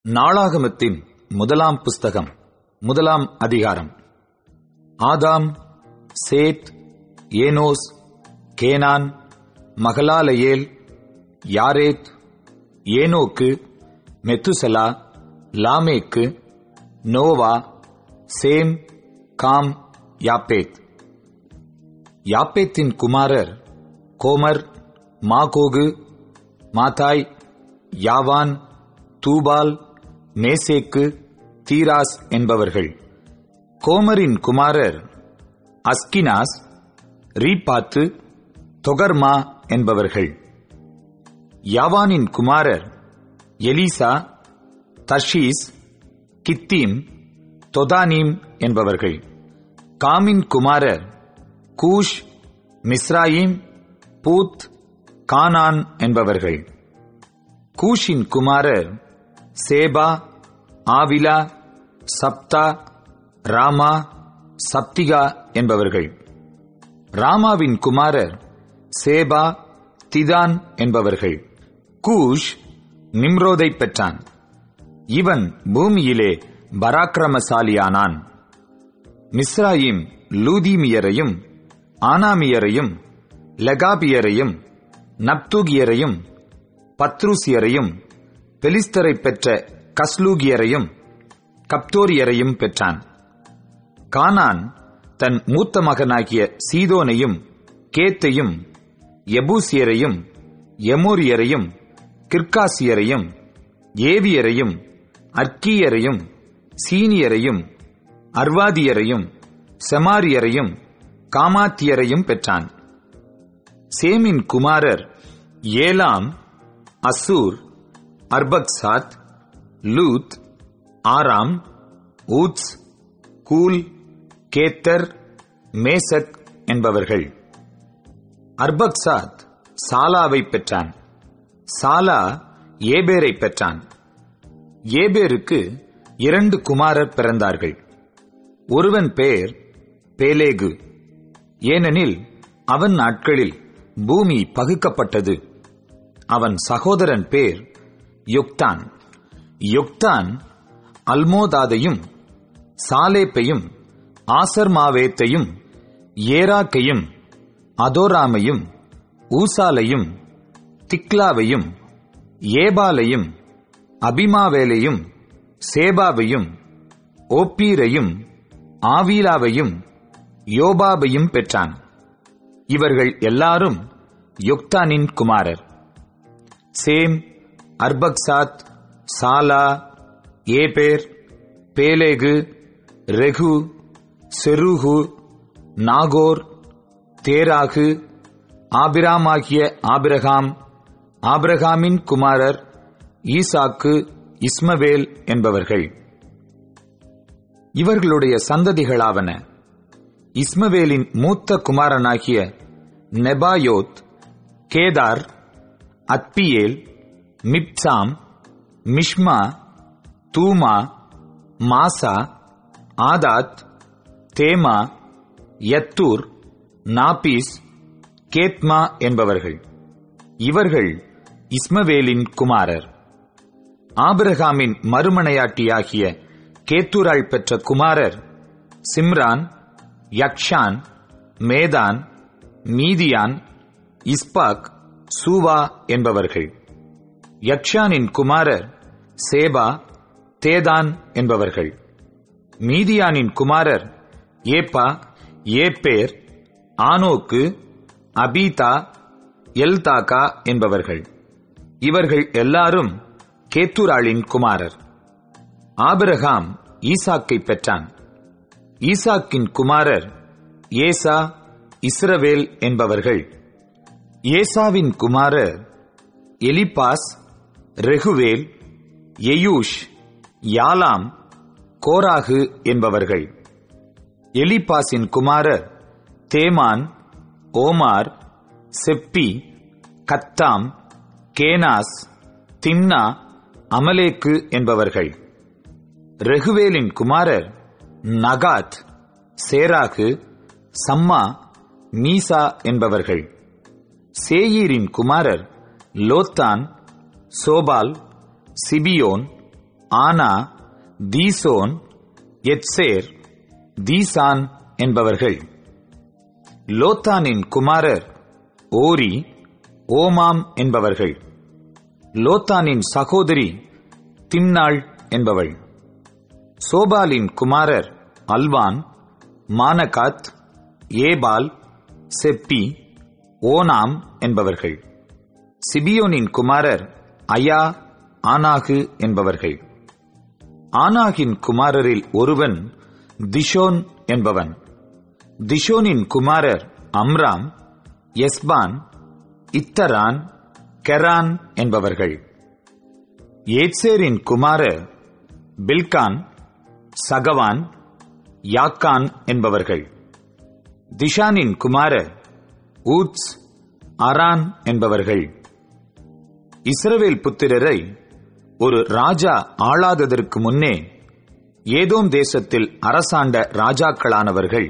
நாளாகமத்தின் முதலாம் புஸ்தகம் முதலாம் அதிகாரம் ஆதாம் சேத் ஏனோஸ் கேனான் மகலாலயேல் யாரேத் ஏனோக்கு மெத்துசலா லாமேக்கு நோவா சேம் காம் யாப்பேத் யாப்பேத்தின் குமாரர் கோமர் மாகோகு மாதாய் யாவான் தூபால் மேசேக்கு தீராஸ் என்பவர்கள் கோமரின் குமாரர் அஸ்கினாஸ் ரீபாத்து தொகர்மா என்பவர்கள் யாவானின் குமாரர் எலிசா தர்ஷீஸ் கித்தீம் தொதானீம் என்பவர்கள் காமின் குமாரர் கூஷ் மிஸ்ராயிம் பூத் கானான் என்பவர்கள் கூஷின் குமாரர் சேபா ஆவிலா சப்தா ராமா சப்திகா என்பவர்கள் ராமாவின் குமாரர் சேபா திதான் என்பவர்கள் கூஷ் நிம்ரோதை பெற்றான் இவன் பூமியிலே பராக்கிரமசாலியானான் மிஸ்ராயிம் லூதீமியரையும் ஆனாமியரையும் லெகாபியரையும் நப்தூகியரையும் பத்ருசியரையும் பெலிஸ்தரை பெற்ற கஸ்லூகியரையும் கப்தோரியரையும் பெற்றான் கானான் தன் மூத்த மகனாகிய சீதோனையும் கேத்தையும் எபூசியரையும் எமோரியரையும் கிர்காசியரையும் ஏவியரையும் அர்க்கியரையும் சீனியரையும் அர்வாதியரையும் செமாரியரையும் காமாத்தியரையும் பெற்றான் சேமின் குமாரர் ஏலாம் அசூர் அர்பக்சாத் லூத் ஆராம் ஊத்ஸ் கூல் கேத்தர் மேசக் என்பவர்கள் அர்பக்சாத் சாலாவை பெற்றான் சாலா ஏபேரை பெற்றான் ஏபேருக்கு இரண்டு குமாரர் பிறந்தார்கள் ஒருவன் பெயர் பேலேகு ஏனெனில் அவன் நாட்களில் பூமி பகுக்கப்பட்டது அவன் சகோதரன் பேர் யொக்தான் யொக்தான் அல்மோதாதையும் சாலேப்பையும் ஆசர்மாவேத்தையும் ஏராக்கையும் அதோராமையும் ஊசாலையும் திக்லாவையும் ஏபாலையும் அபிமாவேலையும் சேபாவையும் ஓப்பீரையும் ஆவீலாவையும் யோபாபையும் பெற்றான் இவர்கள் எல்லாரும் யொக்தானின் குமாரர் சேம் அர்பக்சாத் சாலா ஏபேர் பேலேகு ரெகு செருகு நாகோர் தேராகு ஆபிராமாகிய ஆபிரகாம் ஆபிரகாமின் குமாரர் ஈசாக்கு இஸ்மவேல் என்பவர்கள் இவர்களுடைய சந்ததிகளாவன இஸ்மவேலின் மூத்த குமாரனாகிய நெபாயோத் கேதார் அத்பியேல் மிப்சாம் மிஷ்மா தூமா மாசா ஆதாத் தேமா யத்தூர் நாபீஸ் கேத்மா என்பவர்கள் இவர்கள் இஸ்மவேலின் குமாரர் ஆபிரகாமின் மறுமனையாட்டியாகிய கேத்தூராள் பெற்ற குமாரர் சிம்ரான் யக்ஷான் மேதான் மீதியான் இஸ்பாக் சூவா என்பவர்கள் யக்ஷானின் குமாரர் சேபா தேதான் என்பவர்கள் மீதியானின் குமாரர் ஏப்பா ஏப்பேர் ஆனோக்கு அபீதா எல்தாகா என்பவர்கள் இவர்கள் எல்லாரும் கேத்துராளின் குமாரர் ஆபிரகாம் ஈசாக்கை பெற்றான் ஈசாக்கின் குமாரர் ஏசா இஸ்ரவேல் என்பவர்கள் ஏசாவின் குமாரர் எலிபாஸ் ரெகுவேல் எயூஷ் யாலாம் கோராகு என்பவர்கள் எலிபாஸின் குமாரர் தேமான் ஓமார் செப்பி கத்தாம் கேனாஸ் தின்னா அமலேக்கு என்பவர்கள் ரெகுவேலின் குமாரர் நகாத் சேராகு சம்மா மீசா என்பவர்கள் சேயீரின் குமாரர் லோத்தான் சோபால் சிபியோன் ஆனா தீசோன் எத்சேர் தீசான் என்பவர்கள் லோத்தானின் குமாரர் ஓரி ஓமாம் என்பவர்கள் லோத்தானின் சகோதரி திம்னாள் என்பவள் சோபாலின் குமாரர் அல்வான் மானகாத் ஏபால் செப்பி ஓனாம் என்பவர்கள் சிபியோனின் குமாரர் அயா ஆனாகு என்பவர்கள் ஆனாகின் குமாரரில் ஒருவன் திஷோன் என்பவன் திஷோனின் குமாரர் அம்ராம் எஸ்பான் இத்தரான் கெரான் என்பவர்கள் ஏத்சேரின் குமாரர் பில்கான் சகவான் யாக்கான் என்பவர்கள் திஷானின் குமாரர் ஊத்ஸ் அரான் என்பவர்கள் இஸ்ரவேல் புத்திரரை ஒரு ராஜா ஆளாததற்கு முன்னே ஏதோம் தேசத்தில் அரசாண்ட ராஜாக்களானவர்கள்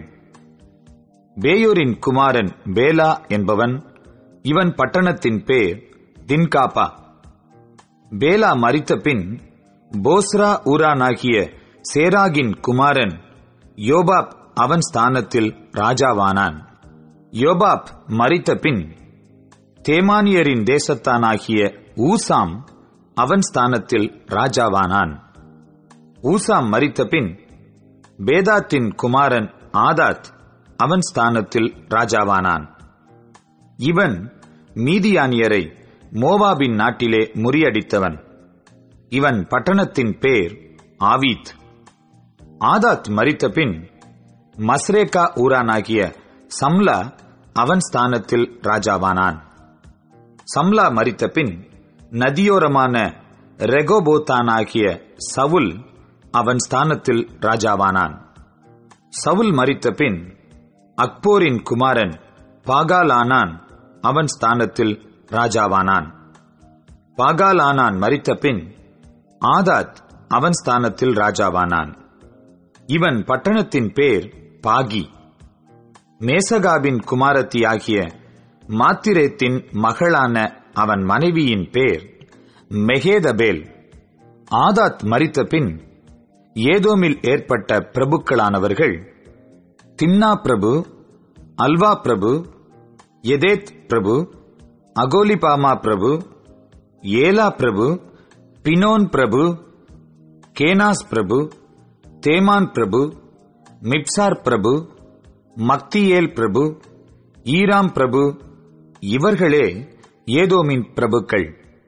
பேயோரின் குமாரன் பேலா என்பவன் இவன் பட்டணத்தின் பேர் தின்காபா பேலா மரித்த பின் போஸ்ரா ஊரானாகிய சேராகின் குமாரன் யோபாப் அவன் ஸ்தானத்தில் ராஜாவானான் யோபாப் மரித்த பின் தேமானியரின் தேசத்தானாகிய ஊசாம் அவன் ஸ்தானத்தில் ராஜாவானான் ஊசாம் மரித்த பின் பேதாத்தின் குமாரன் ஆதாத் அவன் ஸ்தானத்தில் ராஜாவானான் இவன் மீதியானியரை மோவாபின் நாட்டிலே முறியடித்தவன் இவன் பட்டணத்தின் பேர் ஆவீத் ஆதாத் மரித்த பின் மஸ்ரேகா ஊரானாகிய சம்லா அவன் ஸ்தானத்தில் ராஜாவானான் சம்லா மரித்த பின் நதியோரமான ரெகோபோத்தானாகிய சவுல் அவன் ஸ்தானத்தில் ராஜாவானான் சவுல் மரித்த பின் அக்போரின் குமாரன் பாகாலானான் அவன் ஸ்தானத்தில் ராஜாவானான் பாகாலானான் மரித்த பின் ஆதாத் அவன் ஸ்தானத்தில் ராஜாவானான் இவன் பட்டணத்தின் பேர் பாகி மேசகாபின் குமாரத்தியாகிய மாத்திரேத்தின் மகளான அவன் மனைவியின் பேர் மெகேதபேல் ஆதாத் மரித்த பின் ஏதோமில் ஏற்பட்ட பிரபுக்களானவர்கள் திம்னா பிரபு அல்வா பிரபு எதேத் பிரபு அகோலிபாமா பிரபு ஏலா பிரபு பினோன் பிரபு கேனாஸ் பிரபு தேமான் பிரபு மிப்சார் பிரபு மக்தியேல் பிரபு ஈராம் பிரபு இவர்களே ஏதோமின் பிரபுக்கள்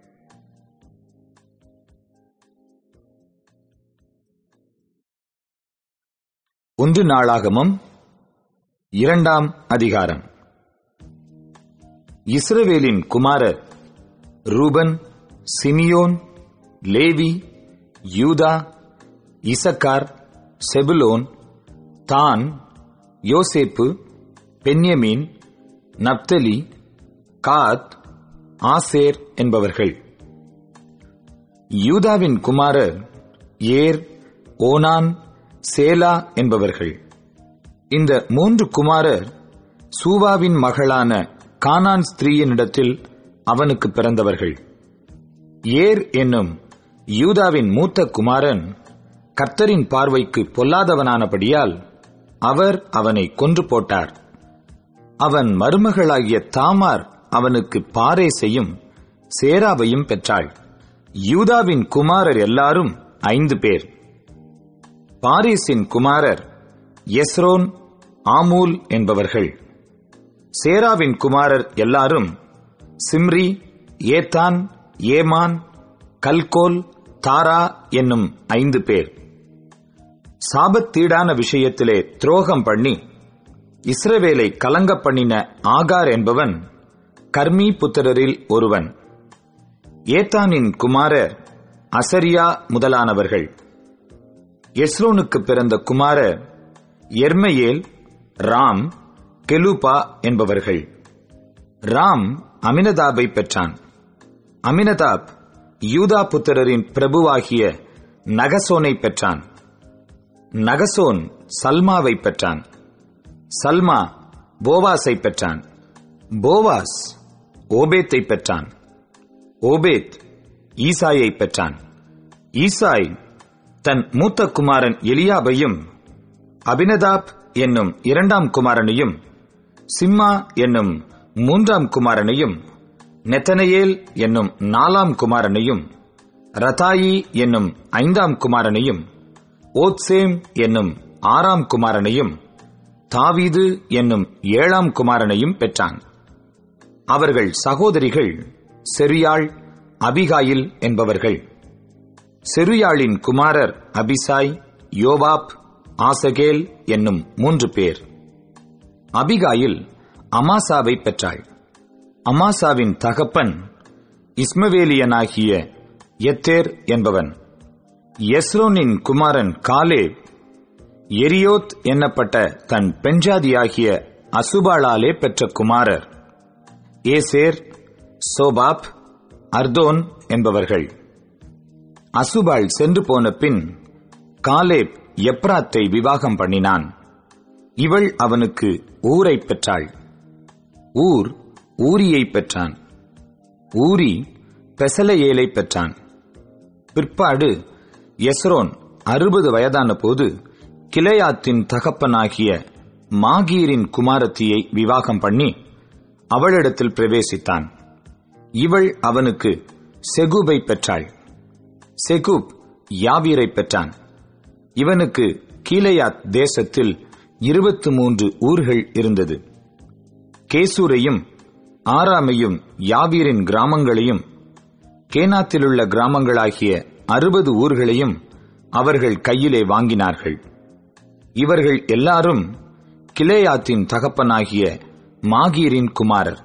ஒன்று நாளாகமும் இரண்டாம் அதிகாரம் இஸ்ரவேலின் குமாரர் ரூபன் சிமியோன் லேவி யூதா இசக்கார் செபுலோன் தான் யோசேப்பு பென்யமீன் நப்தலி காத் ஆசேர் என்பவர்கள் யூதாவின் குமாரர் ஏர் ஓனான் சேலா என்பவர்கள் இந்த மூன்று குமாரர் சூவாவின் மகளான கானான் ஸ்திரீயினிடத்தில் அவனுக்கு பிறந்தவர்கள் ஏர் என்னும் யூதாவின் மூத்த குமாரன் கர்த்தரின் பார்வைக்கு பொல்லாதவனானபடியால் அவர் அவனை கொன்று போட்டார் அவன் மருமகளாகிய தாமார் அவனுக்கு பாரேசையும் சேராவையும் பெற்றாள் யூதாவின் குமாரர் எல்லாரும் ஐந்து பேர் பாரீசின் குமாரர் எஸ்ரோன் ஆமூல் என்பவர்கள் சேராவின் குமாரர் எல்லாரும் சிம்ரி ஏத்தான் ஏமான் கல்கோல் தாரா என்னும் ஐந்து பேர் சாபத்தீடான விஷயத்திலே துரோகம் பண்ணி இஸ்ரவேலை கலங்க பண்ணின ஆகார் என்பவன் கர்மி புத்திரரில் ஒருவன் ஏத்தானின் குமாரர் அசரியா முதலானவர்கள் எஸ்ரோனுக்கு பிறந்த குமாரர் எர்மையேல் ராம் கெலூபா என்பவர்கள் ராம் அமினதாபை பெற்றான் அமினதாப் யூதா புத்திரரின் பிரபுவாகிய நகசோனை பெற்றான் நகசோன் சல்மாவை பெற்றான் சல்மா போவாஸை பெற்றான் போவாஸ் ஓபேத்தை பெற்றான் ஓபேத் ஈசாயை பெற்றான் ஈசாய் தன் மூத்த குமாரன் எலியாபையும் அபினதாப் என்னும் இரண்டாம் குமாரனையும் சிம்மா என்னும் மூன்றாம் குமாரனையும் நெத்தனையேல் என்னும் நாலாம் குமாரனையும் ரதாயி என்னும் ஐந்தாம் குமாரனையும் ஓத்சேம் என்னும் ஆறாம் குமாரனையும் தாவீது என்னும் ஏழாம் குமாரனையும் பெற்றான் அவர்கள் சகோதரிகள் செரியாள் அபிகாயில் என்பவர்கள் செருயாளின் குமாரர் அபிசாய் யோவாப் ஆசகேல் என்னும் மூன்று பேர் அபிகாயில் அமாசாவை பெற்றாள் அமாசாவின் தகப்பன் இஸ்மவேலியனாகிய எத்தேர் என்பவன் எஸ்ரோனின் குமாரன் காலேப் எரியோத் என்னப்பட்ட தன் பெண்ஜாதியாகிய அசுபாளாலே பெற்ற குமாரர் ஏசேர் சோபாப் அர்தோன் என்பவர்கள் அசுபாள் சென்று போன பின் காலேப் எப்ராத்தை விவாகம் பண்ணினான் இவள் அவனுக்கு ஊரை பெற்றாள் ஊர் ஊரியை பெற்றான் ஊரி பெசலையேலை பெற்றான் பிற்பாடு எஸ்ரோன் அறுபது வயதான போது கிளையாத்தின் தகப்பனாகிய மாகீரின் குமாரத்தியை விவாகம் பண்ணி அவளிடத்தில் பிரவேசித்தான் இவள் அவனுக்கு செகுபை பெற்றாள் செகுப் யாவீரை பெற்றான் இவனுக்கு கீழையாத் தேசத்தில் இருபத்து மூன்று ஊர்கள் இருந்தது கேசூரையும் ஆராமையும் யாவீரின் கிராமங்களையும் கேனாத்திலுள்ள கிராமங்களாகிய அறுபது ஊர்களையும் அவர்கள் கையிலே வாங்கினார்கள் இவர்கள் எல்லாரும் கிளேயாத்தின் தகப்பனாகிய மாகீரின் குமாரர்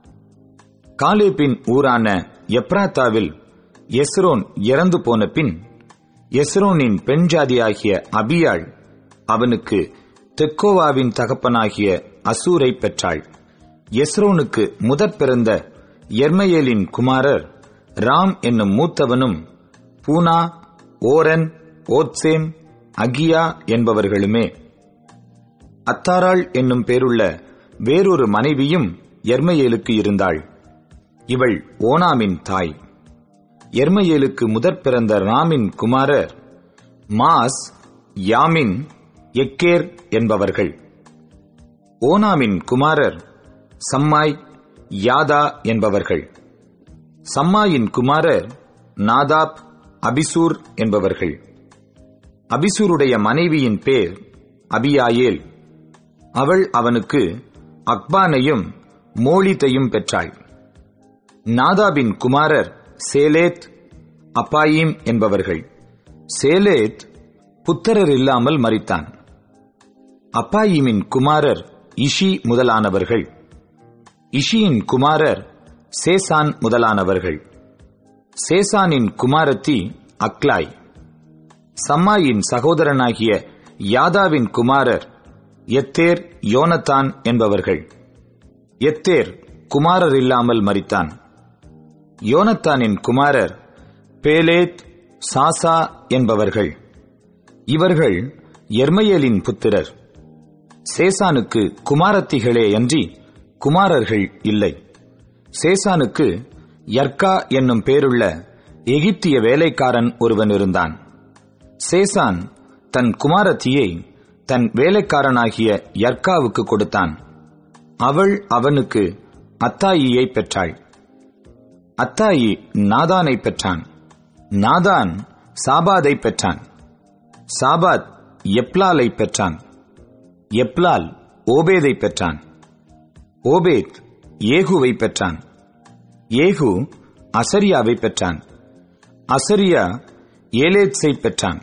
காலேப்பின் ஊரான எப்ராத்தாவில் எஸ்ரோன் இறந்து போன பின் எஸ்ரோனின் பெண் ஜாதியாகிய அபியாள் அவனுக்கு தெக்கோவாவின் தகப்பனாகிய அசூரை பெற்றாள் எஸ்ரோனுக்கு முதற் பிறந்த எர்மையேலின் குமாரர் ராம் என்னும் மூத்தவனும் பூனா ஓரன் ஓத்சேம் அகியா என்பவர்களுமே அத்தாராள் என்னும் பேருள்ள வேறொரு மனைவியும் எர்மையேலுக்கு இருந்தாள் இவள் ஓனாமின் தாய் எர்மையேலுக்கு முதற் பிறந்த ராமின் குமாரர் மாஸ் யாமின் எக்கேர் என்பவர்கள் ஓனாமின் குமாரர் சம்மாய் யாதா என்பவர்கள் சம்மாயின் குமாரர் நாதாப் அபிசூர் என்பவர்கள் அபிசூருடைய மனைவியின் பேர் அபியாயேல் அவள் அவனுக்கு அக்பானையும் மோளித்தையும் பெற்றாள் நாதாபின் குமாரர் சேலேத் அப்பாயிம் என்பவர்கள் சேலேத் புத்திரர் இல்லாமல் மரித்தான் அப்பாயிமின் குமாரர் இஷி முதலானவர்கள் இஷியின் குமாரர் சேசான் முதலானவர்கள் சேசானின் குமாரத்தி அக்லாய் சம்மாயின் சகோதரனாகிய யாதாவின் குமாரர் எத்தேர் யோனத்தான் என்பவர்கள் எத்தேர் குமாரர் இல்லாமல் மரித்தான் யோனத்தானின் குமாரர் பேலேத் சாசா என்பவர்கள் இவர்கள் எர்மையலின் புத்திரர் சேசானுக்கு குமாரத்திகளே அன்றி குமாரர்கள் இல்லை சேசானுக்கு யர்கா என்னும் பேருள்ள எகிப்திய வேலைக்காரன் ஒருவன் இருந்தான் சேசான் தன் குமாரத்தியை தன் வேலைக்காரனாகிய யர்காவுக்கு கொடுத்தான் அவள் அவனுக்கு அத்தாயியை பெற்றாள் அத்தாயி நாதானை பெற்றான் நாதான் சாபாதை பெற்றான் சாபாத் எப்லாலை பெற்றான் எப்லால் ஓபேதை பெற்றான் ஓபேத் ஏகுவை பெற்றான் ஏகு அசரியாவை பெற்றான் அசரியா ஏலேத்ஸை பெற்றான்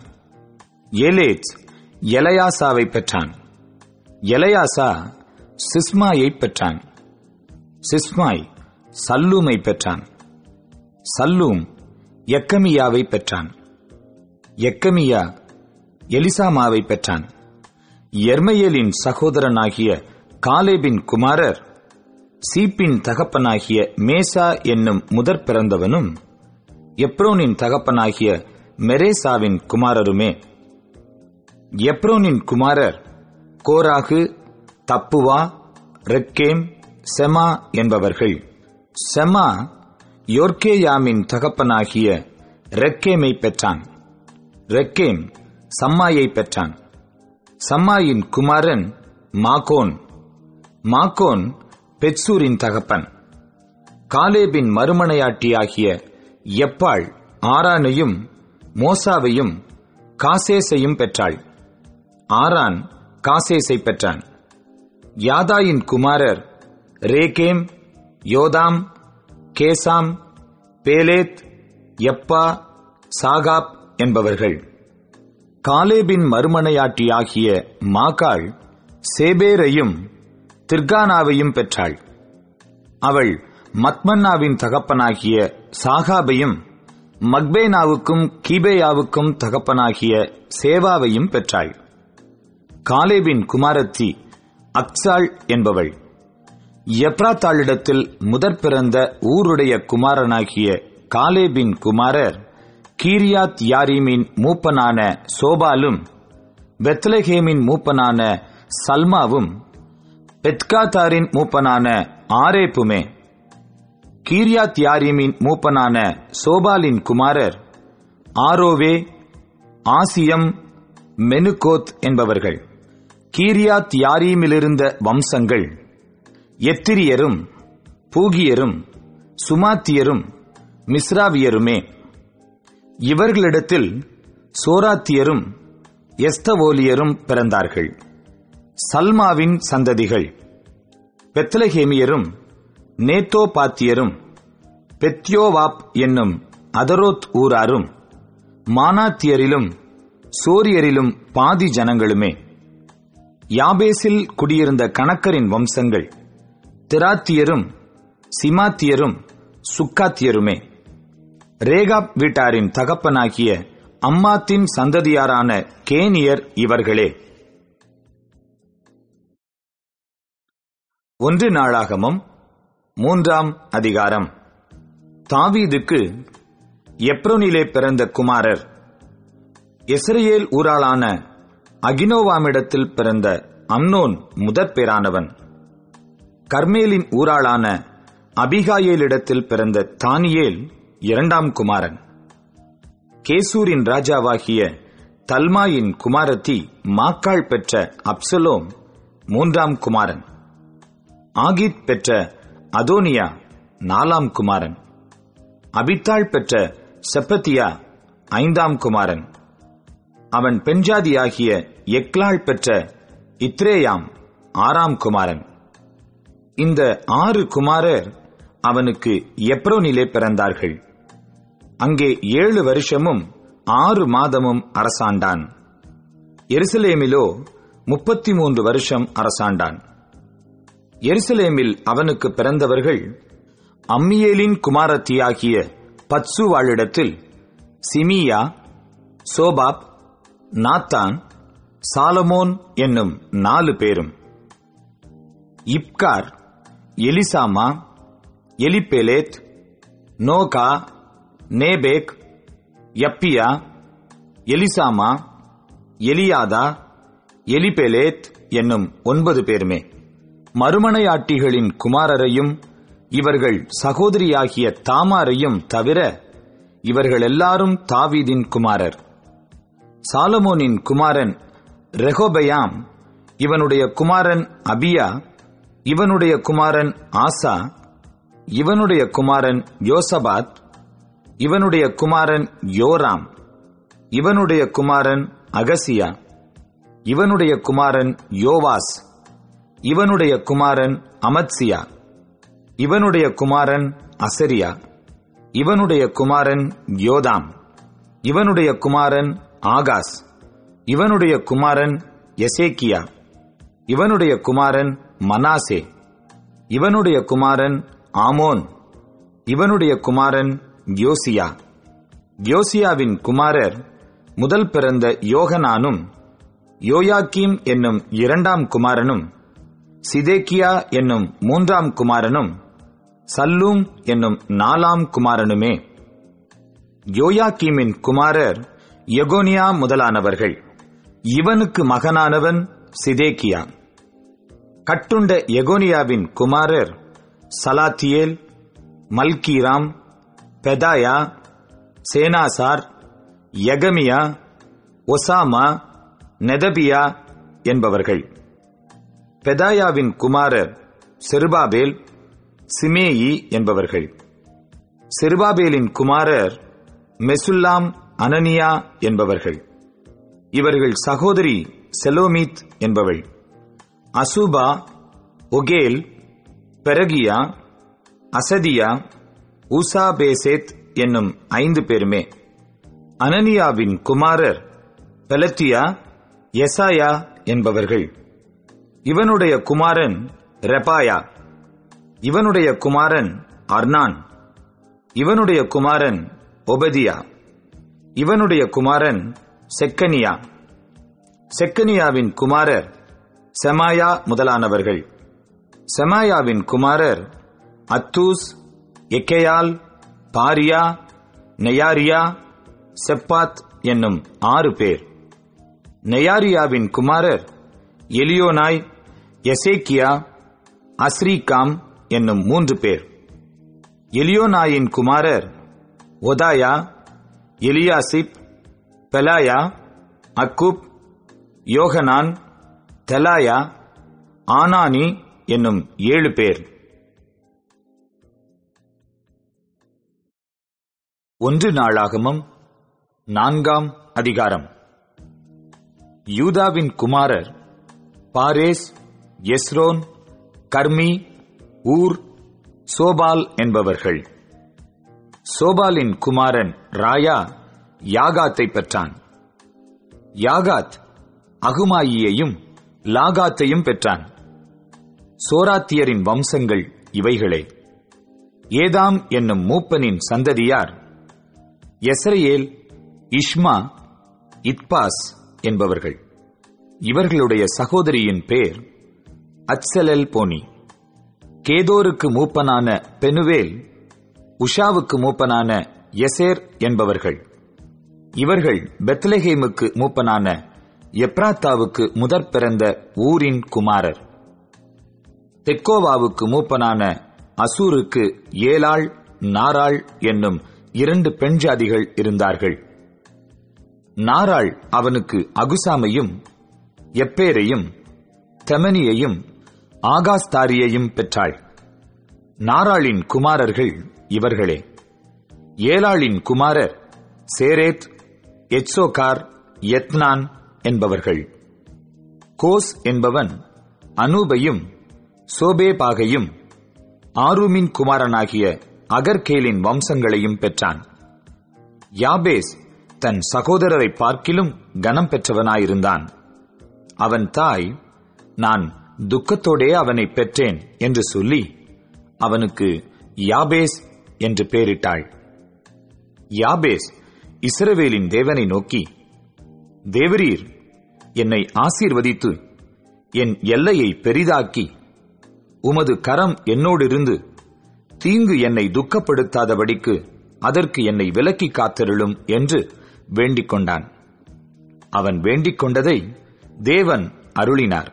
ஏலேத்ஸ் எலயாசாவை பெற்றான் எலயாசா சிஸ்மாயை பெற்றான் சிஸ்மாய் சல்லூமை பெற்றான் சல்லூம் எக்கமியாவை பெற்றான் எக்கமியா எலிசாமாவை பெற்றான் எர்மையலின் சகோதரனாகிய காலேபின் குமாரர் சீப்பின் தகப்பனாகிய மேசா என்னும் முதற் பிறந்தவனும் எப்ரோனின் தகப்பனாகிய மெரேசாவின் குமாரருமே எப்ரோனின் குமாரர் கோராகு தப்புவா ரெக்கேம் செமா என்பவர்கள் செமா யோர்கேயாமின் தகப்பனாகிய ரெக்கேமை பெற்றான் ரெக்கேம் சம்மாயை பெற்றான் சம்மாயின் குமாரன் மாகோன் மாகோன் பெட்சூரின் தகப்பன் காலேபின் மறுமனையாட்டியாகிய எப்பாள் ஆரானையும் மோசாவையும் காசேசையும் பெற்றாள் ஆரான் காசேசை பெற்றான் யாதாயின் குமாரர் ரேகேம் யோதாம் கேசாம் பேலேத் எப்பா சாகாப் என்பவர்கள் காலேபின் மறுமனையாட்டியாகிய மாகாள் சேபேரையும் திர்கானாவையும் பெற்றாள் அவள் மத்மன்னாவின் தகப்பனாகிய சாகாபையும் மக்பேனாவுக்கும் கீபேயாவுக்கும் தகப்பனாகிய சேவாவையும் பெற்றாள் காலேபின் குமாரத்தி அக்சாள் என்பவள் எப்ராத்தாளிடத்தில் முதற் பிறந்த ஊருடைய குமாரனாகிய காலேபின் குமாரர் கீரியாத் யாரீமின் மூப்பனான சோபாலும் பெத்லஹேமின் மூப்பனான சல்மாவும் பெத்காத்தாரின் மூப்பனான ஆரேப்புமே கீரியாத் யாரீமின் மூப்பனான சோபாலின் குமாரர் ஆரோவே ஆசியம் மெனுகோத் என்பவர்கள் கீரியாத் யாரீமிலிருந்த வம்சங்கள் எத்திரியரும் பூகியரும் சுமாத்தியரும் மிஸ்ராவியருமே இவர்களிடத்தில் சோராத்தியரும் எஸ்தவோலியரும் பிறந்தார்கள் சல்மாவின் சந்ததிகள் பெத்லஹேமியரும் நேத்தோபாத்தியரும் பெத்யோவாப் என்னும் அதரோத் ஊராரும் மானாத்தியரிலும் சோரியரிலும் பாதி ஜனங்களுமே யாபேசில் குடியிருந்த கணக்கரின் வம்சங்கள் திராத்தியரும் சிமாத்தியரும் சுக்காத்தியருமே ரேகாப் வீட்டாரின் தகப்பனாகிய அம்மாத்தின் சந்ததியாரான கேனியர் இவர்களே ஒன்று நாளாகமம் மூன்றாம் அதிகாரம் தாவீதுக்கு எப்ரோனிலே பிறந்த குமாரர் எஸ்ரேல் ஊராளான அகினோவாமிடத்தில் பிறந்த அம்னோன் முதற் பேரானவன் கர்மேலின் ஊராளான அபிகாயேலிடத்தில் பிறந்த தானியேல் இரண்டாம் குமாரன் கேசூரின் ராஜாவாகிய தல்மாயின் குமாரத்தி மாக்காள் பெற்ற அப்சலோம் மூன்றாம் குமாரன் ஆகித் பெற்ற அதோனியா நாலாம் குமாரன் அபித்தாள் பெற்ற செப்பத்தியா ஐந்தாம் குமாரன் அவன் பெண்ஜாதியாகிய எக்லாள் பெற்ற இத்ரேயாம் ஆறாம் குமாரன் இந்த ஆறு குமாரர் அவனுக்கு எப்ரோனிலே பிறந்தார்கள் அங்கே ஏழு வருஷமும் ஆறு மாதமும் அரசாண்டான் எருசலேமிலோ முப்பத்தி மூன்று வருஷம் அரசாண்டான் எருசலேமில் அவனுக்கு பிறந்தவர்கள் அம்மியேலின் குமாரத்தியாகிய பத்சுவாளிடத்தில் சிமியா சோபாப் நாத்தான் சாலமோன் என்னும் நாலு பேரும் இப்கார் எலிசாமா எலிபெலேத் நோகா நேபேக் யப்பியா எலிசாமா எலியாதா எலிபெலேத் என்னும் ஒன்பது பேருமே மறுமனையாட்டிகளின் குமாரரையும் இவர்கள் சகோதரியாகிய தாமாரையும் தவிர இவர்கள் எல்லாரும் தாவீதின் குமாரர் சாலமோனின் குமாரன் ரெகோபயாம் இவனுடைய குமாரன் அபியா இவனுடைய குமாரன் ஆசா இவனுடைய குமாரன் யோசபாத் இவனுடைய குமாரன் யோராம் இவனுடைய குமாரன் அகசியா இவனுடைய குமாரன் யோவாஸ் இவனுடைய குமாரன் அமத்சியா இவனுடைய குமாரன் அசரியா இவனுடைய குமாரன் யோதாம் இவனுடைய குமாரன் ஆகாஸ் இவனுடைய குமாரன் எசேக்கியா இவனுடைய குமாரன் மனாசே இவனுடைய குமாரன் ஆமோன் இவனுடைய குமாரன் யோசியா யோசியாவின் குமாரர் முதல் பிறந்த யோகனானும் யோயாக்கீம் என்னும் இரண்டாம் குமாரனும் சிதேக்கியா என்னும் மூன்றாம் குமாரனும் சல்லூம் என்னும் நாலாம் குமாரனுமே யோயாக்கீமின் குமாரர் எகோனியா முதலானவர்கள் இவனுக்கு மகனானவன் சிதேக்கியா கட்டுண்ட எகோனியாவின் குமாரர் சலாத்தியேல் மல்கீராம் பெதாயா சேனாசார் யகமியா ஒசாமா நெதபியா என்பவர்கள் பெதாயாவின் குமாரர் செருபாபேல் சிமேயி என்பவர்கள் செருபாபேலின் குமாரர் மெசுல்லாம் அனனியா என்பவர்கள் இவர்கள் சகோதரி செலோமித் என்பவள் அசூபா ஒகேல் பெரகியா அசதியா ஊசா பேசேத் என்னும் ஐந்து பேருமே அனனியாவின் குமாரர் பெலத்தியா எசாயா என்பவர்கள் இவனுடைய குமாரன் ரெபாயா இவனுடைய குமாரன் அர்னான் இவனுடைய குமாரன் ஒபதியா இவனுடைய குமாரன் செக்கனியா செக்கனியாவின் குமாரர் செமாயா முதலானவர்கள் செமாயாவின் குமாரர் அத்தூஸ் எக்கேயால் பாரியா நெயாரியா செப்பாத் என்னும் ஆறு பேர் நெயாரியாவின் குமாரர் எலியோனாய் எசேக்கியா அஸ்ரீகாம் என்னும் மூன்று பேர் எலியோனாயின் குமாரர் ஒதாயா எலியாசிப் பெலாயா அக்குப் யோகனான் தெலாயா ஆனானி என்னும் ஏழு பேர் ஒன்று நாளாகமம் நான்காம் அதிகாரம் யூதாவின் குமாரர் பாரேஸ் எஸ்ரோன் கர்மி ஊர் சோபால் என்பவர்கள் சோபாலின் குமாரன் ராயா யாகாத்தை பெற்றான் யாகாத் அகுமாயியையும் லாகாத்தையும் பெற்றான் சோராத்தியரின் வம்சங்கள் இவைகளே ஏதாம் என்னும் மூப்பனின் சந்ததியார் எஸ்ரேல் இஷ்மா இத்பாஸ் என்பவர்கள் இவர்களுடைய சகோதரியின் பேர் அச்சலல் போனி கேதோருக்கு மூப்பனான பெனுவேல் உஷாவுக்கு மூப்பனான எசேர் என்பவர்கள் இவர்கள் பெத்லஹேமுக்கு மூப்பனான எப்ராத்தாவுக்கு முதற் பிறந்த ஊரின் குமாரர் தெக்கோவாவுக்கு மூப்பனான அசூருக்கு ஏலாள் நாராள் என்னும் இரண்டு பெண் ஜாதிகள் இருந்தார்கள் நாராள் அவனுக்கு அகுசாமையும் எப்பேரையும் தெமனியையும் ஆகாஸ்தாரியையும் பெற்றாள் நாராளின் குமாரர்கள் இவர்களே ஏலாளின் குமாரர் சேரேத் எட்சோகார் எத்னான் என்பவர்கள் கோஸ் என்பவன் அனூபையும் சோபேபாகையும் ஆரூமின் குமாரனாகிய அகர்கேலின் வம்சங்களையும் பெற்றான் யாபேஸ் தன் சகோதரரை பார்க்கிலும் கனம் பெற்றவனாயிருந்தான் அவன் தாய் நான் துக்கத்தோடே அவனை பெற்றேன் என்று சொல்லி அவனுக்கு யாபேஸ் என்று பெயரிட்டாள் யாபேஸ் இஸ்ரவேலின் தேவனை நோக்கி தேவரீர் என்னை ஆசீர்வதித்து என் எல்லையை பெரிதாக்கி உமது கரம் என்னோடிருந்து தீங்கு என்னை துக்கப்படுத்தாதபடிக்கு அதற்கு என்னை விலக்கி காத்தருளும் என்று வேண்டிக் கொண்டான் அவன் வேண்டிக் கொண்டதை தேவன் அருளினார்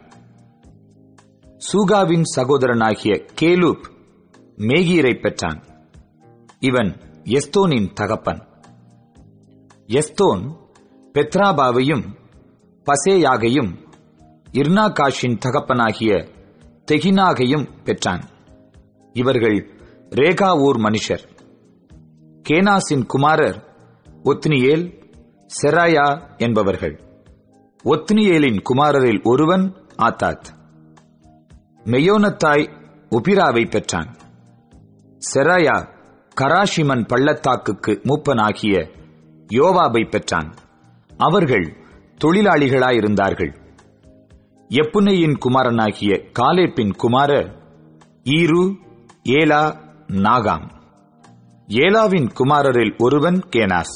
சூகாவின் சகோதரனாகிய கேலூப் மேகீரை பெற்றான் இவன் எஸ்தோனின் தகப்பன் எஸ்தோன் பெத்ராபாவையும் பசேயாகையும் இர்னாகாஷின் தகப்பனாகிய தெகினாகையும் பெற்றான் இவர்கள் ரேகா ஊர் மனுஷர் கேனாசின் குமாரர் ஒத்னியேல் செராயா என்பவர்கள் ஒத்னியேலின் குமாரரில் ஒருவன் ஆத்தாத் மெயோனத்தாய் உபிராவை பெற்றான் செராயா கராஷிமன் பள்ளத்தாக்குக்கு மூப்பனாகிய யோவாபை பெற்றான் அவர்கள் தொழிலாளிகளாயிருந்தார்கள் எப்புனையின் குமாரனாகிய காலேப்பின் குமாரர் ஈரு ஏலா நாகாம் ஏலாவின் குமாரரில் ஒருவன் கேனாஸ்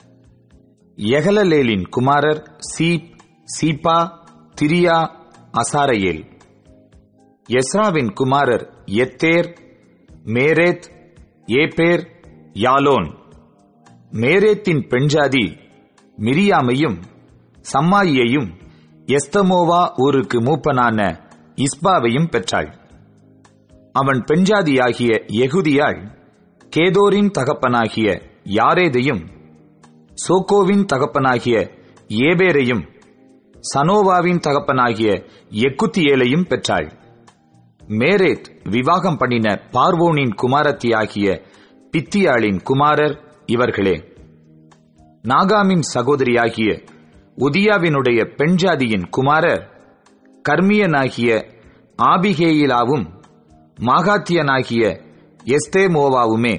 எகலலேலின் குமாரர் சீப் சீப்பா திரியா அசாரையேல் எஸ்ராவின் குமாரர் எத்தேர் மேரேத் ஏபேர் யாலோன் மேரேத்தின் பெண்ஜாதி மிரியாமையும் சம்மாயியையும் எஸ்தமோவா ஊருக்கு மூப்பனான இஸ்பாவையும் பெற்றாள் அவன் பெண்ஜாதியாகிய எகுதியாள் கேதோரின் தகப்பனாகிய யாரேதையும் சோக்கோவின் தகப்பனாகிய ஏபேரையும் சனோவாவின் தகப்பனாகிய எக்குத்தியேலையும் பெற்றாள் மேரேத் விவாகம் பண்ணின பார்வோனின் குமாரத்தியாகிய பித்தியாளின் குமாரர் இவர்களே நாகாமின் சகோதரியாகிய உதியாவினுடைய பெண்ஜாதியின் குமாரர் கர்மியனாகிய ஆபிகேயிலாவும் மாகாத்தியனாகிய எஸ்தேமோவாவுமே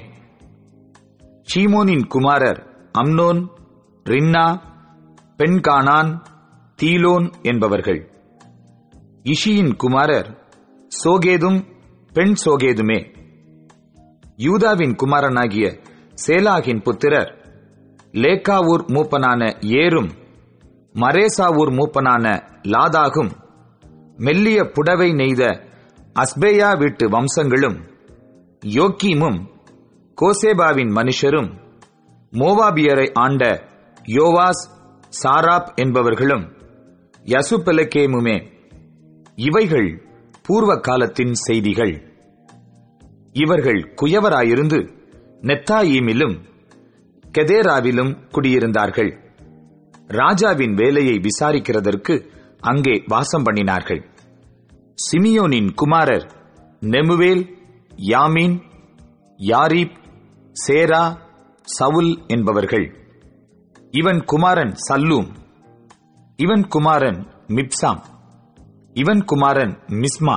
ஷீமோனின் குமாரர் அம்னோன் ரின்னா பெண்கானான் தீலோன் என்பவர்கள் இஷியின் குமாரர் சோகேதும் பெண் சோகேதுமே யூதாவின் குமாரனாகிய சேலாகின் புத்திரர் லேக்காவூர் மூப்பனான ஏரும் மரேசாவூர் மூப்பனான லாதாகும் மெல்லிய புடவை நெய்த அஸ்பேயா வீட்டு வம்சங்களும் யோக்கீமும் கோசேபாவின் மனுஷரும் மோவாபியரை ஆண்ட யோவாஸ் சாராப் என்பவர்களும் யசுபெலக்கேமுமே இவைகள் பூர்வ காலத்தின் செய்திகள் இவர்கள் குயவராயிருந்து நெத்தாயீமிலும் கெதேராவிலும் குடியிருந்தார்கள் ராஜாவின் வேலையை விசாரிக்கிறதற்கு அங்கே வாசம் பண்ணினார்கள் சிமியோனின் குமாரர் நெமுவேல் யாமீன் யாரீப் சேரா சவுல் என்பவர்கள் இவன் குமாரன் சல்லூம் இவன் குமாரன் மிப்சாம் இவன் குமாரன் மிஸ்மா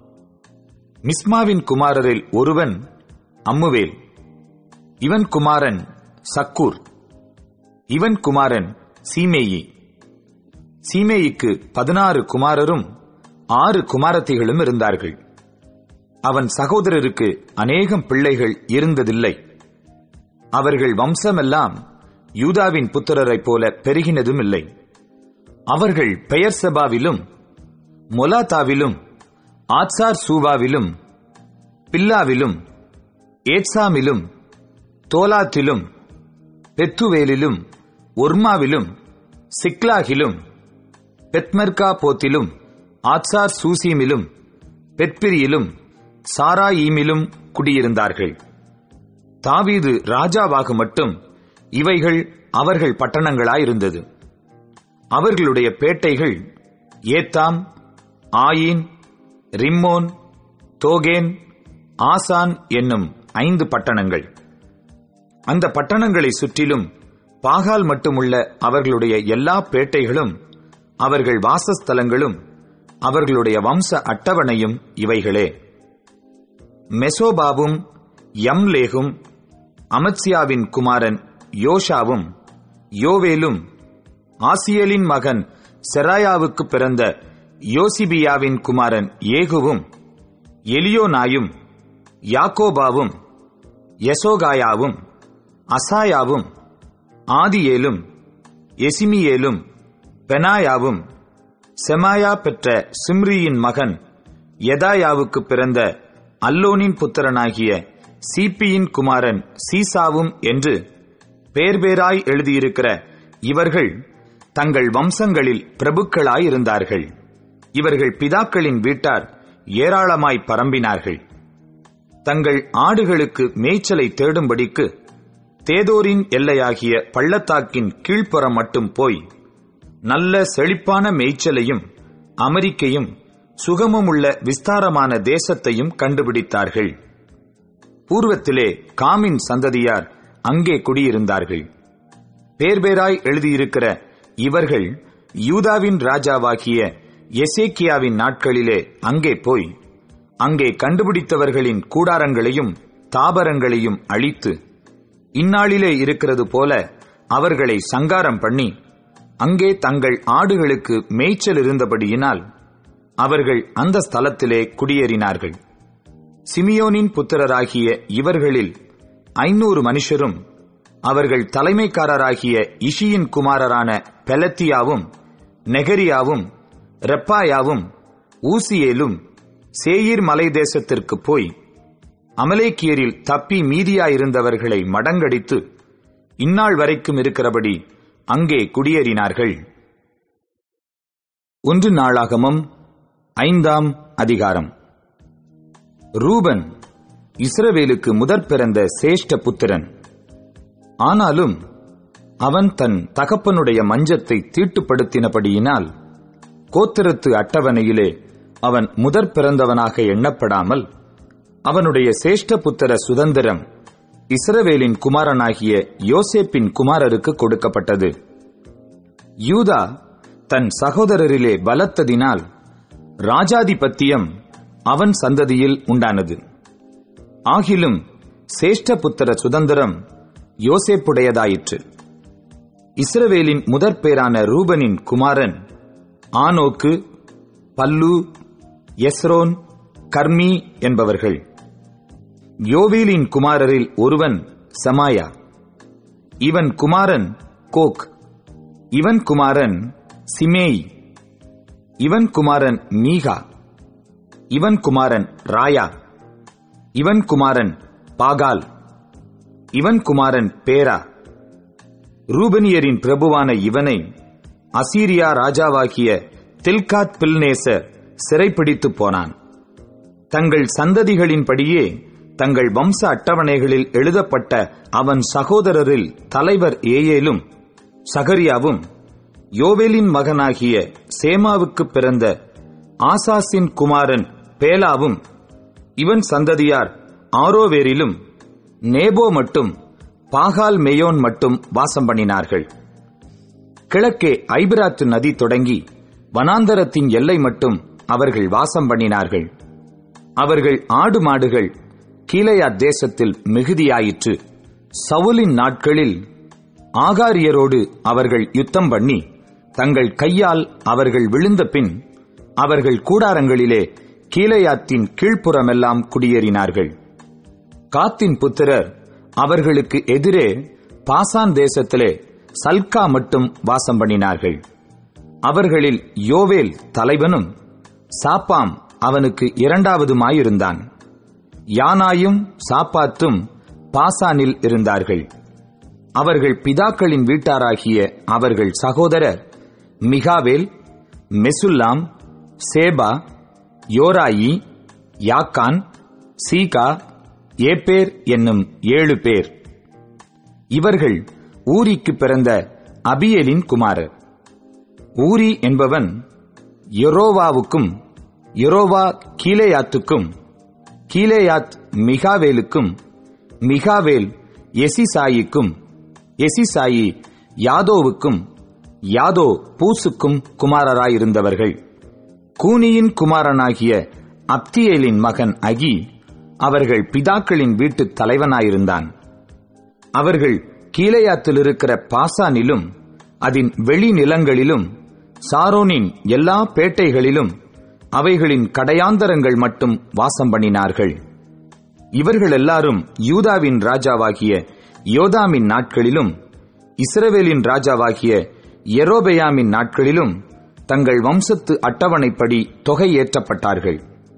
மிஸ்மாவின் குமாரரில் ஒருவன் அம்முவேல் இவன் குமாரன் சக்கூர் இவன் குமாரன் சீமேயி சீமேயிக்கு பதினாறு குமாரரும் ஆறு குமாரத்திகளும் இருந்தார்கள் அவன் சகோதரருக்கு அநேகம் பிள்ளைகள் இருந்ததில்லை அவர்கள் வம்சமெல்லாம் யூதாவின் புத்திரரைப் போல பெருகினதும் இல்லை அவர்கள் பெயர் சபாவிலும் மொலாத்தாவிலும் ஆத்சார் சூவாவிலும் பில்லாவிலும் ஏட்சாமிலும் தோலாத்திலும் பெத்துவேலிலும் ஒர்மாவிலும் சிக்லாகிலும் பெத்மர்கா போத்திலும் ஆத்சார் சூசீமிலும் பெத்பிரியிலும் சாராயீமிலும் குடியிருந்தார்கள் தாவீது ராஜாவாக மட்டும் இவைகள் அவர்கள் பட்டணங்களாயிருந்தது அவர்களுடைய பேட்டைகள் ஏத்தாம் ஆயின் ரிம்மோன் தோகேன் ஆசான் என்னும் ஐந்து பட்டணங்கள் அந்த பட்டணங்களை சுற்றிலும் பாகால் மட்டுமுள்ள அவர்களுடைய எல்லா பேட்டைகளும் அவர்கள் வாசஸ்தலங்களும் அவர்களுடைய வம்ச அட்டவணையும் இவைகளே மெசோபாவும் யம்லேகும் அமத்சியாவின் குமாரன் யோஷாவும் யோவேலும் ஆசியலின் மகன் செராயாவுக்கு பிறந்த யோசிபியாவின் குமாரன் ஏகுவும் எலியோனாயும் யாக்கோபாவும் யசோகாயாவும் அசாயாவும் ஆதியேலும் எசிமியேலும் பெனாயாவும் செமாயா பெற்ற சிம்ரியின் மகன் எதாயாவுக்கு பிறந்த அல்லோனின் புத்திரனாகிய சீப்பியின் குமாரன் சீசாவும் என்று பேர்பேராய் எழுதியிருக்கிற இவர்கள் தங்கள் வம்சங்களில் பிரபுக்களாயிருந்தார்கள் இவர்கள் பிதாக்களின் வீட்டார் ஏராளமாய் பரம்பினார்கள் தங்கள் ஆடுகளுக்கு மேய்ச்சலை தேடும்படிக்கு தேதோரின் எல்லையாகிய பள்ளத்தாக்கின் கீழ்ப்புறம் மட்டும் போய் நல்ல செழிப்பான மேய்ச்சலையும் அமெரிக்கையும் சுகமுமுள்ள விஸ்தாரமான தேசத்தையும் கண்டுபிடித்தார்கள் பூர்வத்திலே காமின் சந்ததியார் அங்கே குடியிருந்தார்கள் பேர்பேராய் எழுதியிருக்கிற இவர்கள் யூதாவின் ராஜாவாகிய எசேக்கியாவின் நாட்களிலே அங்கே போய் அங்கே கண்டுபிடித்தவர்களின் கூடாரங்களையும் தாபரங்களையும் அழித்து இந்நாளிலே இருக்கிறது போல அவர்களை சங்காரம் பண்ணி அங்கே தங்கள் ஆடுகளுக்கு மேய்ச்சல் இருந்தபடியினால் அவர்கள் அந்த ஸ்தலத்திலே குடியேறினார்கள் சிமியோனின் புத்திரராகிய இவர்களில் ஐநூறு மனுஷரும் அவர்கள் தலைமைக்காரராகிய இஷியின் குமாரரான பெலத்தியாவும் நெகரியாவும் ரெப்பாயாவும் ஊசியேலும் சேயீர் மலை தேசத்திற்கு போய் அமலேக்கியரில் தப்பி மீதியாயிருந்தவர்களை மடங்கடித்து இந்நாள் வரைக்கும் இருக்கிறபடி அங்கே குடியேறினார்கள் ஒன்று நாளாகமம் ஐந்தாம் அதிகாரம் ரூபன் இஸ்ரவேலுக்கு முதற் பிறந்த சேஷ்ட புத்திரன் ஆனாலும் அவன் தன் தகப்பனுடைய மஞ்சத்தை தீட்டுப்படுத்தினபடியினால் கோத்திரத்து அட்டவணையிலே அவன் முதற் பிறந்தவனாக எண்ணப்படாமல் அவனுடைய சேஷ்ட புத்திர சுதந்திரம் இஸ்ரவேலின் குமாரனாகிய யோசேப்பின் குமாரருக்கு கொடுக்கப்பட்டது யூதா தன் சகோதரரிலே பலத்ததினால் ராஜாதிபத்தியம் அவன் சந்ததியில் உண்டானது ஆகிலும் சேஷ்ட புத்திர சுதந்திரம் யோசேப்புடையதாயிற்று இஸ்ரவேலின் முதற் பேரான ரூபனின் குமாரன் ஆனோக்கு பல்லு எஸ்ரோன் கர்மி என்பவர்கள் யோவேலின் குமாரரில் ஒருவன் சமாயா இவன் குமாரன் கோக் இவன் குமாரன் சிமேய் இவன் குமாரன் மீகா இவன் குமாரன் ராயா இவன் குமாரன் பாகால் இவன் குமாரன் பேரா ரூபனியரின் பிரபுவான இவனை அசீரியா ராஜாவாகிய தில்காத் பில்நேசர் சிறைப்பிடித்து போனான் தங்கள் சந்ததிகளின்படியே தங்கள் வம்ச அட்டவணைகளில் எழுதப்பட்ட அவன் சகோதரரில் தலைவர் ஏயேலும் சகரியாவும் யோவேலின் மகனாகிய சேமாவுக்கு பிறந்த ஆசாசின் குமாரன் பேலாவும் இவன் சந்ததியார் ஆரோவேரிலும் நேபோ மட்டும் பாகால் மேயோன் மட்டும் வாசம் பண்ணினார்கள் கிழக்கே ஐபிராத்து நதி தொடங்கி வனாந்தரத்தின் எல்லை மட்டும் அவர்கள் வாசம் பண்ணினார்கள் அவர்கள் ஆடு மாடுகள் கீழையா தேசத்தில் மிகுதியாயிற்று சவுலின் நாட்களில் ஆகாரியரோடு அவர்கள் யுத்தம் பண்ணி தங்கள் கையால் அவர்கள் விழுந்த பின் அவர்கள் கூடாரங்களிலே கீழையாத்தின் கீழ்ப்புறமெல்லாம் குடியேறினார்கள் காத்தின் புத்திரர் அவர்களுக்கு எதிரே பாசான் தேசத்திலே சல்கா மட்டும் வாசம் பண்ணினார்கள் அவர்களில் யோவேல் தலைவனும் சாப்பாம் அவனுக்கு இரண்டாவதுமாயிருந்தான் யானாயும் சாப்பாத்தும் பாசானில் இருந்தார்கள் அவர்கள் பிதாக்களின் வீட்டாராகிய அவர்கள் சகோதரர் மிகாவேல் மெசுல்லாம் சேபா யோராயி யாக்கான் சீகா ஏப்பேர் என்னும் ஏழு பேர் இவர்கள் ஊரிக்கு பிறந்த அபியலின் குமாரர் ஊரி என்பவன் யெரோவாவுக்கும் யெரோவா கீலேயாத்துக்கும் கீலேயாத் மிகாவேலுக்கும் மிகாவேல் எசிசாயிக்கும் எசிசாயி யாதோவுக்கும் யாதோ பூசுக்கும் குமாரராயிருந்தவர்கள் கூனியின் குமாரனாகிய அப்தியேலின் மகன் அகி அவர்கள் பிதாக்களின் வீட்டுத் தலைவனாயிருந்தான் அவர்கள் கீழையாத்தில் இருக்கிற பாசானிலும் அதன் வெளி நிலங்களிலும் சாரோனின் எல்லா பேட்டைகளிலும் அவைகளின் கடையாந்தரங்கள் மட்டும் வாசம் பண்ணினார்கள் இவர்கள் எல்லாரும் யூதாவின் ராஜாவாகிய யோதாமின் நாட்களிலும் இஸ்ரவேலின் ராஜாவாகிய எரோபெயாமின் நாட்களிலும் தங்கள் வம்சத்து அட்டவணைப்படி தொகை ஏற்றப்பட்டார்கள்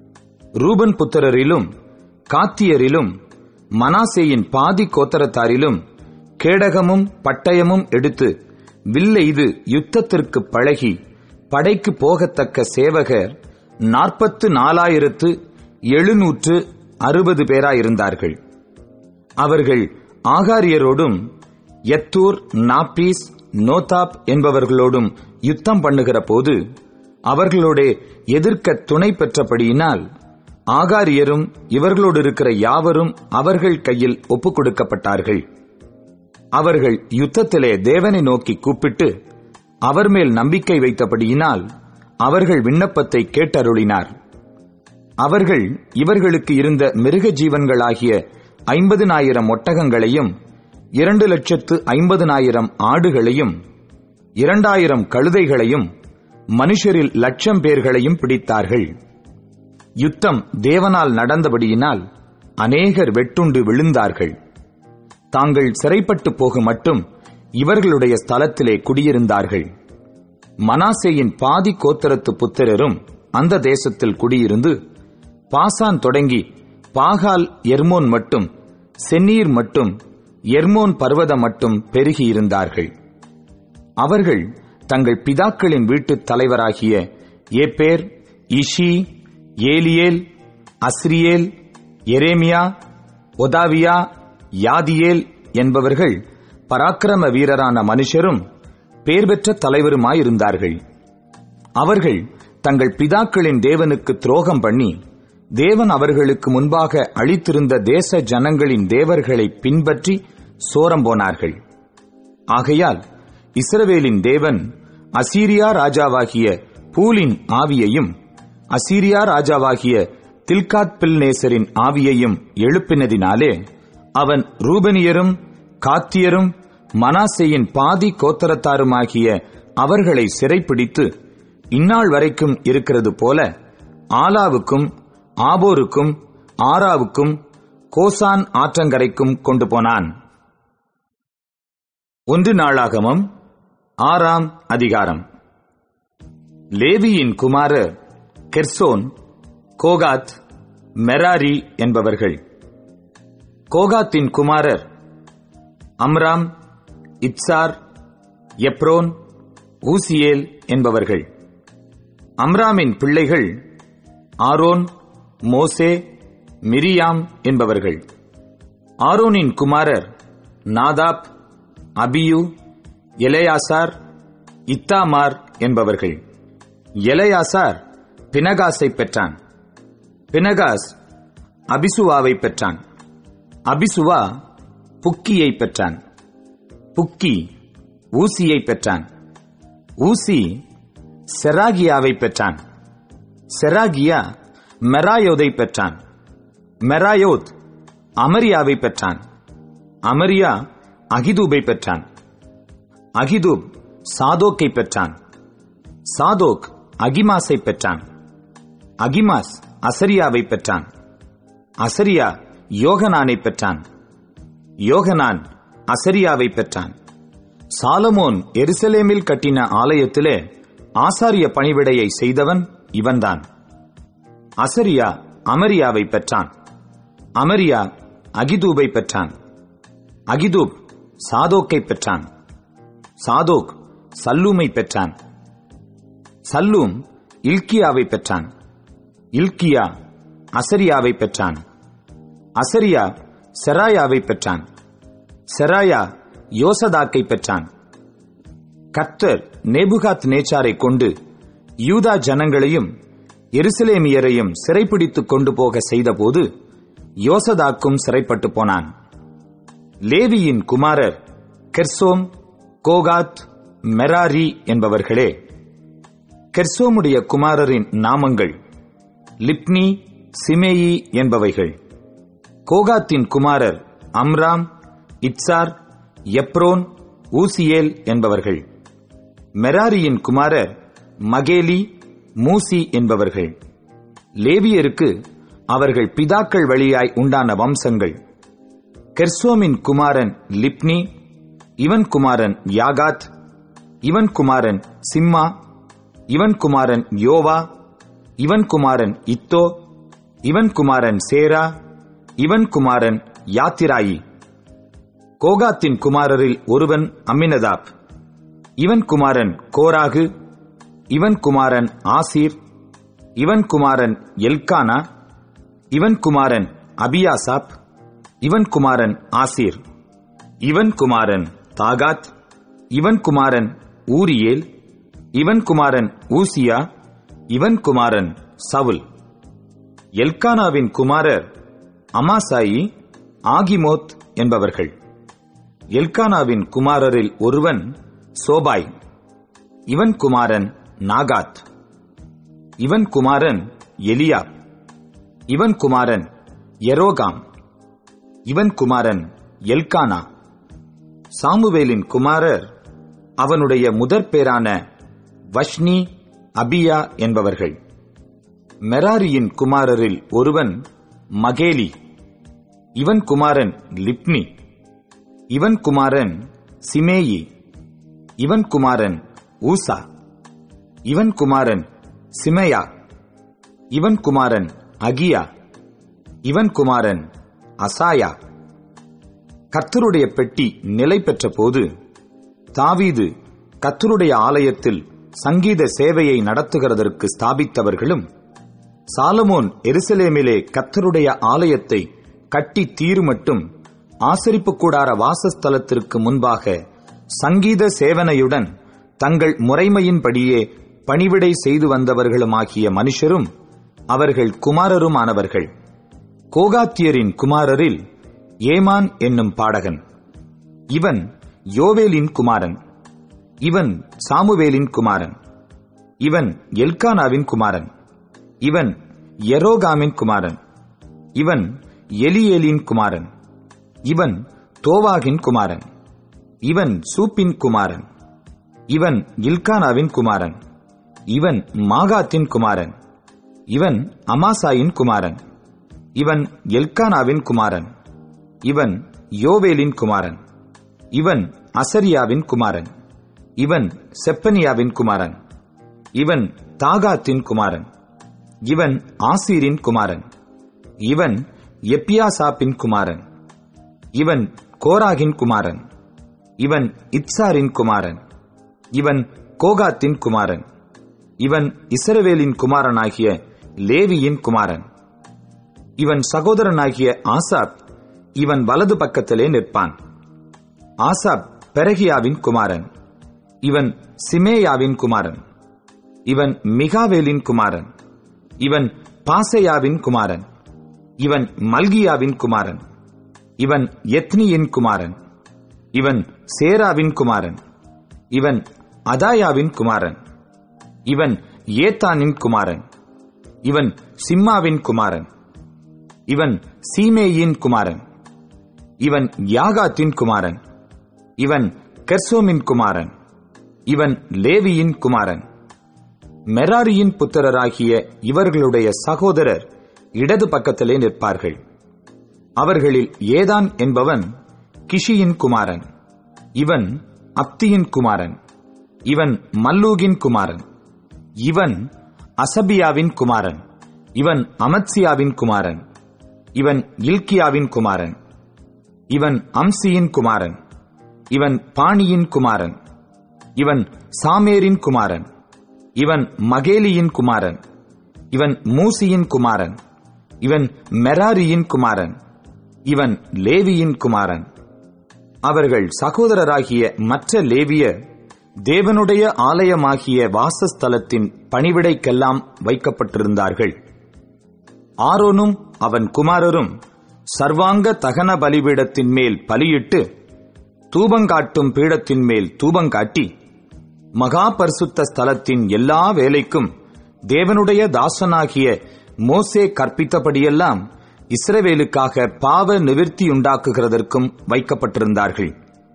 ரூபன் புத்திரரிலும் காத்தியரிலும் மனாசேயின் பாதி கோத்தரத்தாரிலும் கேடகமும் பட்டயமும் எடுத்து வில்லெய்து யுத்தத்திற்கு பழகி படைக்கு போகத்தக்க சேவகர் நாற்பத்து நாலாயிரத்து எழுநூற்று அறுபது பேராயிருந்தார்கள் அவர்கள் ஆகாரியரோடும் எத்தூர் நாப்பீஸ் நோதாப் என்பவர்களோடும் யுத்தம் பண்ணுகிற போது அவர்களோடே எதிர்க்க துணை பெற்றபடியினால் ஆகாரியரும் இவர்களோடு இருக்கிற யாவரும் அவர்கள் கையில் ஒப்புக் கொடுக்கப்பட்டார்கள் அவர்கள் யுத்தத்திலே தேவனை நோக்கி கூப்பிட்டு அவர் மேல் நம்பிக்கை வைத்தபடியினால் அவர்கள் விண்ணப்பத்தை கேட்டருளினார் அவர்கள் இவர்களுக்கு இருந்த மிருக ஜீவன்களாகிய ஐம்பதினாயிரம் ஒட்டகங்களையும் இரண்டு லட்சத்து ஐம்பதினாயிரம் ஆடுகளையும் இரண்டாயிரம் கழுதைகளையும் மனுஷரில் லட்சம் பேர்களையும் பிடித்தார்கள் யுத்தம் தேவனால் நடந்தபடியினால் அநேகர் வெட்டுண்டு விழுந்தார்கள் தாங்கள் சிறைப்பட்டு போக மட்டும் இவர்களுடைய ஸ்தலத்திலே குடியிருந்தார்கள் மனாசேயின் பாதி கோத்திரத்து புத்திரரும் அந்த தேசத்தில் குடியிருந்து பாசான் தொடங்கி பாகால் எர்மோன் மட்டும் சென்னீர் மட்டும் எர்மோன் பர்வதம் மட்டும் பெருகியிருந்தார்கள் அவர்கள் தங்கள் பிதாக்களின் வீட்டுத் தலைவராகிய ஏப்பேர் இஷி ஏலியேல் அஸ்ரியேல் எரேமியா ஒதாவியா யாதியேல் என்பவர்கள் பராக்கிரம வீரரான மனுஷரும் பேர் பெற்ற தலைவருமாயிருந்தார்கள் அவர்கள் தங்கள் பிதாக்களின் தேவனுக்கு துரோகம் பண்ணி தேவன் அவர்களுக்கு முன்பாக அளித்திருந்த தேச ஜனங்களின் தேவர்களை பின்பற்றி சோரம் போனார்கள் ஆகையால் இஸ்ரவேலின் தேவன் அசீரியா ராஜாவாகிய பூலின் ஆவியையும் அசீரியா ராஜாவாகிய தில்காத் பில்நேசரின் ஆவியையும் எழுப்பினதினாலே அவன் ரூபனியரும் காத்தியரும் மனாசேயின் பாதி கோத்தரத்தாருமாகிய அவர்களை சிறைப்பிடித்து இந்நாள் வரைக்கும் இருக்கிறது போல ஆலாவுக்கும் ஆபோருக்கும் ஆராவுக்கும் கோசான் ஆற்றங்கரைக்கும் கொண்டு போனான் ஒன்று நாளாகமம் ஆறாம் அதிகாரம் லேவியின் குமாரர் கெர்சோன் கோகாத் மெராரி என்பவர்கள் கோகாத்தின் குமாரர் அம்ராம் இப்சார் எப்ரோன் ஊசியேல் என்பவர்கள் அம்ராமின் பிள்ளைகள் ஆரோன் மோசே மிரியாம் என்பவர்கள் ஆரோனின் குமாரர் நாதாப் அபியு எலையாசார் இத்தாமார் என்பவர்கள் எலையாசார் பினகாஸை பெற்றான் பினகாஸ் அபிசுவாவை பெற்றான் அபிசுவா புக்கியை பெற்றான் புக்கி ஊசியை பெற்றான் ஊசி செராகியாவை பெற்றான் செராகியா மெராயோதை பெற்றான் மெராயோத் அமரியாவை பெற்றான் அமரியா அகிதூபை பெற்றான் அகிதூப் சாதோக்கை பெற்றான் சாதோக் அகிமாஸை பெற்றான் அகிமாஸ் அசரியாவை பெற்றான் அசரியா யோகனானை பெற்றான் யோகனான் அசரியாவை பெற்றான் சாலமோன் எருசலேமில் கட்டின ஆலயத்திலே ஆசாரிய பணிவிடையை செய்தவன் இவன்தான் அசரியா அமரியாவை பெற்றான் அமரியா அகிதூபை பெற்றான் அகிதூப் சாதோக்கை பெற்றான் சாதோக் சல்லூமை பெற்றான் சல்லூம் இல்கியாவை பெற்றான் இல்கியா அசரியாவை பெற்றான் அசரியா செராயாவை பெற்றான் செராயா யோசதாக்கை பெற்றான் கர்த்தர் நேபுகாத் நேச்சாரை கொண்டு யூதா ஜனங்களையும் எருசலேமியரையும் சிறைப்பிடித்துக் கொண்டு போக செய்தபோது யோசதாக்கும் சிறைப்பட்டு போனான் லேவியின் குமாரர் கெர்சோம் கோகாத் மெராரி என்பவர்களே கெர்சோமுடைய குமாரரின் நாமங்கள் லிப்னி சிமேயி என்பவைகள் கோகாத்தின் குமாரர் அம்ராம் இட்சார் எப்ரோன் ஊசியேல் என்பவர்கள் மெராரியின் குமாரர் மகேலி மூசி என்பவர்கள் லேவியருக்கு அவர்கள் பிதாக்கள் வழியாய் உண்டான வம்சங்கள் கெர்சோமின் குமாரன் லிப்னி இவன் குமாரன் யாகாத் இவன் குமாரன் சிம்மா இவன் குமாரன் யோவா இவன் குமாரன் இத்தோ இவன் குமாரன் சேரா இவன் குமாரன் யாத்திராயி கோகாத்தின் குமாரரில் ஒருவன் அம்மினதாப் இவன் குமாரன் கோராகு இவன் குமாரன் ஆசீர் இவன் குமாரன் எல்கானா இவன் குமாரன் அபியாசாப் இவன் குமாரன் ஆசீர் இவன் குமாரன் தாகாத் இவன் குமாரன் ஊரியேல் இவன் குமாரன் ஊசியா இவன் குமாரன் சவுல் எல்கானாவின் குமாரர் அமாசாயி ஆகிமோத் என்பவர்கள் எல்கானாவின் குமாரரில் ஒருவன் சோபாய் இவன் குமாரன் நாகாத் இவன் குமாரன் எலியாப் இவன் குமாரன் எரோகாம் இவன் குமாரன் எல்கானா சாமுவேலின் குமாரர் அவனுடைய முதற் பேரான வஷ்னி அபியா என்பவர்கள் மெராரியின் குமாரரில் ஒருவன் மகேலி இவன் குமாரன் லிப்னி இவன் குமாரன் சிமேயி இவன் குமாரன் ஊசா இவன் குமாரன் சிமையா இவன் குமாரன் அகியா இவன் குமாரன் அசாயா கர்த்தருடைய பெட்டி நிலை பெற்ற போது தாவீது கர்த்தருடைய ஆலயத்தில் சங்கீத சேவையை நடத்துகிறதற்கு ஸ்தாபித்தவர்களும் சாலமோன் எருசலேமிலே கர்த்தருடைய ஆலயத்தை கட்டி தீருமட்டும் ஆசரிப்பு கூடார வாசஸ்தலத்திற்கு முன்பாக சங்கீத சேவனையுடன் தங்கள் முறைமையின்படியே பணிவிடை செய்து வந்தவர்களுமாகிய மனுஷரும் அவர்கள் குமாரருமானவர்கள் கோகாத்தியரின் குமாரரில் ஏமான் என்னும் பாடகன் இவன் யோவேலின் குமாரன் இவன் சாமுவேலின் குமாரன் இவன் எல்கானாவின் குமாரன் இவன் எரோகாமின் குமாரன் இவன் எலியேலின் குமாரன் இவன் தோவாகின் குமாரன் இவன் சூப்பின் குமாரன் இவன் இல்கானாவின் குமாரன் இவன் மாகாத்தின் குமாரன் இவன் அமாசாயின் குமாரன் இவன் எல்கானாவின் குமாரன் இவன் யோவேலின் குமாரன் இவன் அசரியாவின் குமாரன் இவன் செப்பனியாவின் குமாரன் இவன் தாகாத்தின் குமாரன் இவன் ஆசீரின் குமாரன் இவன் எப்பியாசாப்பின் குமாரன் இவன் கோராகின் குமாரன் இவன் இத்சாரின் குமாரன் இவன் கோகாத்தின் குமாரன் இவன் இஸ்ரவேலின் குமாரனாகிய லேவியின் குமாரன் இவன் சகோதரனாகிய ஆசாப் இவன் வலது பக்கத்திலே நிற்பான் ஆசாப் பெரகியாவின் குமாரன் இவன் சிமேயாவின் குமாரன் இவன் மிகாவேலின் குமாரன் இவன் பாசையாவின் குமாரன் இவன் மல்கியாவின் குமாரன் இவன் எத்னியின் குமாரன் இவன் சேராவின் குமாரன் இவன் அதாயாவின் குமாரன் இவன் ஏத்தானின் குமாரன் இவன் சிம்மாவின் குமாரன் இவன் சீமேயின் குமாரன் இவன் யாகாத்தின் குமாரன் இவன் கெர்சோமின் குமாரன் இவன் லேவியின் குமாரன் மெராரியின் புத்திரராகிய இவர்களுடைய சகோதரர் இடது பக்கத்திலே நிற்பார்கள் அவர்களில் ஏதான் என்பவன் கிஷியின் குமாரன் இவன் அப்தியின் குமாரன் இவன் மல்லூகின் குமாரன் இவன் அசபியாவின் குமாரன் இவன் அமத்சியாவின் குமாரன் இவன் இல்கியாவின் குமாரன் இவன் அம்சியின் குமாரன் இவன் பாணியின் குமாரன் இவன் சாமேரின் குமாரன் இவன் மகேலியின் குமாரன் இவன் மூசியின் குமாரன் இவன் மெராரியின் குமாரன் இவன் லேவியின் குமாரன் அவர்கள் சகோதரராகிய மற்ற லேவியர் தேவனுடைய ஆலயமாகிய வாசஸ்தலத்தின் பணிவிடைக்கெல்லாம் வைக்கப்பட்டிருந்தார்கள் ஆரோனும் அவன் குமாரரும் சர்வாங்க தகன பலிபீடத்தின் மேல் பலியிட்டு தூபங்காட்டும் பீடத்தின் மேல் தூபங்காட்டி மகா பரிசுத்த ஸ்தலத்தின் எல்லா வேலைக்கும் தேவனுடைய தாசனாகிய மோசே கற்பித்தபடியெல்லாம் இஸ்ரவேலுக்காக பாவ நிவிர்த்தியுண்டாக்குகிறதற்கும் வைக்கப்பட்டிருந்தார்கள்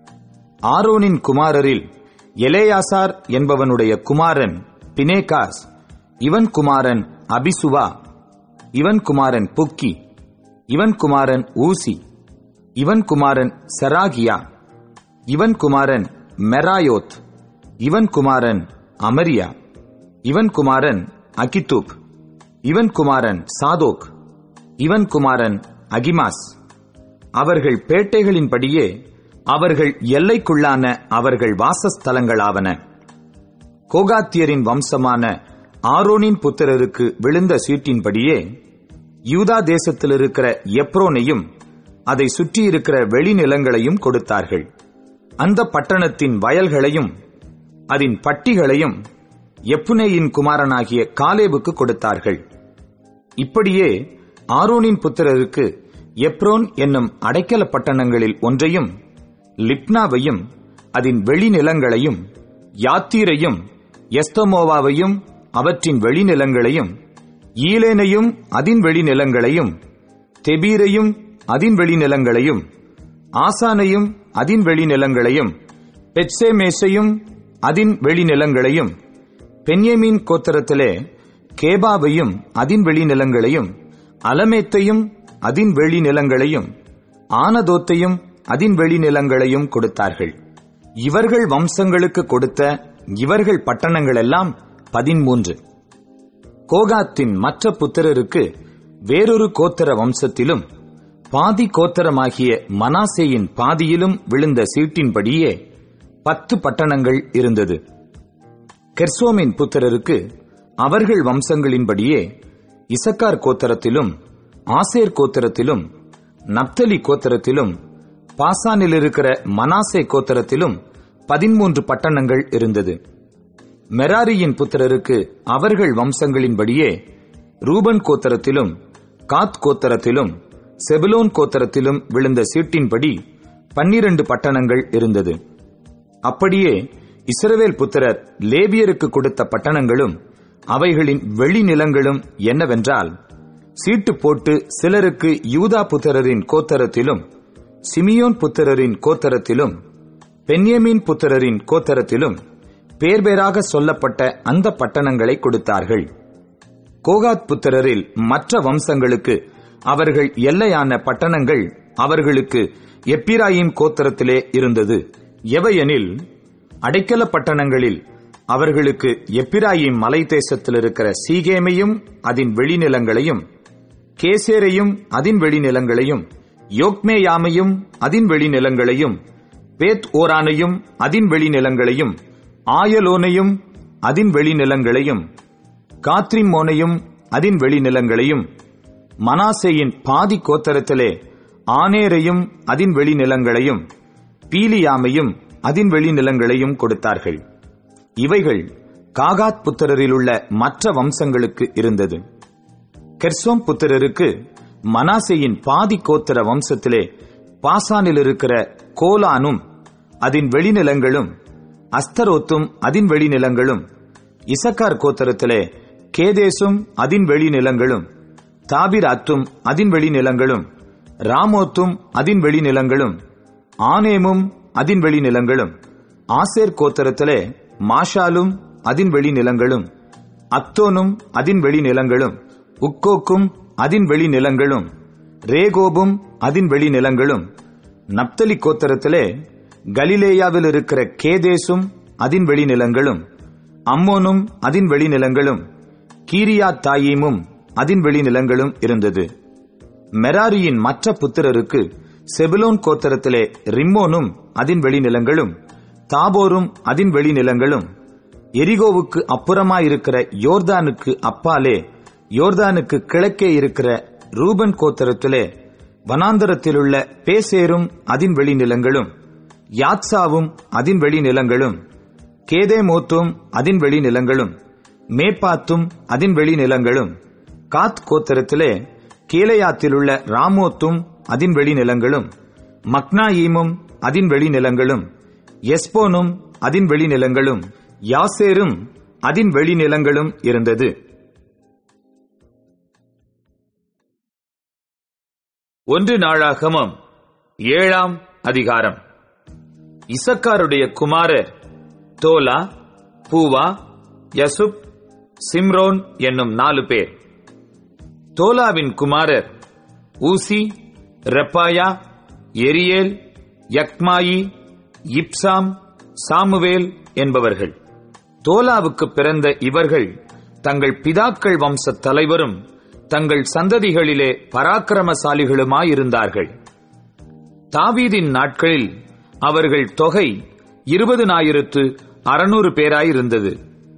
ஆரோனின் குமாரரில் எலேயாசார் என்பவனுடைய குமாரன் பினேகாஸ் இவன் குமாரன் அபிசுவா இவன் குமாரன் புக்கி இவன் குமாரன் ஊசி இவன் குமாரன் செராகியா இவன் குமாரன் மெராயோத் இவன் குமாரன் அமரியா இவன் குமாரன் அகித்தூப் இவன் குமாரன் சாதோக் இவன் குமாரன் அகிமாஸ் அவர்கள் பேட்டைகளின்படியே அவர்கள் எல்லைக்குள்ளான அவர்கள் வாசஸ்தலங்களாவன கோகாத்தியரின் வம்சமான ஆரோனின் புத்திரருக்கு விழுந்த சீட்டின்படியே யூதா தேசத்தில் இருக்கிற எப்ரோனையும் அதை சுற்றியிருக்கிற வெளிநிலங்களையும் கொடுத்தார்கள் அந்த பட்டணத்தின் வயல்களையும் அதன் பட்டிகளையும் எப்புனேயின் குமாரனாகிய காலேபுக்கு கொடுத்தார்கள் இப்படியே ஆரோனின் புத்திரருக்கு எப்ரோன் என்னும் அடைக்கல பட்டணங்களில் ஒன்றையும் லிப்னாவையும் அதன் வெளிநிலங்களையும் யாத்தீரையும் எஸ்தமோவாவையும் அவற்றின் வெளிநிலங்களையும் ஈலேனையும் அதின் வெளிநிலங்களையும் தெபீரையும் அதின் வெளிநிலங்களையும் ஆசானையும் அதின் வெளிநிலங்களையும் பெட்சேமேசையும் அதின் வெளிநிலங்களையும் பென்யமீன் கோத்திரத்திலே கேபாவையும் அதின் வெளிநிலங்களையும் அலமேத்தையும் அதின் வெளிநிலங்களையும் ஆனதோத்தையும் அதின் வெளிநிலங்களையும் கொடுத்தார்கள் இவர்கள் வம்சங்களுக்கு கொடுத்த இவர்கள் பட்டணங்களெல்லாம் பதிமூன்று கோகாத்தின் மற்ற புத்திரருக்கு வேறொரு கோத்திர வம்சத்திலும் பாதி கோத்திரமாகிய மனாசேயின் பாதியிலும் விழுந்த சீட்டின்படியே பத்து பட்டணங்கள் இருந்தது கெர்சோமின் புத்திரருக்கு அவர்கள் வம்சங்களின்படியே இசக்கார் கோத்திரத்திலும் ஆசேர் கோத்திரத்திலும் நப்தலி கோத்திரத்திலும் பாசானில் இருக்கிற மனாசே கோத்திரத்திலும் பதிமூன்று பட்டணங்கள் இருந்தது மெராரியின் புத்திரருக்கு அவர்கள் வம்சங்களின்படியே ரூபன் கோத்திரத்திலும் காத் கோத்திரத்திலும் செபுலோன் கோத்திரத்திலும் விழுந்த சீட்டின்படி பன்னிரண்டு பட்டணங்கள் இருந்தது அப்படியே இஸ்ரவேல் புத்திரர் லேபியருக்கு கொடுத்த பட்டணங்களும் அவைகளின் வெளிநிலங்களும் என்னவென்றால் சீட்டு போட்டு சிலருக்கு யூதா புத்திரரின் கோத்தரத்திலும் சிமியோன் புத்திரரின் கோத்தரத்திலும் பென்யமீன் புத்திரரின் கோத்தரத்திலும் பேர் பேராக சொல்லப்பட்ட அந்த பட்டணங்களை கொடுத்தார்கள் கோகாத் புத்திரரில் மற்ற வம்சங்களுக்கு அவர்கள் எல்லையான பட்டணங்கள் அவர்களுக்கு எப்பிராயிம் கோத்திரத்திலே இருந்தது எவையெனில் அடைக்கல பட்டணங்களில் அவர்களுக்கு எப்பிராயிம் மலை தேசத்தில் இருக்கிற சீகேமையும் அதன் வெளிநிலங்களையும் கேசேரையும் அதன் வெளிநிலங்களையும் யோக்மேயாமையும் அதன் வெளிநிலங்களையும் பேத் ஓரானையும் அதன் வெளிநிலங்களையும் ஆயலோனையும் அதன் வெளிநிலங்களையும் காத்ரிமோனையும் அதன் வெளிநிலங்களையும் மனாசேயின் பாதி கோத்தரத்திலே ஆனேரையும் அதன் வெளிநிலங்களையும் பீலியாமையும் அதன் வெளிநிலங்களையும் கொடுத்தார்கள் இவைகள் காகாத் புத்திரரிலுள்ள மற்ற வம்சங்களுக்கு இருந்தது கெர்சோம் புத்திரருக்கு மனாசேயின் பாதி கோத்திர வம்சத்திலே பாசானில் இருக்கிற கோலானும் அதன் வெளிநிலங்களும் அஸ்தரோத்தும் அதன் வெளிநிலங்களும் இசக்கார் கோத்திரத்திலே கேதேசும் அதன் வெளிநிலங்களும் தாபிராத்தும் அதன் வெளிநிலங்களும் ராமோத்தும் அதன் வெளிநிலங்களும் ஆனேமும் அதன் வெளிநிலங்களும் ஆசேர் கோத்திரத்திலே மாஷாலும் அதன் வெளிநிலங்களும் அத்தோனும் அதன் வெளிநிலங்களும் உக்கோக்கும் அதன் வெளிநிலங்களும் ரேகோபும் அதன் வெளிநிலங்களும் நப்தலி கோத்திரத்திலே கலிலேயாவில் இருக்கிற கேதேசும் அதன் வெளிநிலங்களும் அம்மோனும் அதன் வெளிநிலங்களும் கீரியா தாயீமும் அதன் வெளிநிலங்களும் இருந்தது மெராரியின் மற்ற புத்திரருக்கு செபுலோன் கோத்திரத்திலே ரிம்மோனும் அதன் வெளிநிலங்களும் தாபோரும் அதன் வெளிநிலங்களும் எரிகோவுக்கு அப்புறமாயிருக்கிற யோர்தானுக்கு அப்பாலே யோர்தானுக்கு கிழக்கே இருக்கிற ரூபன் கோத்திரத்திலே வனாந்தரத்திலுள்ள பேசேரும் அதன் வெளிநிலங்களும் யாத்சாவும் அதன் வெளிநிலங்களும் கேதேமோத்தும் அதன் வெளிநிலங்களும் மேப்பாத்தும் அதன் வெளிநிலங்களும் காத் கோத்திரத்திலே கீழையாத்திலுள்ள ராமோத்தும் அதன் வெளிநிலங்களும் மக்னாயீமும் அதன் வெளிநிலங்களும் எஸ்போனும் அதன் வெளிநிலங்களும் யாசேரும் அதன் வெளிநிலங்களும் இருந்தது ஒன்று நாளாகமம் ஏழாம் அதிகாரம் இசக்காருடைய குமாரர் தோலா பூவா யசுப் சிம்ரோன் என்னும் நாலு பேர் தோலாவின் குமாரர் ஊசி ரெப்பாயா எரியேல் யக்மாயி இப்சாம் சாமுவேல் என்பவர்கள் தோலாவுக்கு பிறந்த இவர்கள் தங்கள் பிதாக்கள் வம்ச தலைவரும் தங்கள் சந்ததிகளிலே பராக்கிரமசாலிகளுமாயிருந்தார்கள் தாவீதின் நாட்களில் அவர்கள் தொகை இருபதுனாயிரத்து அறுநூறு பேராயிருந்தது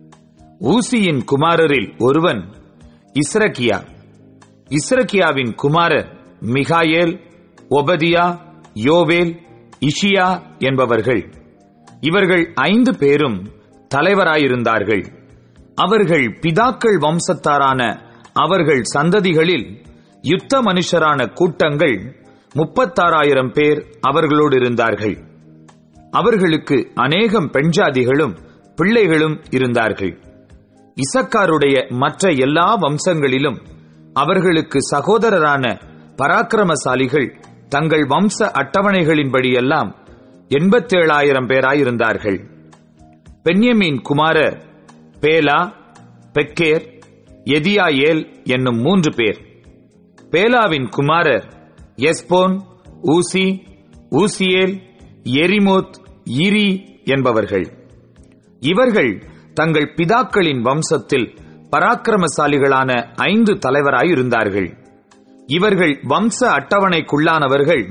ஊசியின் குமாரரில் ஒருவன் இஸ்ரகியா இஸ்ரகியாவின் குமாரர் மிகாயேல் ஒபதியா யோவேல் இஷியா என்பவர்கள் இவர்கள் ஐந்து பேரும் தலைவராயிருந்தார்கள் அவர்கள் பிதாக்கள் வம்சத்தாரான அவர்கள் சந்ததிகளில் யுத்த மனுஷரான கூட்டங்கள் முப்பத்தாறாயிரம் பேர் அவர்களோடு இருந்தார்கள் அவர்களுக்கு அநேகம் பெண்ஜாதிகளும் பிள்ளைகளும் இருந்தார்கள் இசக்காருடைய மற்ற எல்லா வம்சங்களிலும் அவர்களுக்கு சகோதரரான பராக்கிரமசாலிகள் தங்கள் வம்ச அட்டவணைகளின்படியெல்லாம் எண்பத்தேழாயிரம் பேராயிருந்தார்கள் பென்யமீன் குமாரர் பேலா பெக்கேர் எதியாயேல் என்னும் மூன்று பேர் பேலாவின் குமாரர் எஸ்போன் ஊசி ஊசியேல் எரிமோத் இரி என்பவர்கள் இவர்கள் தங்கள் பிதாக்களின் வம்சத்தில் பராக்கிரமசாலிகளான ஐந்து தலைவராயிருந்தார்கள் இவர்கள் வம்ச அட்டவணைக்குள்ளானவர்கள்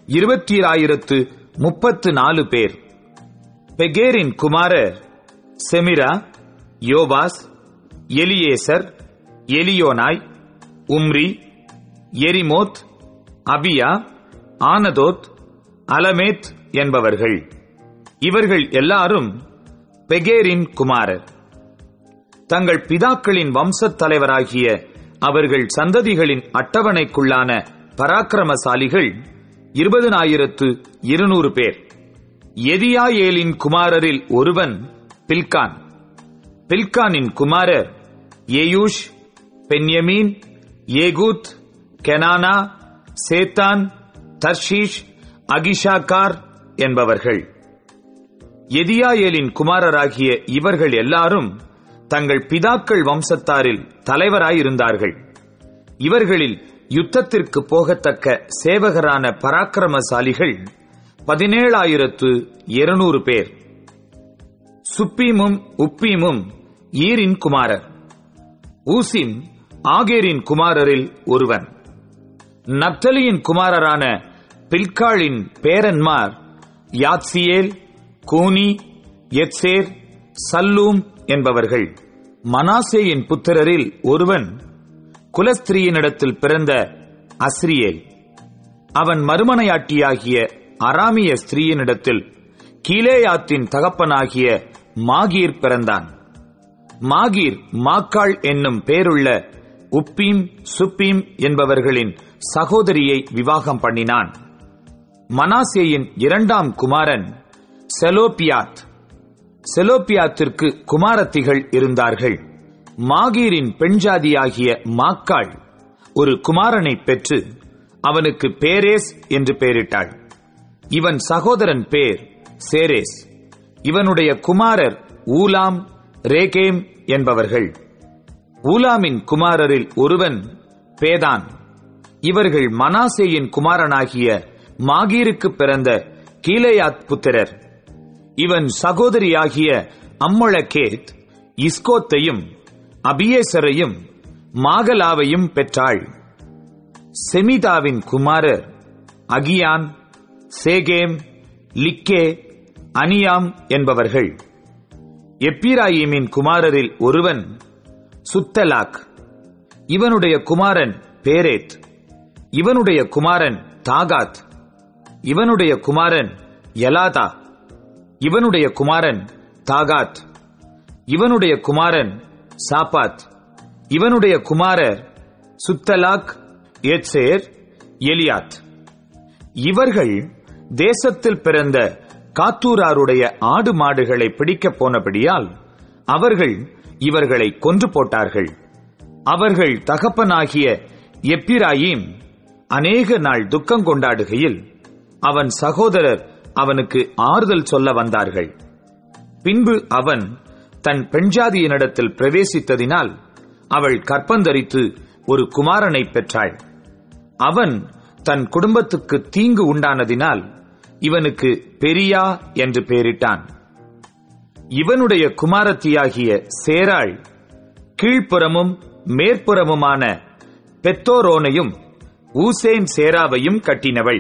இருபத்தி முப்பத்து நாலு பேர் பெகேரின் குமாரர் செமிரா யோபாஸ் எலியேசர் எலியோனாய் உம்ரி எரிமோத் அபியா ஆனதோத் அலமேத் என்பவர்கள் இவர்கள் எல்லாரும் பெகேரின் குமாரர் தங்கள் பிதாக்களின் வம்சத் தலைவராகிய அவர்கள் சந்ததிகளின் அட்டவணைக்குள்ளான பராக்கிரமசாலிகள் இருபதனாயிரத்து இருநூறு பேர் எதியாயேலின் குமாரரில் ஒருவன் பில்கான் பில்கானின் குமாரர் ஏயூஷ் பென்யமீன் ஏகூத் கெனானா சேத்தான் தர்ஷீஷ் அகிஷாக்கார் என்பவர்கள் எதியாயேலின் குமாரராகிய இவர்கள் எல்லாரும் தங்கள் பிதாக்கள் வம்சத்தாரில் தலைவராயிருந்தார்கள் இவர்களில் யுத்தத்திற்கு போகத்தக்க சேவகரான பராக்கிரமசாலிகள் பதினேழாயிரத்து இருநூறு பேர் சுப்பீமும் உப்பீமும் ஈரின் குமாரர் ஊசிம் ஆகேரின் குமாரரில் ஒருவன் நப்தலியின் குமாரரான பில்காளின் பேரன்மார் யாத்சியேல் கூனி எத்சேர் சல்லூம் என்பவர்கள் மனாசேயின் புத்திரரில் ஒருவன் குலஸ்திரியினிடத்தில் பிறந்த அஸ்ரியேல் அவன் மறுமனையாட்டியாகிய அராமிய ஸ்திரீயினிடத்தில் கீலேயாத்தின் தகப்பனாகிய மாகீர் பிறந்தான் மாகீர் மாக்காள் என்னும் பேருள்ள உப்பீம் சுப்பீம் என்பவர்களின் சகோதரியை விவாகம் பண்ணினான் மனாசேயின் இரண்டாம் குமாரன் செலோபியாத் செலோப்பியாத்திற்கு குமாரத்திகள் இருந்தார்கள் மாகீரின் பெண்ஜாதியாகிய மாக்காள் ஒரு குமாரனை பெற்று அவனுக்கு பேரேஸ் என்று பெயரிட்டாள் இவன் சகோதரன் பேர் சேரேஸ் இவனுடைய குமாரர் ஊலாம் ரேகேம் என்பவர்கள் ஊலாமின் குமாரரில் ஒருவன் பேதான் இவர்கள் மனாசேயின் குமாரனாகிய மாகீருக்கு பிறந்த கீலேயாத் புத்திரர் இவன் சகோதரியாகிய அம்மொழகேத் இஸ்கோத்தையும் அபியேசரையும் மாகலாவையும் பெற்றாள் செமிதாவின் குமாரர் அகியான் சேகேம் லிக்கே அனியாம் என்பவர்கள் எப்பிராயிமின் குமாரரில் ஒருவன் சுத்தலாக் இவனுடைய குமாரன் பேரேத் இவனுடைய குமாரன் தாகாத் இவனுடைய குமாரன் யலாதா இவனுடைய குமாரன் தாகாத் இவனுடைய குமாரன் சாபாத் இவனுடைய குமாரர் சுத்தலாக் எத்சேர் எலியாத் இவர்கள் தேசத்தில் பிறந்த காத்தூராருடைய ஆடு மாடுகளை பிடிக்கப் போனபடியால் அவர்கள் இவர்களை கொன்று போட்டார்கள் அவர்கள் தகப்பனாகிய எப்பிராயிம் அநேக நாள் துக்கம் கொண்டாடுகையில் அவன் சகோதரர் அவனுக்கு ஆறுதல் சொல்ல வந்தார்கள் பின்பு அவன் தன் பெண்ஜாதியினிடத்தில் பிரவேசித்ததினால் அவள் கற்பந்தரித்து ஒரு குமாரனை பெற்றாள் அவன் தன் குடும்பத்துக்கு தீங்கு உண்டானதினால் இவனுக்கு பெரியா என்று பெயரிட்டான் இவனுடைய குமாரத்தியாகிய சேராள் கீழ்ப்புறமும் மேற்புறமுமான பெத்தோரோனையும் ஊசேன் சேராவையும் கட்டினவள்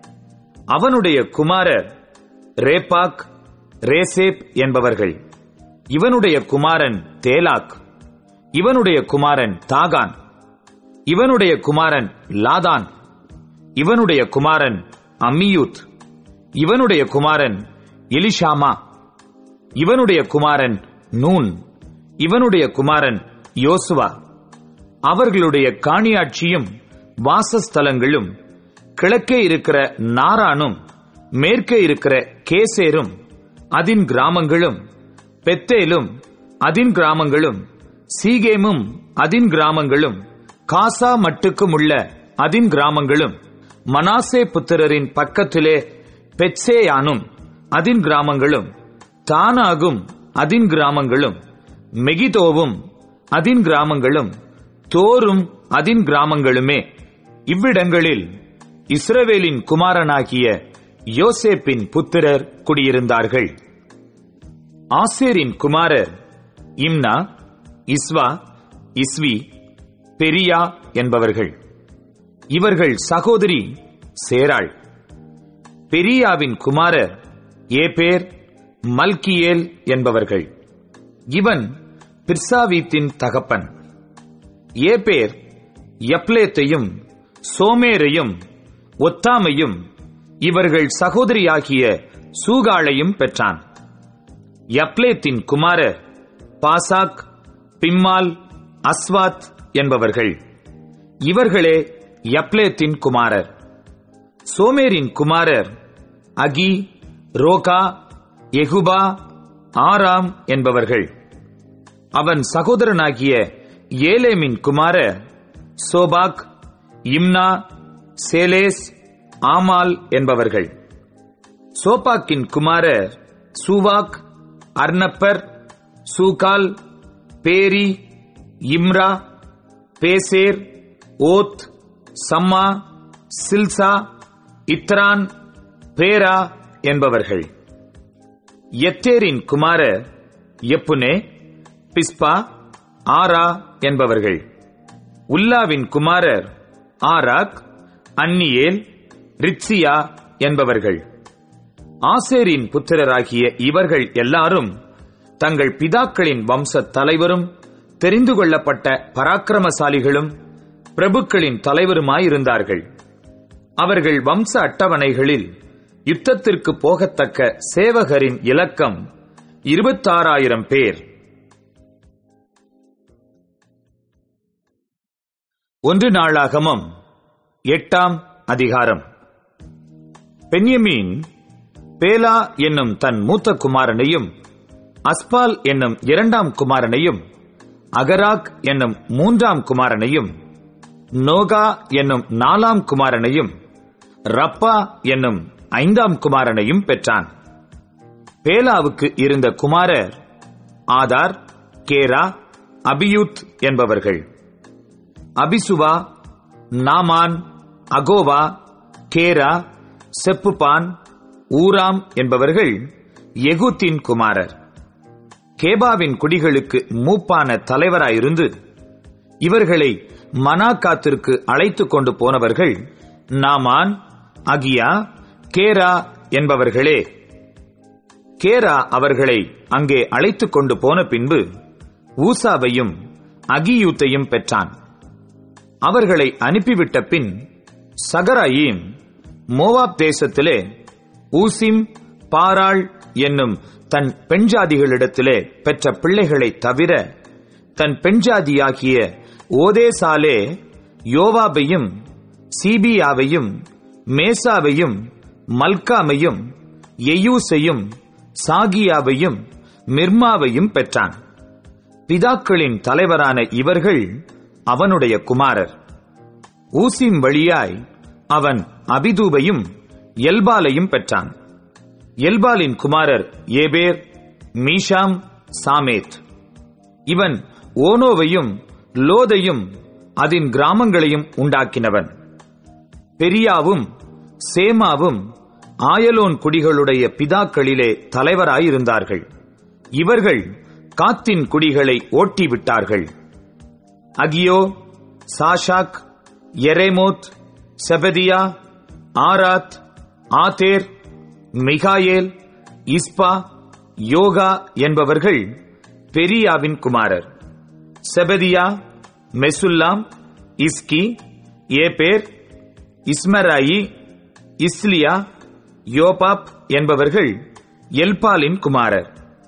அவனுடைய குமாரர் ரேபாக் ரேசேப் என்பவர்கள் இவனுடைய குமாரன் தேலாக் இவனுடைய குமாரன் தாகான் இவனுடைய குமாரன் லாதான் இவனுடைய குமாரன் அம்மியூத் இவனுடைய குமாரன் எலிஷாமா இவனுடைய குமாரன் நூன் இவனுடைய குமாரன் யோசுவா அவர்களுடைய காணியாட்சியும் வாசஸ்தலங்களும் கிழக்கே இருக்கிற நாரானும் மேற்கே இருக்கிற கேசேரும் அதின் கிராமங்களும் பெத்தேலும் அதின் கிராமங்களும் சீகேமும் அதின் கிராமங்களும் காசா மட்டுக்கும் உள்ள அதின் கிராமங்களும் மனாசே புத்திரரின் பக்கத்திலே பெட்சேயானும் அதின் கிராமங்களும் தானாகும் அதின் கிராமங்களும் மெகிதோவும் அதின் கிராமங்களும் தோரும் அதின் கிராமங்களுமே இவ்விடங்களில் இஸ்ரவேலின் குமாரனாகிய யோசேப்பின் புத்திரர் குடியிருந்தார்கள் ஆசேரின் குமாரர் இம்னா இஸ்வா இஸ்வி பெரியா என்பவர்கள் இவர்கள் சகோதரி சேராள் பெரியாவின் குமாரர் ஏபேர் மல்கியேல் என்பவர்கள் இவன் பிர்சாவீத்தின் தகப்பன் ஏபேர் யப்லேத்தையும் சோமேரையும் ஒத்தாமையும் இவர்கள் சகோதரியாகிய சூகாளையும் பெற்றான் யப்லேத்தின் குமாரர் பாசாக் பிம்மால் அஸ்வாத் என்பவர்கள் இவர்களே யப்லேத்தின் குமாரர் சோமேரின் குமாரர் அகி ரோகா எகுபா ஆராம் என்பவர்கள் அவன் சகோதரனாகிய ஏலேமின் குமாரர் சோபாக் இம்னா சேலேஸ் ஆமால் என்பவர்கள் சோபாக்கின் குமாரர் சூவாக் அர்னப்பர் சூகால் பேரி இம்ரா பேசேர் ஓத் சம்மா சில்சா இத்ரான் பேரா என்பவர்கள் எத்தேரின் குமாரர் எப்புனே பிஸ்பா ஆரா என்பவர்கள் உல்லாவின் குமாரர் ஆராக் அன்னியேல் ரித்சியா என்பவர்கள் ஆசேரின் புத்திரராகிய இவர்கள் எல்லாரும் தங்கள் பிதாக்களின் வம்ச தலைவரும் தெரிந்து கொள்ளப்பட்ட பராக்கிரமசாலிகளும் பிரபுக்களின் தலைவருமாயிருந்தார்கள் அவர்கள் வம்ச அட்டவணைகளில் யுத்தத்திற்கு போகத்தக்க சேவகரின் இலக்கம் இருபத்தாறாயிரம் பேர் ஒன்று நாளாகமம் எட்டாம் அதிகாரம் பென்யமீன் பேலா என்னும் தன் மூத்த குமாரனையும் அஸ்பால் என்னும் இரண்டாம் குமாரனையும் அகராக் என்னும் மூன்றாம் குமாரனையும் நோகா என்னும் நாலாம் குமாரனையும் ரப்பா என்னும் ஐந்தாம் குமாரனையும் பெற்றான் பேலாவுக்கு இருந்த குமாரர் ஆதார் கேரா அபியூத் என்பவர்கள் அபிசுவா நாமான் அகோவா கேரா செப்புபான் ஊராம் என்பவர்கள் எகுத்தின் குமாரர் கேபாவின் குடிகளுக்கு மூப்பான தலைவராயிருந்து இவர்களை மனாக்காத்திற்கு அழைத்துக் கொண்டு போனவர்கள் நாமான் அகியா கேரா என்பவர்களே கேரா அவர்களை அங்கே அழைத்துக் கொண்டு போன பின்பு ஊசாவையும் அகியூத்தையும் பெற்றான் அவர்களை அனுப்பிவிட்ட பின் சகராயீம் மோவாப் தேசத்திலே ஊசிம் பாராள் என்னும் தன் பெண்ஜாதிகளிடத்திலே பெற்ற பிள்ளைகளைத் தவிர தன் பெண்ஜாதியாகிய ஓதேசாலே யோவாபையும் சீபியாவையும் மேசாவையும் மல்காமையும் எயூசையும் சாகியாவையும் மிர்மாவையும் பெற்றான் பிதாக்களின் தலைவரான இவர்கள் அவனுடைய குமாரர் ஊசிம் வழியாய் அவன் அபிதூபையும் எல்பாலையும் பெற்றான் எல்பாலின் குமாரர் ஏபேர் மீஷாம் சாமேத் இவன் ஓனோவையும் லோதையும் அதன் கிராமங்களையும் உண்டாக்கினவன் பெரியாவும் சேமாவும் ஆயலோன் குடிகளுடைய பிதாக்களிலே தலைவராயிருந்தார்கள் இவர்கள் காத்தின் குடிகளை ஓட்டிவிட்டார்கள் அகியோ சாஷாக் எரேமோத் செபதியா ஆராத் ஆதேர் மிகாயேல் இஸ்பா யோகா என்பவர்கள் பெரியாவின் குமாரர் செபதியா மெசுல்லாம் இஸ்கி ஏபேர் இஸ்மராயி இஸ்லியா யோபாப் என்பவர்கள் எல்பாலின் குமாரர்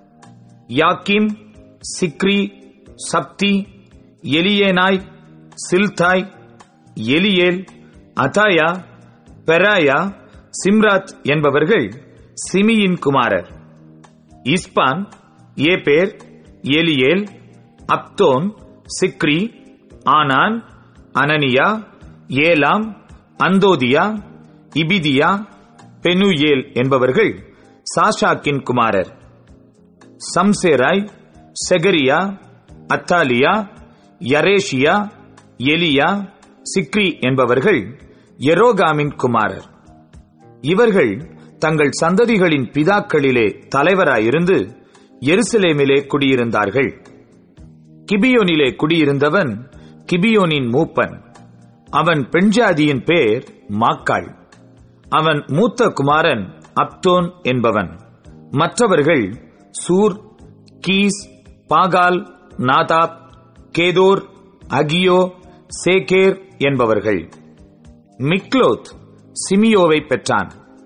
யாக்கிம் சிக்ரி சப்தி எலியேனாய் சில்தாய் எலியேல் அதாயா பெராயா சிம்ராத் என்பவர்கள் சிமியின் குமாரர் இஸ்பான் ஏபேர் எலியேல் அப்தோன் சிக்ரி ஆனான் அனனியா ஏலாம் அந்தோதியா இபிதியா பெனுயேல் என்பவர்கள் சாஷாக்கின் குமாரர் சம்சேராய் செகரியா அத்தாலியா யரேஷியா எலியா சிக்ரி என்பவர்கள் எரோகாமின் குமாரர் இவர்கள் தங்கள் சந்ததிகளின் பிதாக்களிலே தலைவராயிருந்து எருசலேமிலே குடியிருந்தார்கள் கிபியோனிலே குடியிருந்தவன் கிபியோனின் மூப்பன் அவன் பெண்ஜாதியின் பேர் மாக்காள் அவன் மூத்த குமாரன் அப்தோன் என்பவன் மற்றவர்கள் சூர் கீஸ் பாகால் நாதாப் கேதோர் அகியோ சேகேர் என்பவர்கள் மிக்லோத் சிமியோவை பெற்றான்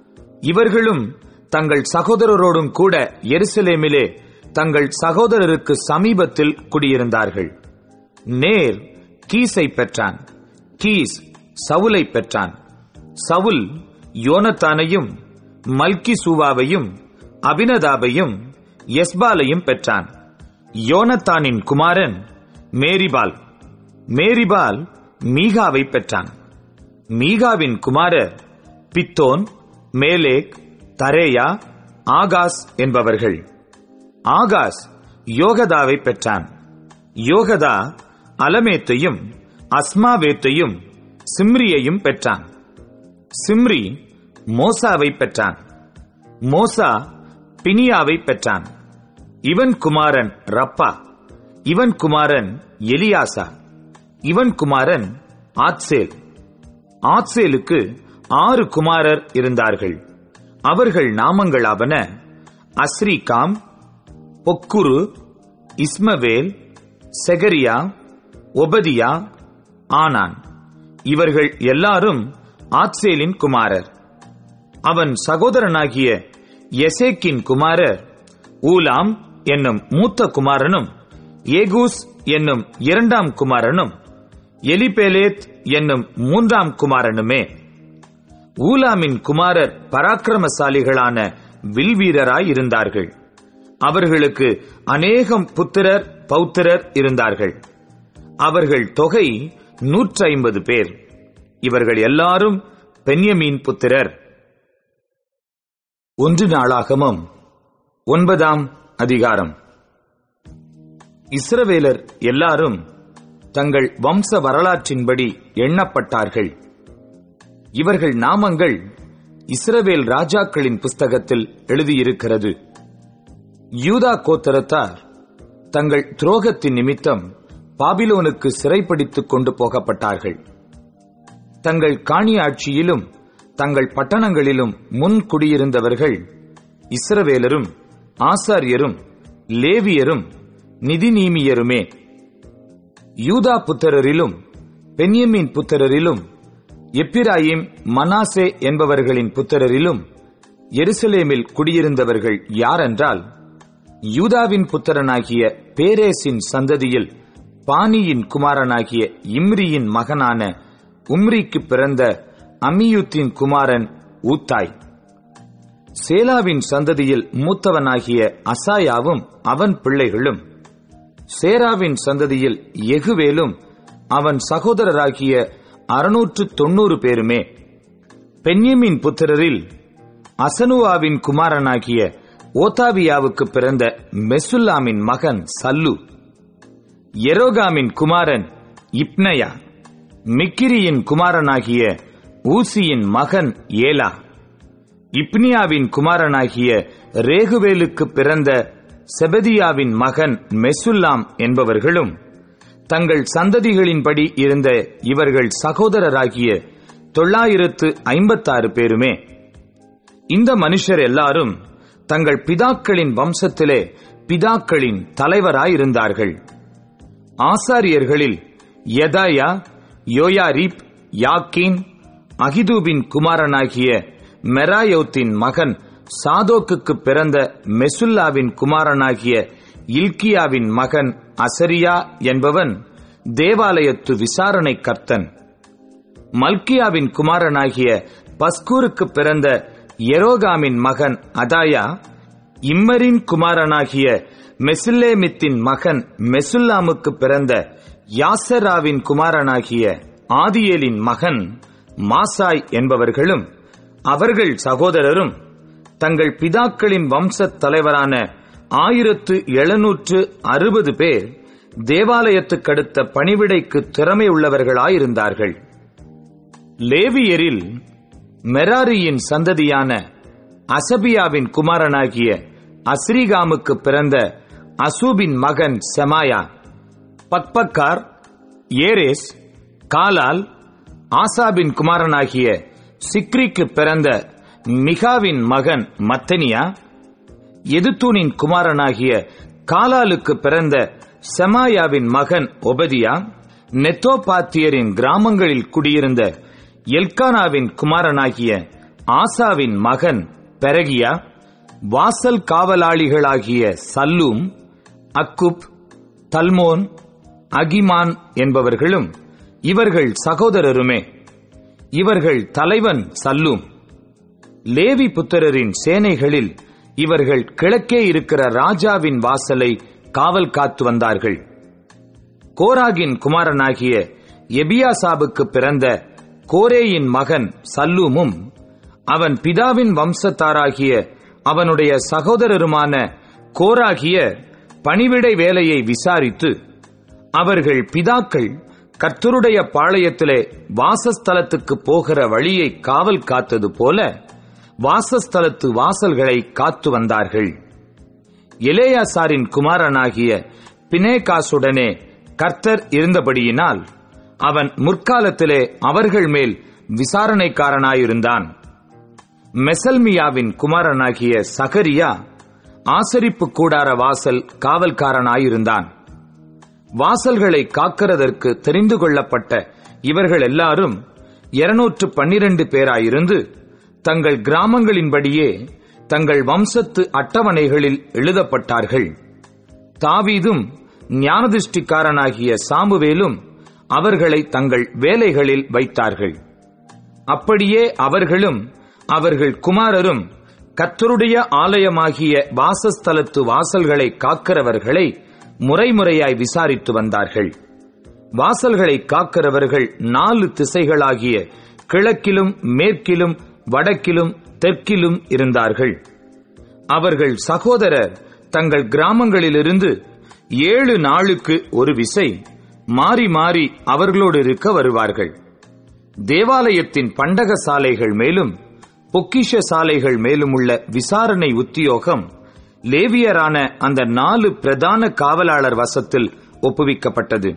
இவர்களும் தங்கள் சகோதரரோடும் கூட எருசலேமிலே தங்கள் சகோதரருக்கு சமீபத்தில் குடியிருந்தார்கள் நேர் கீஸை பெற்றான் கீஸ் சவுலை பெற்றான் சவுல் யோனத்தானையும் மல்கிசூவாவையும் அபினதாபையும் எஸ்பாலையும் பெற்றான் யோனத்தானின் குமாரன் மேரிபால் மேரிபால் மீகாவை பெற்றான் மீகாவின் குமாரர் பித்தோன் மேலேக் தரேயா ஆகாஸ் என்பவர்கள் ஆகாஸ் யோகதாவை பெற்றான் யோகதா அலமேத்தையும் அஸ்மாவேத்தையும் சிம்ரியையும் பெற்றான் சிம்ரி மோசாவை பெற்றான் மோசா பினியாவை பெற்றான் இவன் குமாரன் ரப்பா இவன் குமாரன் எலியாசா இவன் குமாரன் ஆத்சேல் ஆத்சேலுக்கு ஆறு குமாரர் இருந்தார்கள் அவர்கள் நாமங்களாவன அஸ்ரிகாம் பொக்குரு இஸ்மவேல் செகரியா ஒபதியா ஆனான் இவர்கள் எல்லாரும் ஆத்சேலின் குமாரர் அவன் சகோதரனாகிய எசேக்கின் குமாரர் ஊலாம் என்னும் மூத்த குமாரனும் ஏகூஸ் என்னும் இரண்டாம் குமாரனும் எலிபேலேத் என்னும் மூன்றாம் குமாரனுமே ஊலாமின் குமாரர் பராக்கிரமசாலிகளான வில்வீரராய் இருந்தார்கள் அவர்களுக்கு அநேகம் புத்திரர் பௌத்திரர் இருந்தார்கள் அவர்கள் தொகை நூற்றி ஐம்பது பேர் இவர்கள் எல்லாரும் பென்யமீன் புத்திரர் ஒன்று நாளாகமம் ஒன்பதாம் அதிகாரம் இஸ்ரவேலர் எல்லாரும் தங்கள் வம்ச வரலாற்றின்படி எண்ணப்பட்டார்கள் இவர்கள் நாமங்கள் இஸ்ரவேல் ராஜாக்களின் புஸ்தகத்தில் எழுதியிருக்கிறது யூதா கோத்தரத்தார் தங்கள் துரோகத்தின் நிமித்தம் பாபிலோனுக்கு சிறைப்பிடித்துக் கொண்டு போகப்பட்டார்கள் தங்கள் காணியாட்சியிலும் தங்கள் பட்டணங்களிலும் முன் குடியிருந்தவர்கள் இஸ்ரவேலரும் ஆசாரியரும் லேவியரும் நிதிநீமியருமே யூதா புத்திரரிலும் பென்யமின் புத்திரரிலும் எப்பிராயிம் மனாசே என்பவர்களின் புத்திரரிலும் எருசலேமில் குடியிருந்தவர்கள் யாரென்றால் யூதாவின் புத்திரனாகிய பேரேசின் சந்ததியில் பானியின் குமாரனாகிய இம்ரியின் மகனான உம்ரிக்கு பிறந்த அம்மியூத்தின் குமாரன் ஊத்தாய் சேலாவின் சந்ததியில் மூத்தவனாகிய அசாயாவும் அவன் பிள்ளைகளும் சேராவின் சந்ததியில் எகுவேலும் அவன் சகோதரராகிய அறுநூற்று தொன்னூறு பேருமே பென்யமின் புத்திரரில் அசனுவாவின் குமாரனாகிய ஓதாவியாவுக்கு பிறந்த மெசுல்லாமின் மகன் சல்லு எரோகாமின் குமாரன் இப்னயா மிக்கிரியின் குமாரனாகிய ஊசியின் மகன் ஏலா இப்னியாவின் குமாரனாகிய ரேகுவேலுக்கு பிறந்த செபதியாவின் மகன் மெசுல்லாம் என்பவர்களும் தங்கள் சந்ததிகளின்படி இருந்த இவர்கள் சகோதரராகிய தொள்ளாயிரத்து ஐம்பத்தாறு பேருமே இந்த மனுஷர் எல்லாரும் தங்கள் பிதாக்களின் வம்சத்திலே பிதாக்களின் தலைவராயிருந்தார்கள் ஆசாரியர்களில் யதாயா யோயாரிப் யாக்கீன் அகிதூபின் குமாரனாகிய மெராயோத்தின் மகன் சாதோக்குக்கு பிறந்த மெசுல்லாவின் குமாரனாகிய இல்கியாவின் மகன் அசரியா என்பவன் தேவாலயத்து விசாரணை கர்த்தன் மல்கியாவின் குமாரனாகிய பஸ்கூருக்கு பிறந்த எரோகாமின் மகன் அதாயா இம்மரின் குமாரனாகிய மெசுல்லேமித்தின் மகன் மெசுல்லாமுக்கு பிறந்த யாசராவின் குமாரனாகிய ஆதியேலின் மகன் மாசாய் என்பவர்களும் அவர்கள் சகோதரரும் தங்கள் பிதாக்களின் வம்சத் தலைவரான ஆயிரத்து எழுநூற்று அறுபது பேர் தேவாலயத்துக்கடுத்த பணிவிடைக்கு திறமை உள்ளவர்களாயிருந்தார்கள் லேவியரில் மெராரியின் சந்ததியான அசபியாவின் குமாரனாகிய அஸ்ரிகாமுக்கு பிறந்த அசூபின் மகன் செமாயா பக்பக்கார் ஏரேஸ் காலால் ஆசாபின் குமாரனாகிய சிக்ரிக்கு பிறந்த மிகாவின் மகன் மத்தனியா எதுத்தூனின் குமாரனாகிய காலாலுக்கு பிறந்த செமாயாவின் மகன் ஒபதியா நெத்தோபாத்தியரின் கிராமங்களில் குடியிருந்த எல்கானாவின் குமாரனாகிய ஆசாவின் மகன் பெரகியா வாசல் காவலாளிகளாகிய சல்லூம் அக்குப் தல்மோன் அகிமான் என்பவர்களும் இவர்கள் சகோதரருமே இவர்கள் தலைவன் சல்லூம் லேவி புத்திரரின் சேனைகளில் இவர்கள் கிழக்கே இருக்கிற ராஜாவின் வாசலை காவல் காத்து வந்தார்கள் கோராகின் குமாரனாகிய எபியாசாபுக்கு பிறந்த கோரேயின் மகன் சல்லூமும் அவன் பிதாவின் வம்சத்தாராகிய அவனுடைய சகோதரருமான கோராகிய பணிவிடை வேலையை விசாரித்து அவர்கள் பிதாக்கள் கர்த்தருடைய பாளையத்திலே வாசஸ்தலத்துக்கு போகிற வழியை காவல் காத்தது போல வாசஸ்தலத்து வாசல்களை காத்து வந்தார்கள் எலேயாசாரின் குமாரனாகிய பினேகாசுடனே கர்த்தர் இருந்தபடியினால் அவன் முற்காலத்திலே அவர்கள் மேல் விசாரணைக்காரனாயிருந்தான் மெசல்மியாவின் குமாரனாகிய சகரியா ஆசரிப்பு கூடார வாசல் காவல்காரனாயிருந்தான் வாசல்களை காக்கிறதற்கு தெரிந்து கொள்ளப்பட்ட இவர்கள் எல்லாரும் இருநூற்று பன்னிரண்டு பேராயிருந்து தங்கள் கிராமங்களின்படியே தங்கள் வம்சத்து அட்டவணைகளில் எழுதப்பட்டார்கள் தாவீதும் ஞானதிஷ்டிக்காரனாகிய சாமுவேலும் அவர்களை தங்கள் வேலைகளில் வைத்தார்கள் அப்படியே அவர்களும் அவர்கள் குமாரரும் கத்தருடைய ஆலயமாகிய வாசஸ்தலத்து வாசல்களை காக்கிறவர்களை முறைமுறையாய் விசாரித்து வந்தார்கள் வாசல்களை காக்கிறவர்கள் நாலு திசைகளாகிய கிழக்கிலும் மேற்கிலும் வடக்கிலும் தெற்கிலும் இருந்தார்கள் அவர்கள் சகோதரர் தங்கள் கிராமங்களிலிருந்து ஏழு நாளுக்கு ஒரு விசை மாறி மாறி அவர்களோடு இருக்க வருவார்கள் தேவாலயத்தின் பண்டக சாலைகள் மேலும் பொக்கிஷ சாலைகள் மேலும் உள்ள விசாரணை உத்தியோகம் லேவியரான அந்த நாலு பிரதான காவலாளர் வசத்தில் ஒப்புவிக்கப்பட்டது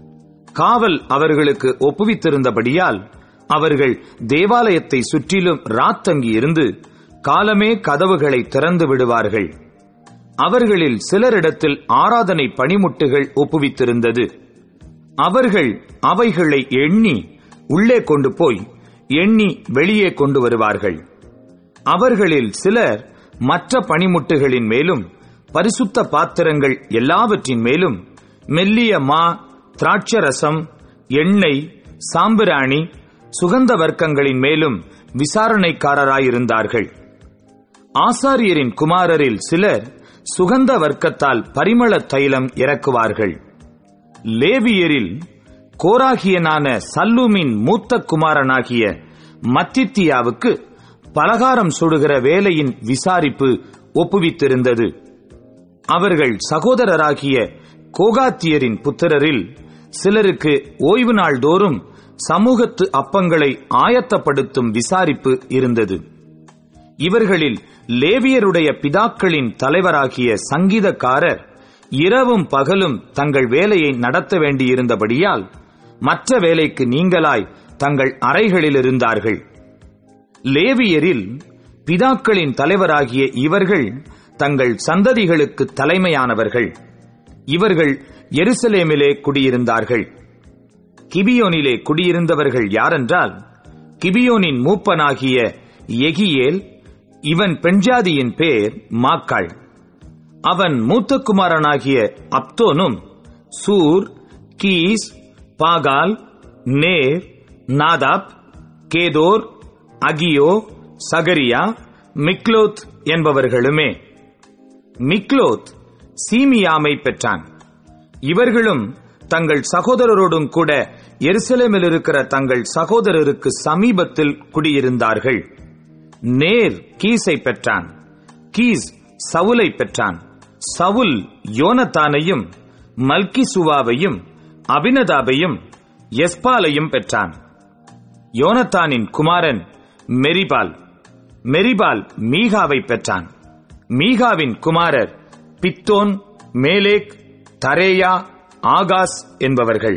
காவல் அவர்களுக்கு ஒப்புவித்திருந்தபடியால் அவர்கள் தேவாலயத்தை சுற்றிலும் ராத்தங்கி இருந்து காலமே கதவுகளை திறந்து விடுவார்கள் அவர்களில் சிலரிடத்தில் ஆராதனை பணிமுட்டுகள் ஒப்புவித்திருந்தது அவர்கள் அவைகளை எண்ணி உள்ளே கொண்டு போய் எண்ணி வெளியே கொண்டு வருவார்கள் அவர்களில் சிலர் மற்ற பணிமுட்டுகளின் மேலும் பரிசுத்த பாத்திரங்கள் எல்லாவற்றின் மேலும் மெல்லிய மா திராட்சரசம் எண்ணெய் சாம்பிராணி சுகந்த வர்க்கங்களின் மேலும் விசாரணைக்காரராயிருந்தார்கள் ஆசாரியரின் குமாரரில் சிலர் சுகந்த வர்க்கத்தால் பரிமள தைலம் இறக்குவார்கள் லேவியரில் கோராகியனான சல்லூமின் மூத்த குமாரனாகிய மத்தித்தியாவுக்கு பலகாரம் சுடுகிற வேலையின் விசாரிப்பு ஒப்புவித்திருந்தது அவர்கள் சகோதரராகிய கோகாத்தியரின் புத்திரரில் சிலருக்கு ஓய்வு நாள் தோறும் சமூகத்து அப்பங்களை ஆயத்தப்படுத்தும் விசாரிப்பு இருந்தது இவர்களில் லேவியருடைய பிதாக்களின் தலைவராகிய சங்கீதக்காரர் இரவும் பகலும் தங்கள் வேலையை நடத்த வேண்டியிருந்தபடியால் மற்ற வேலைக்கு நீங்களாய் தங்கள் அறைகளில் இருந்தார்கள் லேவியரில் பிதாக்களின் தலைவராகிய இவர்கள் தங்கள் சந்ததிகளுக்கு தலைமையானவர்கள் இவர்கள் எருசலேமிலே குடியிருந்தார்கள் கிபியோனிலே குடியிருந்தவர்கள் யாரென்றால் கிபியோனின் மூப்பனாகிய எகியேல் இவன் பெண்ஜாதியின் பேர் மாக்காள் அவன் மூத்த குமாரனாகிய அப்தோனும் சூர் கீஸ் பாகால் நேர் நாதாப் கேதோர் அகியோ சகரியா மிக்லோத் என்பவர்களுமே மிக்லோத் சீமியாமை பெற்றான் இவர்களும் தங்கள் சகோதரரோடும் கூட எருசலேமில் இருக்கிற தங்கள் சகோதரருக்கு சமீபத்தில் குடியிருந்தார்கள் நேர் கீஸை பெற்றான் கீஸ் சவுலை பெற்றான் சவுல் யோனத்தானையும் மல்கிசுவாவையும் அபினதாபையும் எஸ்பாலையும் பெற்றான் யோனத்தானின் குமாரன் மெரிபால் மெரிபால் மீகாவை பெற்றான் மீகாவின் குமாரர் பித்தோன் மேலேக் தரேயா ஆகாஸ் என்பவர்கள்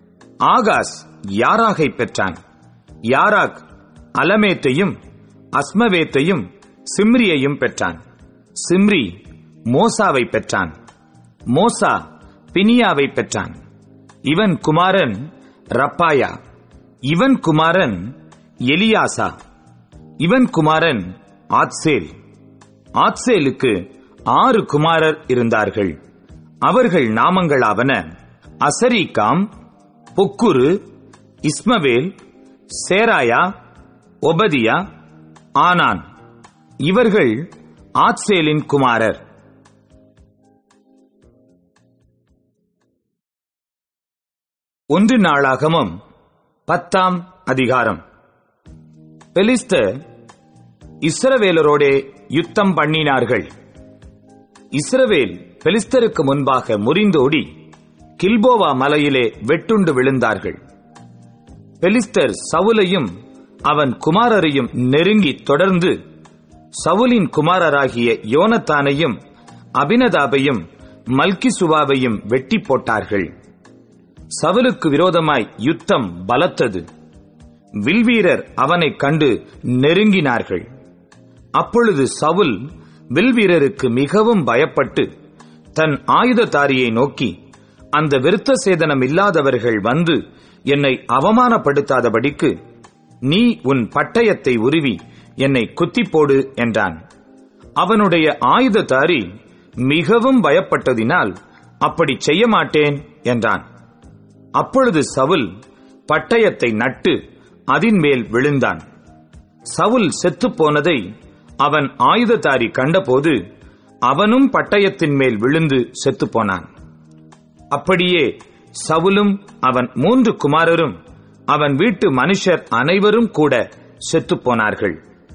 ஆகாஸ் யாராகை பெற்றான் யாராக் அலமேத்தையும் அஸ்மவேத்தையும் சிம்ரியையும் பெற்றான் சிம்ரி மோசாவை பெற்றான் மோசா பினியாவை பெற்றான் இவன் குமாரன் ரப்பாயா இவன் குமாரன் எலியாசா இவன் குமாரன் ஆத்சேல் ஆத்சேலுக்கு ஆறு குமாரர் இருந்தார்கள் அவர்கள் நாமங்களாவன அசரீகாம் பொக்குரு இஸ்மவேல் சேராயா ஒபதியா ஆனான் இவர்கள் ஆத்சேலின் குமாரர் ஒன்று நாளாகமும் பத்தாம் அதிகாரம் பெலிஸ்தர் இஸ்ரவேலரோடே யுத்தம் பண்ணினார்கள் இஸ்ரவேல் பெலிஸ்தருக்கு முன்பாக முறிந்தோடி கில்போவா மலையிலே வெட்டுண்டு விழுந்தார்கள் பெலிஸ்தர் சவுலையும் அவன் குமாரரையும் நெருங்கி தொடர்ந்து சவுலின் குமாரராகிய யோனத்தானையும் அபினதாபையும் மல்கிசுவாவையும் வெட்டி போட்டார்கள் சவுலுக்கு விரோதமாய் யுத்தம் பலத்தது வில்வீரர் அவனைக் கண்டு நெருங்கினார்கள் அப்பொழுது சவுல் வில்வீரருக்கு மிகவும் பயப்பட்டு தன் ஆயுததாரியை நோக்கி அந்த விருத்த சேதனம் இல்லாதவர்கள் வந்து என்னை அவமானப்படுத்தாதபடிக்கு நீ உன் பட்டயத்தை உருவி என்னை குத்தி போடு என்றான் அவனுடைய ஆயுததாரி மிகவும் பயப்பட்டதினால் அப்படி செய்ய மாட்டேன் என்றான் அப்பொழுது சவுல் பட்டயத்தை நட்டு அதின் மேல் விழுந்தான் சவுல் செத்துப் போனதை அவன் ஆயுததாரி கண்டபோது அவனும் பட்டயத்தின் மேல் விழுந்து செத்துப் போனான் அப்படியே சவுலும் அவன் மூன்று குமாரரும் அவன் வீட்டு மனுஷர் அனைவரும் கூட செத்துப் போனார்கள்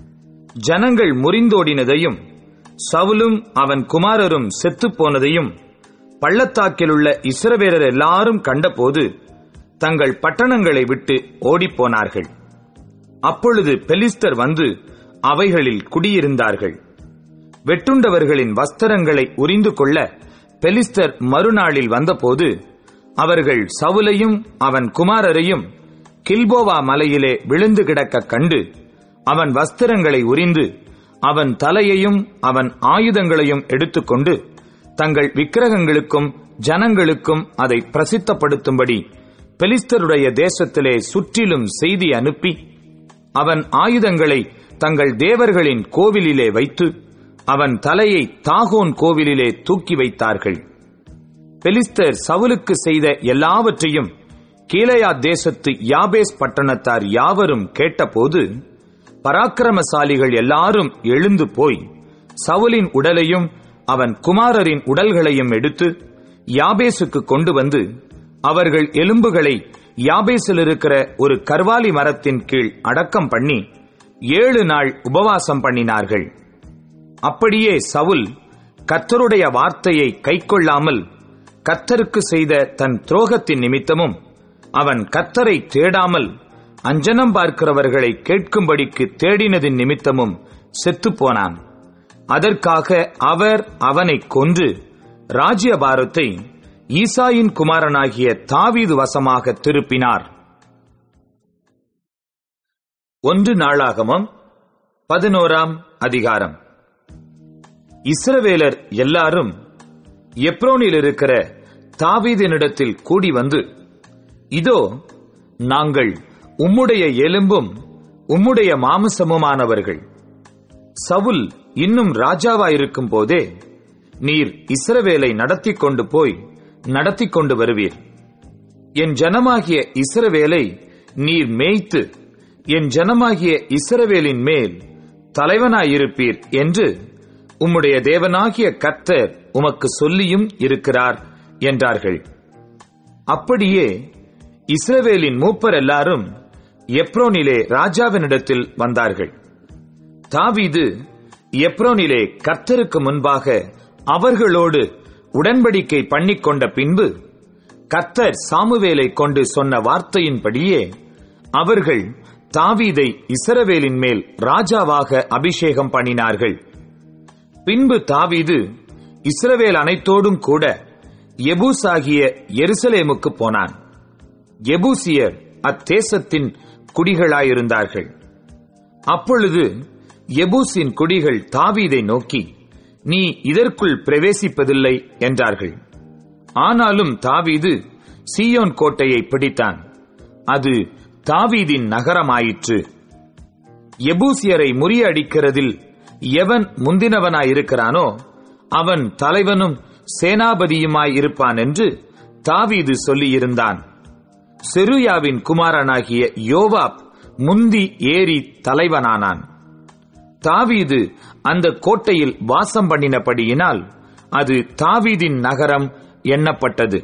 ஜனங்கள் முறிந்தோடினதையும் சவுலும் அவன் குமாரரும் செத்துப் போனதையும் பள்ளத்தாக்கிலுள்ள இஸ்ரவேலர் எல்லாரும் கண்டபோது தங்கள் பட்டணங்களை விட்டு ஓடிப்போனார்கள் அப்பொழுது பெலிஸ்தர் வந்து அவைகளில் குடியிருந்தார்கள் வெட்டுண்டவர்களின் வஸ்திரங்களை உரிந்து கொள்ள பெலிஸ்தர் மறுநாளில் வந்தபோது அவர்கள் சவுலையும் அவன் குமாரரையும் கில்போவா மலையிலே விழுந்து கிடக்க கண்டு அவன் வஸ்திரங்களை உரிந்து அவன் தலையையும் அவன் ஆயுதங்களையும் எடுத்துக்கொண்டு தங்கள் விக்கிரகங்களுக்கும் ஜனங்களுக்கும் அதை பிரசித்தப்படுத்தும்படி பெலிஸ்தருடைய தேசத்திலே சுற்றிலும் செய்தி அனுப்பி அவன் ஆயுதங்களை தங்கள் தேவர்களின் கோவிலிலே வைத்து அவன் தலையை தாகோன் கோவிலிலே தூக்கி வைத்தார்கள் பெலிஸ்தர் சவுலுக்கு செய்த எல்லாவற்றையும் கீழையா தேசத்து யாபேஸ் பட்டணத்தார் யாவரும் கேட்டபோது பராக்கிரமசாலிகள் எல்லாரும் எழுந்து போய் சவுலின் உடலையும் அவன் குமாரரின் உடல்களையும் எடுத்து யாபேசுக்கு கொண்டு வந்து அவர்கள் எலும்புகளை யாபேசில் இருக்கிற ஒரு கர்வாலி மரத்தின் கீழ் அடக்கம் பண்ணி ஏழு நாள் உபவாசம் பண்ணினார்கள் அப்படியே சவுல் கத்தருடைய வார்த்தையை கைக்கொள்ளாமல் கத்தருக்கு செய்த தன் துரோகத்தின் நிமித்தமும் அவன் கத்தரை தேடாமல் அஞ்சனம் பார்க்கிறவர்களை கேட்கும்படிக்கு தேடினதின் நிமித்தமும் செத்துப்போனான் அதற்காக அவர் அவனை கொன்று ராஜ்யபாரத்தை ஈசாயின் குமாரனாகிய தாவீது வசமாக திருப்பினார் ஒன்று நாளாகமம் பதினோராம் அதிகாரம் இஸ்ரவேலர் எல்லாரும் எப்ரோனில் இருக்கிற தாவீதினிடத்தில் கூடி வந்து இதோ நாங்கள் உம்முடைய எலும்பும் உம்முடைய மாமிசமுமானவர்கள் சவுல் இன்னும் ராஜாவாயிருக்கும் போதே நீர் இஸ்ரவேலை நடத்தி கொண்டு போய் நடத்தி கொண்டு வருவீர் என் ஜனமாகிய இஸ்ரவேலை நீர் மேய்த்து என் ஜனமாகிய இஸ்ரவேலின் மேல் தலைவனாயிருப்பீர் என்று உம்முடைய தேவனாகிய கர்த்தர் உமக்கு சொல்லியும் இருக்கிறார் என்றார்கள் அப்படியே இஸ்ரவேலின் மூப்பர் எல்லாரும் எப்ரோனிலே ராஜாவினிடத்தில் வந்தார்கள் தாவீது எப்ரோனிலே கர்த்தருக்கு முன்பாக அவர்களோடு உடன்படிக்கை பண்ணிக்கொண்ட பின்பு கர்த்தர் சாமுவேலை கொண்டு சொன்ன வார்த்தையின்படியே அவர்கள் தாவீதை இஸ்ரவேலின் மேல் ராஜாவாக அபிஷேகம் பண்ணினார்கள் பின்பு தாவீது இஸ்ரவேல் அனைத்தோடும் கூட எபூஸ் ஆகிய எருசலேமுக்கு போனான் எபூசியர் அத்தேசத்தின் குடிகளாயிருந்தார்கள் அப்பொழுது எபூசின் குடிகள் தாவீதை நோக்கி நீ இதற்குள் பிரவேசிப்பதில்லை என்றார்கள் ஆனாலும் தாவீது சீயோன் கோட்டையை பிடித்தான் அது தாவீதின் நகரமாயிற்று எபூசியரை முறியடிக்கிறதில் எவன் முந்தினவனாயிருக்கிறானோ அவன் தலைவனும் சேனாபதியுமாயிருப்பான் என்று தாவீது சொல்லியிருந்தான் செருயாவின் குமாரனாகிய யோவாப் முந்தி ஏறி தலைவனானான் தாவீது அந்த கோட்டையில் வாசம் பண்ணினபடியினால் அது தாவீதின் நகரம் எண்ணப்பட்டது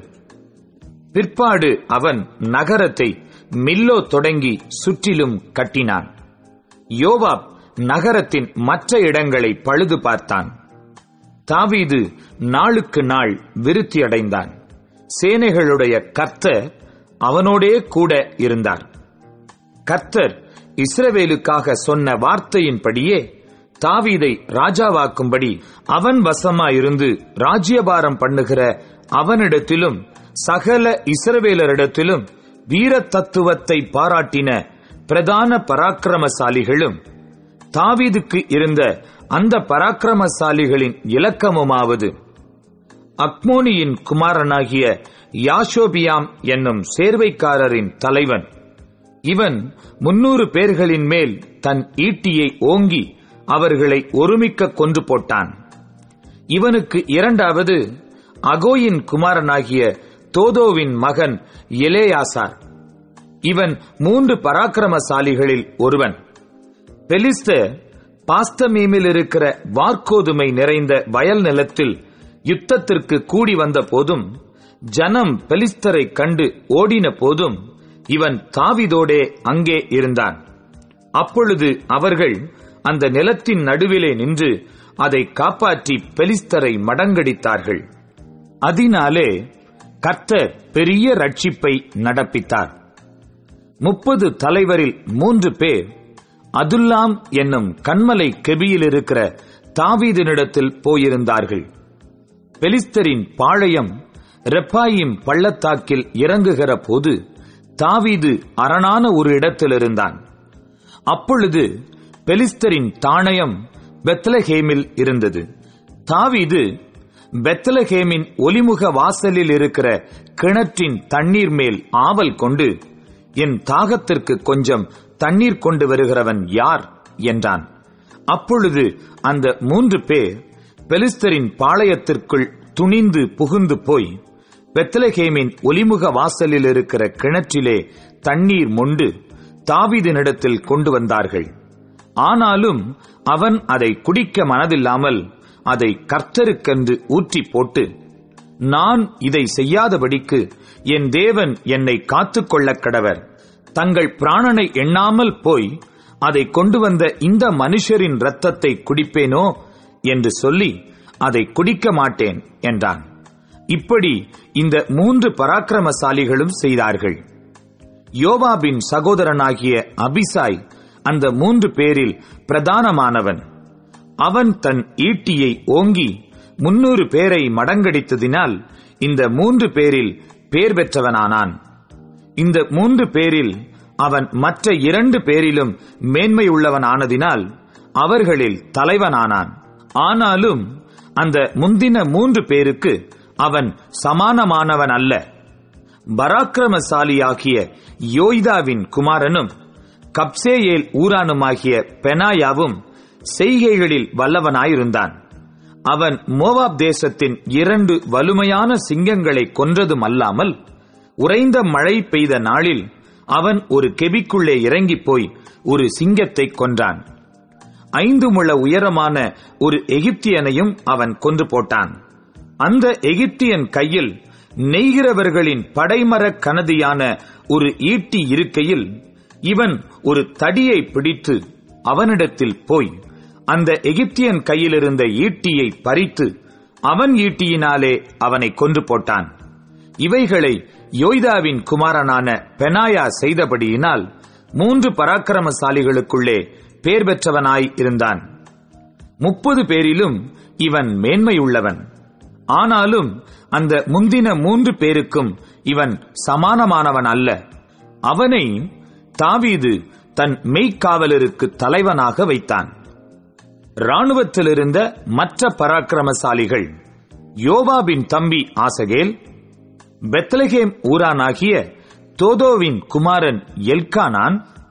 பிற்பாடு அவன் நகரத்தை மில்லோ தொடங்கி சுற்றிலும் கட்டினான் யோவாப் நகரத்தின் மற்ற இடங்களை பழுது பார்த்தான் தாவீது நாளுக்கு நாள் விருத்தியடைந்தான் சேனைகளுடைய கர்த்தர் அவனோடே கூட இருந்தார் கர்த்தர் இஸ்ரவேலுக்காக சொன்ன வார்த்தையின்படியே தாவீதை ராஜாவாக்கும்படி அவன் வசமாயிருந்து ராஜ்யபாரம் பண்ணுகிற அவனிடத்திலும் சகல இஸ்ரவேலரிடத்திலும் வீர தத்துவத்தை பாராட்டின பிரதான பராக்கிரமசாலிகளும் தாவீதுக்கு இருந்த அந்த பராக்கிரமசாலிகளின் இலக்கமுமாவது அக்மோனியின் குமாரனாகிய யாஷோபியாம் என்னும் சேர்வைக்காரரின் தலைவன் இவன் முன்னூறு பேர்களின் மேல் தன் ஈட்டியை ஓங்கி அவர்களை ஒருமிக்க கொன்று போட்டான் இவனுக்கு இரண்டாவது அகோயின் குமாரனாகிய தோதோவின் மகன் எலேயாசார் இவன் மூன்று பராக்கிரமசாலிகளில் ஒருவன் பெலிஸ்தர் பாஸ்தமீமில் இருக்கிற வார்க்கோதுமை நிறைந்த வயல் நிலத்தில் யுத்தத்திற்கு கூடி வந்த போதும் ஜனம் பெலிஸ்தரை கண்டு ஓடின போதும் இவன் தாவிதோடே அங்கே இருந்தான் அப்பொழுது அவர்கள் அந்த நிலத்தின் நடுவிலே நின்று அதை காப்பாற்றி பெலிஸ்தரை மடங்கடித்தார்கள் அதனாலே கர்த்தர் பெரிய ரட்சிப்பை நடப்பித்தார் முப்பது தலைவரில் மூன்று பேர் அதுல்லாம் என்னும் கண்மலை கெபியில் இருக்கிற தாவீதினிடத்தில் போயிருந்தார்கள் பெலிஸ்தரின் பாளையம் ரெப்பாயிம் பள்ளத்தாக்கில் இறங்குகிற போது தாவீது அரணான ஒரு இடத்தில் இருந்தான் அப்பொழுது பெலிஸ்தரின் தாணயம் பெத்லஹேமில் இருந்தது தாவீது பெத்லஹேமின் ஒலிமுக வாசலில் இருக்கிற கிணற்றின் தண்ணீர் மேல் ஆவல் கொண்டு என் தாகத்திற்கு கொஞ்சம் தண்ணீர் கொண்டு வருகிறவன் யார் என்றான் அப்பொழுது அந்த மூன்று பேர் பெலிஸ்தரின் பாளையத்திற்குள் துணிந்து புகுந்து போய் பெத்லஹேமின் ஒலிமுக வாசலில் இருக்கிற கிணற்றிலே தண்ணீர் மொண்டு தாவீதினிடத்தில் கொண்டு வந்தார்கள் ஆனாலும் அவன் அதை குடிக்க மனதில்லாமல் அதை கர்த்தருக்கென்று ஊற்றி போட்டு நான் இதை செய்யாதபடிக்கு என் தேவன் என்னை காத்துக்கொள்ளக் கடவர் தங்கள் பிராணனை எண்ணாமல் போய் அதை கொண்டு வந்த இந்த மனுஷரின் இரத்தத்தை குடிப்பேனோ என்று சொல்லி அதை குடிக்க மாட்டேன் என்றான் இப்படி இந்த மூன்று பராக்கிரமசாலிகளும் செய்தார்கள் யோவாபின் சகோதரனாகிய அபிசாய் அந்த மூன்று பேரில் பிரதானமானவன் அவன் தன் ஈட்டியை ஓங்கி முன்னூறு பேரை மடங்கடித்ததினால் இந்த மூன்று பேரில் பேர் பெற்றவனானான் இந்த மூன்று பேரில் அவன் மற்ற இரண்டு பேரிலும் மேன்மையுள்ளவனானதினால் அவர்களில் தலைவனானான் ஆனாலும் அந்த முந்தின மூன்று பேருக்கு அவன் சமானமானவன் அல்ல பராக்கிரமசாலியாகிய யோய்தாவின் குமாரனும் கப்சேயேல் ஊரானுமாகிய பெனாயாவும் செய்கைகளில் வல்லவனாயிருந்தான் அவன் மோவாப் தேசத்தின் இரண்டு வலுமையான சிங்கங்களை கொன்றதும் அல்லாமல் உறைந்த மழை பெய்த நாளில் அவன் ஒரு கெபிக்குள்ளே இறங்கிப் போய் ஒரு சிங்கத்தை கொன்றான் ஐந்து முழ உயரமான ஒரு எகிப்தியனையும் அவன் கொன்று போட்டான் அந்த எகிப்தியன் கையில் நெய்கிறவர்களின் படைமரக் கனதியான ஒரு ஈட்டி இருக்கையில் இவன் ஒரு தடியை பிடித்து அவனிடத்தில் போய் அந்த எகிப்தியன் கையில் இருந்த ஈட்டியை பறித்து அவன் ஈட்டியினாலே அவனை கொன்று போட்டான் இவைகளை யோய்தாவின் குமாரனான பெனாயா செய்தபடியினால் மூன்று பராக்கிரமசாலிகளுக்குள்ளே பேர் பெற்றவனாய் இருந்தான் முப்பது பேரிலும் இவன் மேன்மையுள்ளவன் ஆனாலும் அந்த முந்தின மூன்று பேருக்கும் இவன் சமானமானவன் அல்ல அவனை தாவீது தன் மெய்க்காவலருக்கு தலைவனாக வைத்தான் இராணுவத்தில் இருந்த மற்ற பராக்கிரமசாலிகள் யோவாபின் தம்பி ஆசகேல் பெத்லகேம் ஊரானாகிய தோதோவின் குமாரன் எல்கானான்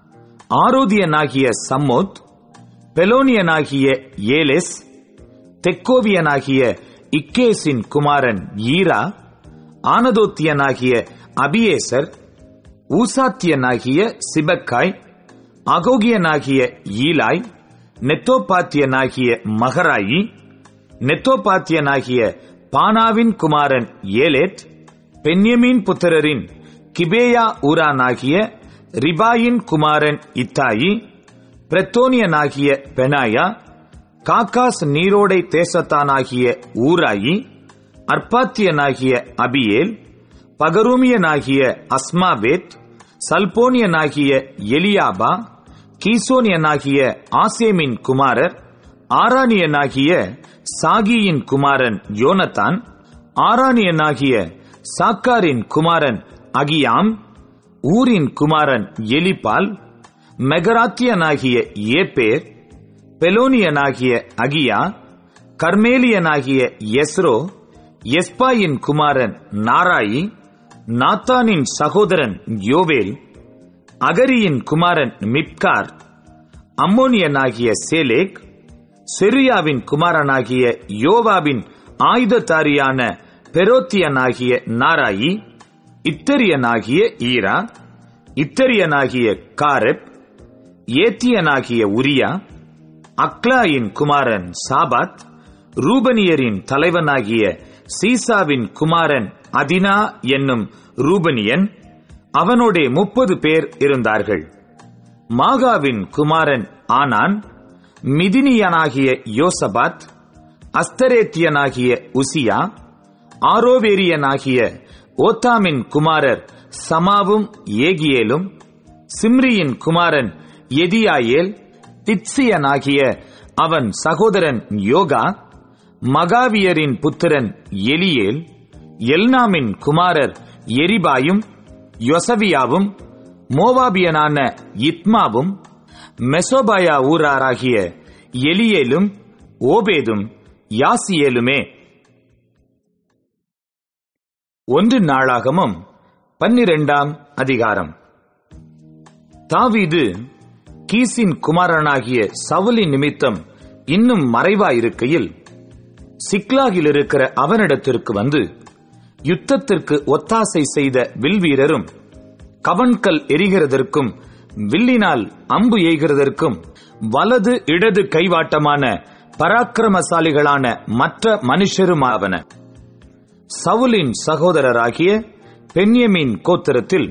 ஆரோதியனாகிய சம்மோத் பெலோனியனாகிய ஏலெஸ் தெக்கோவியனாகிய இக்கேசின் குமாரன் ஈரா ஆனதோத்தியனாகிய அபியேசர் ஊசாத்தியனாகிய சிபக்காய் அகோகியனாகிய ஈலாய் நெத்தோபாத்தியனாகிய மகராயி நெத்தோபாத்தியனாகிய பானாவின் குமாரன் ஏலேத் பென்யமீன் புத்திரரின் கிபேயா ஊரானாகிய ரிபாயின் குமாரன் இத்தாயி பிரத்தோனியனாகிய பெனாயா காக்காஸ் நீரோடை தேசத்தானாகிய ஊராயி அர்ப்பாத்தியனாகிய அபியேல் பகரூமியனாகிய அஸ்மாவேத் சல்போனியனாகிய எலியாபா கீசோனியனாகிய ஆசேமின் குமாரர் ஆரானியனாகிய சாகியின் குமாரன் யோனத்தான் ஆரானியனாகிய சாக்காரின் குமாரன் அகியாம் ஊரின் குமாரன் எலிபால் மெகராத்தியனாகிய ஏப்பேர் பெலோனியனாகிய அகியா கர்மேலியனாகிய எஸ்ரோ எஸ்பாயின் குமாரன் நாராயி நாத்தானின் சகோதரன் யோவேல் அகரியின் குமாரன் மிப்கார் அம்மோனியனாகிய சேலேக் செரியாவின் குமாரனாகிய யோவாவின் ஆயுததாரியான பெரோத்தியனாகிய நாராயி இத்தரியனாகிய ஈரா இத்தரியனாகிய காரெப் ஏத்தியனாகிய உரியா அக்லாயின் குமாரன் சாபாத் ரூபனியரின் தலைவனாகிய சீசாவின் குமாரன் அதினா என்னும் ரூபனியன் அவனோடே முப்பது பேர் இருந்தார்கள் மாகாவின் குமாரன் ஆனான் மிதினியனாகிய யோசபாத் அஸ்தரேத்தியனாகிய உசியா ஆரோவேரியனாகிய ஓத்தாமின் குமாரர் சமாவும் ஏகியேலும் சிம்ரியின் குமாரன் எதியாயேல் தித்சியனாகிய அவன் சகோதரன் யோகா மகாவியரின் புத்திரன் எலியேல் எல்னாமின் குமாரர் எரிபாயும் யொசவியாவும் மோவாபியனான இத்மாவும் மெசோபாயா ஊராராகிய எலியேலும் ஓபேதும் யாசியேலுமே ஒன்று நாளாகமும் பன்னிரெண்டாம் அதிகாரம் தாவீது கீசின் குமாரனாகிய சவுலின் நிமித்தம் இன்னும் மறைவாயிருக்கையில் சிக்லாகில் இருக்கிற அவனிடத்திற்கு வந்து யுத்தத்திற்கு ஒத்தாசை செய்த வில்வீரரும் கவன்கல் எரிகிறதற்கும் வில்லினால் அம்பு எய்கிறதற்கும் வலது இடது கைவாட்டமான பராக்கிரமசாலிகளான மற்ற மனுஷருமாவன சவுலின் சகோதரராகிய பென்யமின் கோத்திரத்தில்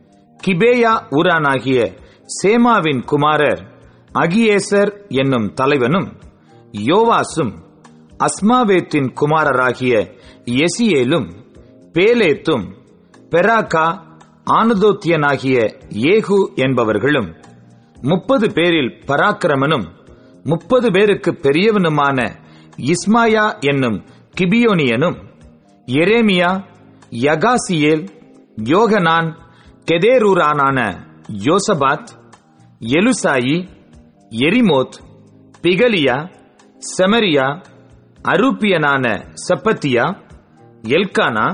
கிபேயா ஊரானாகிய சேமாவின் குமாரர் அகியேசர் என்னும் தலைவனும் யோவாசும் அஸ்மாவேத்தின் குமாரராகிய எசியேலும் பேலேத்தும் பெராக்கா ஆனதோத்தியனாகிய ஏகு என்பவர்களும் முப்பது பேரில் பராக்கிரமனும் முப்பது பேருக்கு பெரியவனுமான இஸ்மாயா என்னும் கிபியோனியனும் எரேமியா யகாசியேல் யோகனான் கெதேரூரானான யோசபாத் எலுசாயி எரிமோத் பிகலியா செமரியா அரூப்பியனான செப்பத்தியா எல்கானா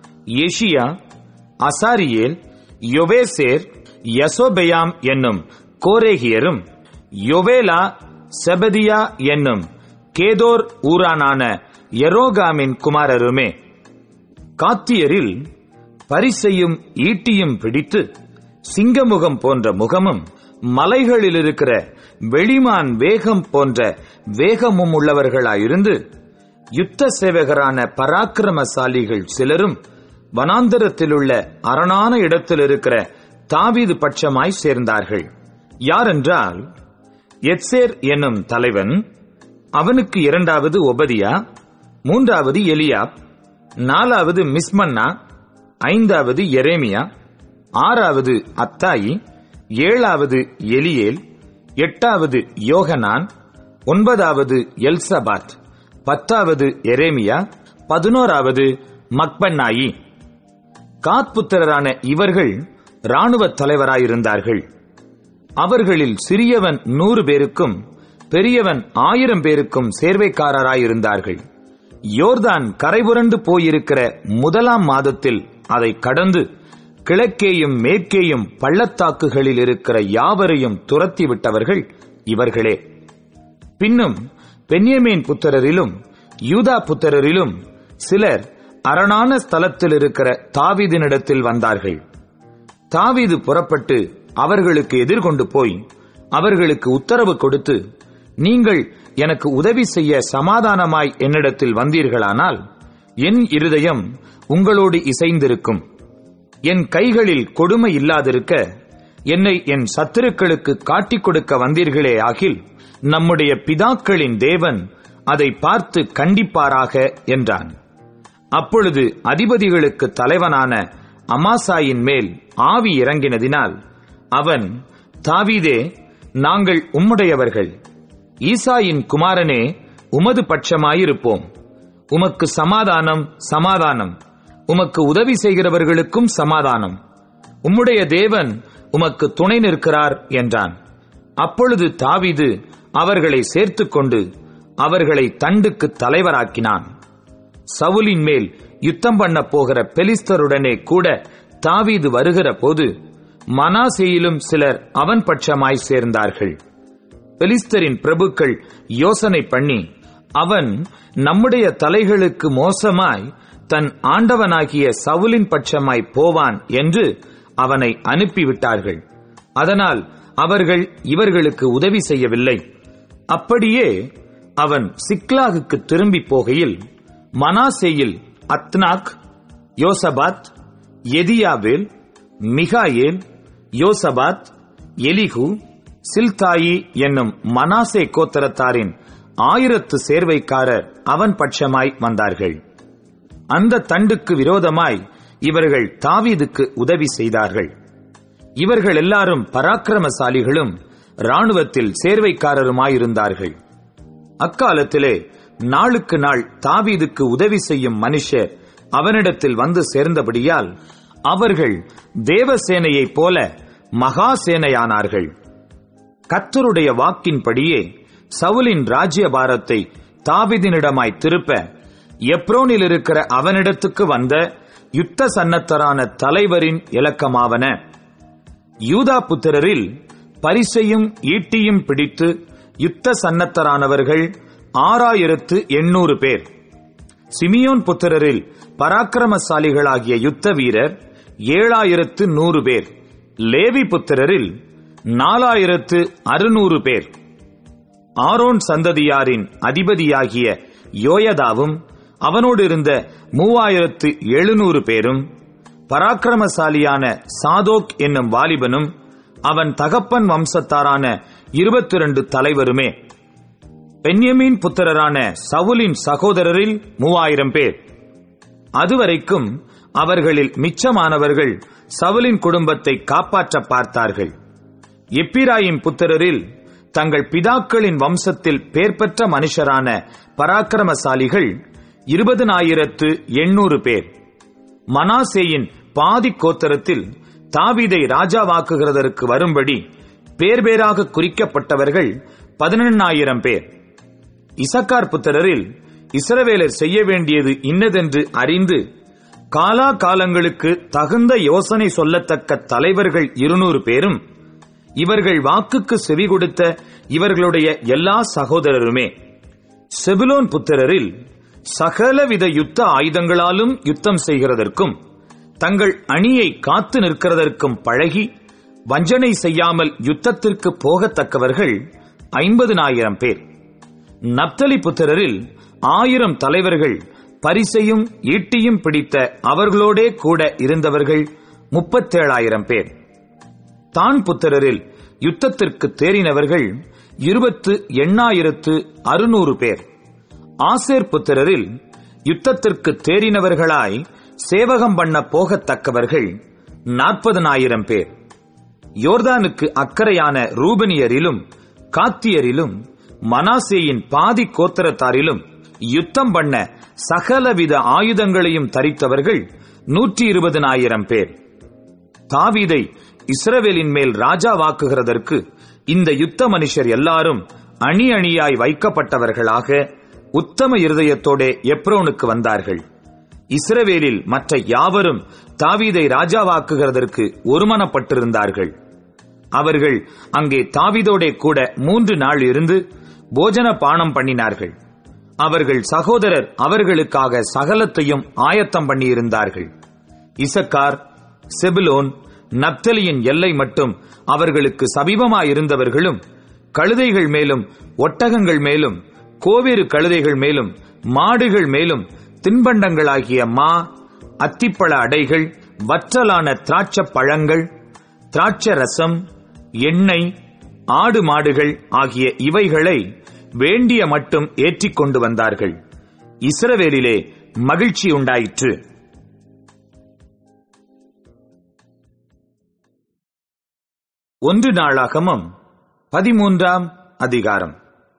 எஷியா அசாரியேல் யொவேசேர் யசோபெயாம் என்னும் கோரேகியரும் யொவேலா செபதியா என்னும் கேதோர் ஊரானான எரோகாமின் குமாரருமே காத்தியரில் பரிசையும் ஈட்டியும் பிடித்து சிங்கமுகம் போன்ற முகமும் மலைகளில் இருக்கிற வெளிமான் வேகம் போன்ற வேகமும் உள்ளவர்களாயிருந்து யுத்த சேவகரான பராக்கிரமசாலிகள் சிலரும் வனாந்தரத்திலுள்ள அரணான இடத்தில் இருக்கிற தாவீது பட்சமாய் சேர்ந்தார்கள் யாரென்றால் எத்சேர் என்னும் தலைவன் அவனுக்கு இரண்டாவது ஒபதியா மூன்றாவது எலியாப் நாலாவது மிஸ்மன்னா ஐந்தாவது எரேமியா ஆறாவது அத்தாயி ஏழாவது எலியேல் எட்டாவது யோகனான் ஒன்பதாவது எல்சபாத் பத்தாவது எரேமியா பதினோராவது மக்பன்னாயி காத்புத்திரரான இவர்கள் இராணுவத் தலைவராயிருந்தார்கள் அவர்களில் சிறியவன் நூறு பேருக்கும் பெரியவன் ஆயிரம் பேருக்கும் சேர்வைக்காரராயிருந்தார்கள் யோர்தான் கரைபுரண்டு போயிருக்கிற முதலாம் மாதத்தில் அதை கடந்து கிழக்கேயும் மேற்கேயும் பள்ளத்தாக்குகளில் இருக்கிற யாவரையும் துரத்தி விட்டவர்கள் இவர்களே பின்னும் பென்யமீன் புத்திரரிலும் யூதா புத்திரரிலும் சிலர் அரணான ஸ்தலத்தில் இருக்கிற தாவீதினிடத்தில் வந்தார்கள் தாவீது புறப்பட்டு அவர்களுக்கு எதிர்கொண்டு போய் அவர்களுக்கு உத்தரவு கொடுத்து நீங்கள் எனக்கு உதவி செய்ய சமாதானமாய் என்னிடத்தில் வந்தீர்களானால் என் இருதயம் உங்களோடு இசைந்திருக்கும் என் கைகளில் கொடுமை இல்லாதிருக்க என்னை என் சத்துருக்களுக்கு காட்டிக் கொடுக்க வந்தீர்களே ஆகில் நம்முடைய பிதாக்களின் தேவன் அதை பார்த்து கண்டிப்பாராக என்றான் அப்பொழுது அதிபதிகளுக்கு தலைவனான அமாசாயின் மேல் ஆவி இறங்கினதினால் அவன் தாவீதே நாங்கள் உம்முடையவர்கள் ஈசாயின் குமாரனே உமது பட்சமாயிருப்போம் உமக்கு சமாதானம் சமாதானம் உமக்கு உதவி செய்கிறவர்களுக்கும் சமாதானம் உம்முடைய தேவன் உமக்கு துணை நிற்கிறார் என்றான் அப்பொழுது தாவீது அவர்களை சேர்த்துக்கொண்டு அவர்களை தண்டுக்கு தலைவராக்கினான் சவுலின் மேல் யுத்தம் பண்ண போகிற பெலிஸ்தருடனே கூட தாவீது வருகிற போது மனாசேயிலும் சிலர் அவன் பட்சமாய் சேர்ந்தார்கள் பெலிஸ்தரின் பிரபுக்கள் யோசனை பண்ணி அவன் நம்முடைய தலைகளுக்கு மோசமாய் தன் ஆண்டவனாகிய சவுலின் பட்சமாய் போவான் என்று அவனை அனுப்பிவிட்டார்கள் அதனால் அவர்கள் இவர்களுக்கு உதவி செய்யவில்லை அப்படியே அவன் சிக்லாகுக்கு திரும்பி போகையில் மனாசேயில் அத்னாக் யோசபாத் எதியாவேல் மிகாயேல் யோசபாத் எலிகு சில்தாயி என்னும் மனாசே கோத்தரத்தாரின் ஆயிரத்து சேர்வைக்காரர் அவன் பட்சமாய் வந்தார்கள் அந்த தண்டுக்கு விரோதமாய் இவர்கள் தாவீதுக்கு உதவி செய்தார்கள் இவர்கள் எல்லாரும் பராக்கிரமசாலிகளும் ராணுவத்தில் சேர்வைக்காரருமாயிருந்தார்கள் அக்காலத்திலே நாளுக்கு நாள் தாவீதுக்கு உதவி செய்யும் மனுஷர் அவனிடத்தில் வந்து சேர்ந்தபடியால் அவர்கள் தேவசேனையைப் போல மகா சேனையானார்கள் கத்தருடைய வாக்கின்படியே சவுலின் ராஜ்யபாரத்தை தாவிதினிடமாய் திருப்ப எப்ரோனில் இருக்கிற அவனிடத்துக்கு வந்த யுத்த சன்னத்தரான தலைவரின் இலக்கமாவன யூதா புத்திரரில் பரிசையும் ஈட்டியும் பிடித்து யுத்த சன்னத்தரானவர்கள் ஆறாயிரத்து எண்ணூறு பேர் சிமியோன் புத்திரரில் பராக்கிரமசாலிகளாகிய யுத்த வீரர் ஏழாயிரத்து நூறு பேர் லேவி புத்திரரில் நாலாயிரத்து அறுநூறு பேர் ஆரோன் சந்ததியாரின் அதிபதியாகிய யோயதாவும் அவனோடு இருந்த மூவாயிரத்து எழுநூறு பேரும் பராக்கிரமசாலியான சாதோக் என்னும் வாலிபனும் அவன் தகப்பன் வம்சத்தாரான இருபத்தி இரண்டு தலைவருமே பென்யமீன் புத்திரரான சவுலின் சகோதரரில் மூவாயிரம் பேர் அதுவரைக்கும் அவர்களில் மிச்சமானவர்கள் சவுலின் குடும்பத்தை காப்பாற்ற பார்த்தார்கள் எப்பிராயிம் புத்திரரில் தங்கள் பிதாக்களின் வம்சத்தில் பேர் பெற்ற மனுஷரான பராக்கிரமசாலிகள் இருபதனாயிரத்து எண்ணூறு பேர் மனாசேயின் பாதி கோத்தரத்தில் தாவீதை ராஜாவாக்குகிறதற்கு வரும்படி பேர் பேராக குறிக்கப்பட்டவர்கள் பதினெண்ணாயிரம் பேர் இசக்கார் புத்திரரில் இஸ்ரவேலர் செய்ய வேண்டியது இன்னதென்று அறிந்து காலா காலங்களுக்கு தகுந்த யோசனை சொல்லத்தக்க தலைவர்கள் இருநூறு பேரும் இவர்கள் வாக்குக்கு செவி கொடுத்த இவர்களுடைய எல்லா சகோதரருமே செபுலோன் புத்திரரில் சகலவித யுத்த ஆயுதங்களாலும் யுத்தம் செய்கிறதற்கும் தங்கள் அணியை காத்து நிற்கிறதற்கும் பழகி வஞ்சனை செய்யாமல் யுத்தத்திற்கு போகத்தக்கவர்கள் ஐம்பதுனாயிரம் பேர் நப்தலி புத்திரரில் ஆயிரம் தலைவர்கள் பரிசையும் ஈட்டியும் பிடித்த அவர்களோடே கூட இருந்தவர்கள் முப்பத்தேழாயிரம் பேர் தான் புத்திரரில் யுத்தத்திற்கு தேறினவர்கள் இருபத்து எண்ணாயிரத்து அறுநூறு பேர் ஆசேர் புத்திரரில் யுத்தத்திற்கு தேறினவர்களாய் சேவகம் பண்ண போகத்தக்கவர்கள் நாற்பதனாயிரம் பேர் யோர்தானுக்கு அக்கறையான ரூபனியரிலும் காத்தியரிலும் மனாசேயின் பாதி கோத்திரத்தாரிலும் யுத்தம் பண்ண சகலவித ஆயுதங்களையும் தரித்தவர்கள் நூற்றி இருபதனாயிரம் பேர் தாவீதை இஸ்ரவேலின் மேல் ராஜாவாக்குகிறதற்கு இந்த யுத்த மனுஷர் எல்லாரும் அணி அணியாய் வைக்கப்பட்டவர்களாக உத்தம இருதயத்தோடே எப்ரோனுக்கு வந்தார்கள் இஸ்ரவேலில் மற்ற யாவரும் தாவீதை ராஜாவாக்குகிறதற்கு ஒருமனப்பட்டிருந்தார்கள் அவர்கள் அங்கே தாவீதோடே கூட மூன்று நாள் இருந்து போஜன பானம் பண்ணினார்கள் அவர்கள் சகோதரர் அவர்களுக்காக சகலத்தையும் ஆயத்தம் பண்ணியிருந்தார்கள் இசக்கார் செபுலோன் நப்தலியின் எல்லை மட்டும் அவர்களுக்கு சமீபமாயிருந்தவர்களும் கழுதைகள் மேலும் ஒட்டகங்கள் மேலும் கோவேறு கழுதைகள் மேலும் மாடுகள் மேலும் தின்பண்டங்களாகிய மா அத்திப்பழ அடைகள் வற்றலான திராட்சப் பழங்கள் திராட்ச ரசம் எண்ணெய் ஆடு மாடுகள் ஆகிய இவைகளை வேண்டிய மட்டும் ஏற்றிக் கொண்டு வந்தார்கள் இஸ்ரவேலிலே மகிழ்ச்சி உண்டாயிற்று ஒன்று நாளாகமம் பதிமூன்றாம் அதிகாரம்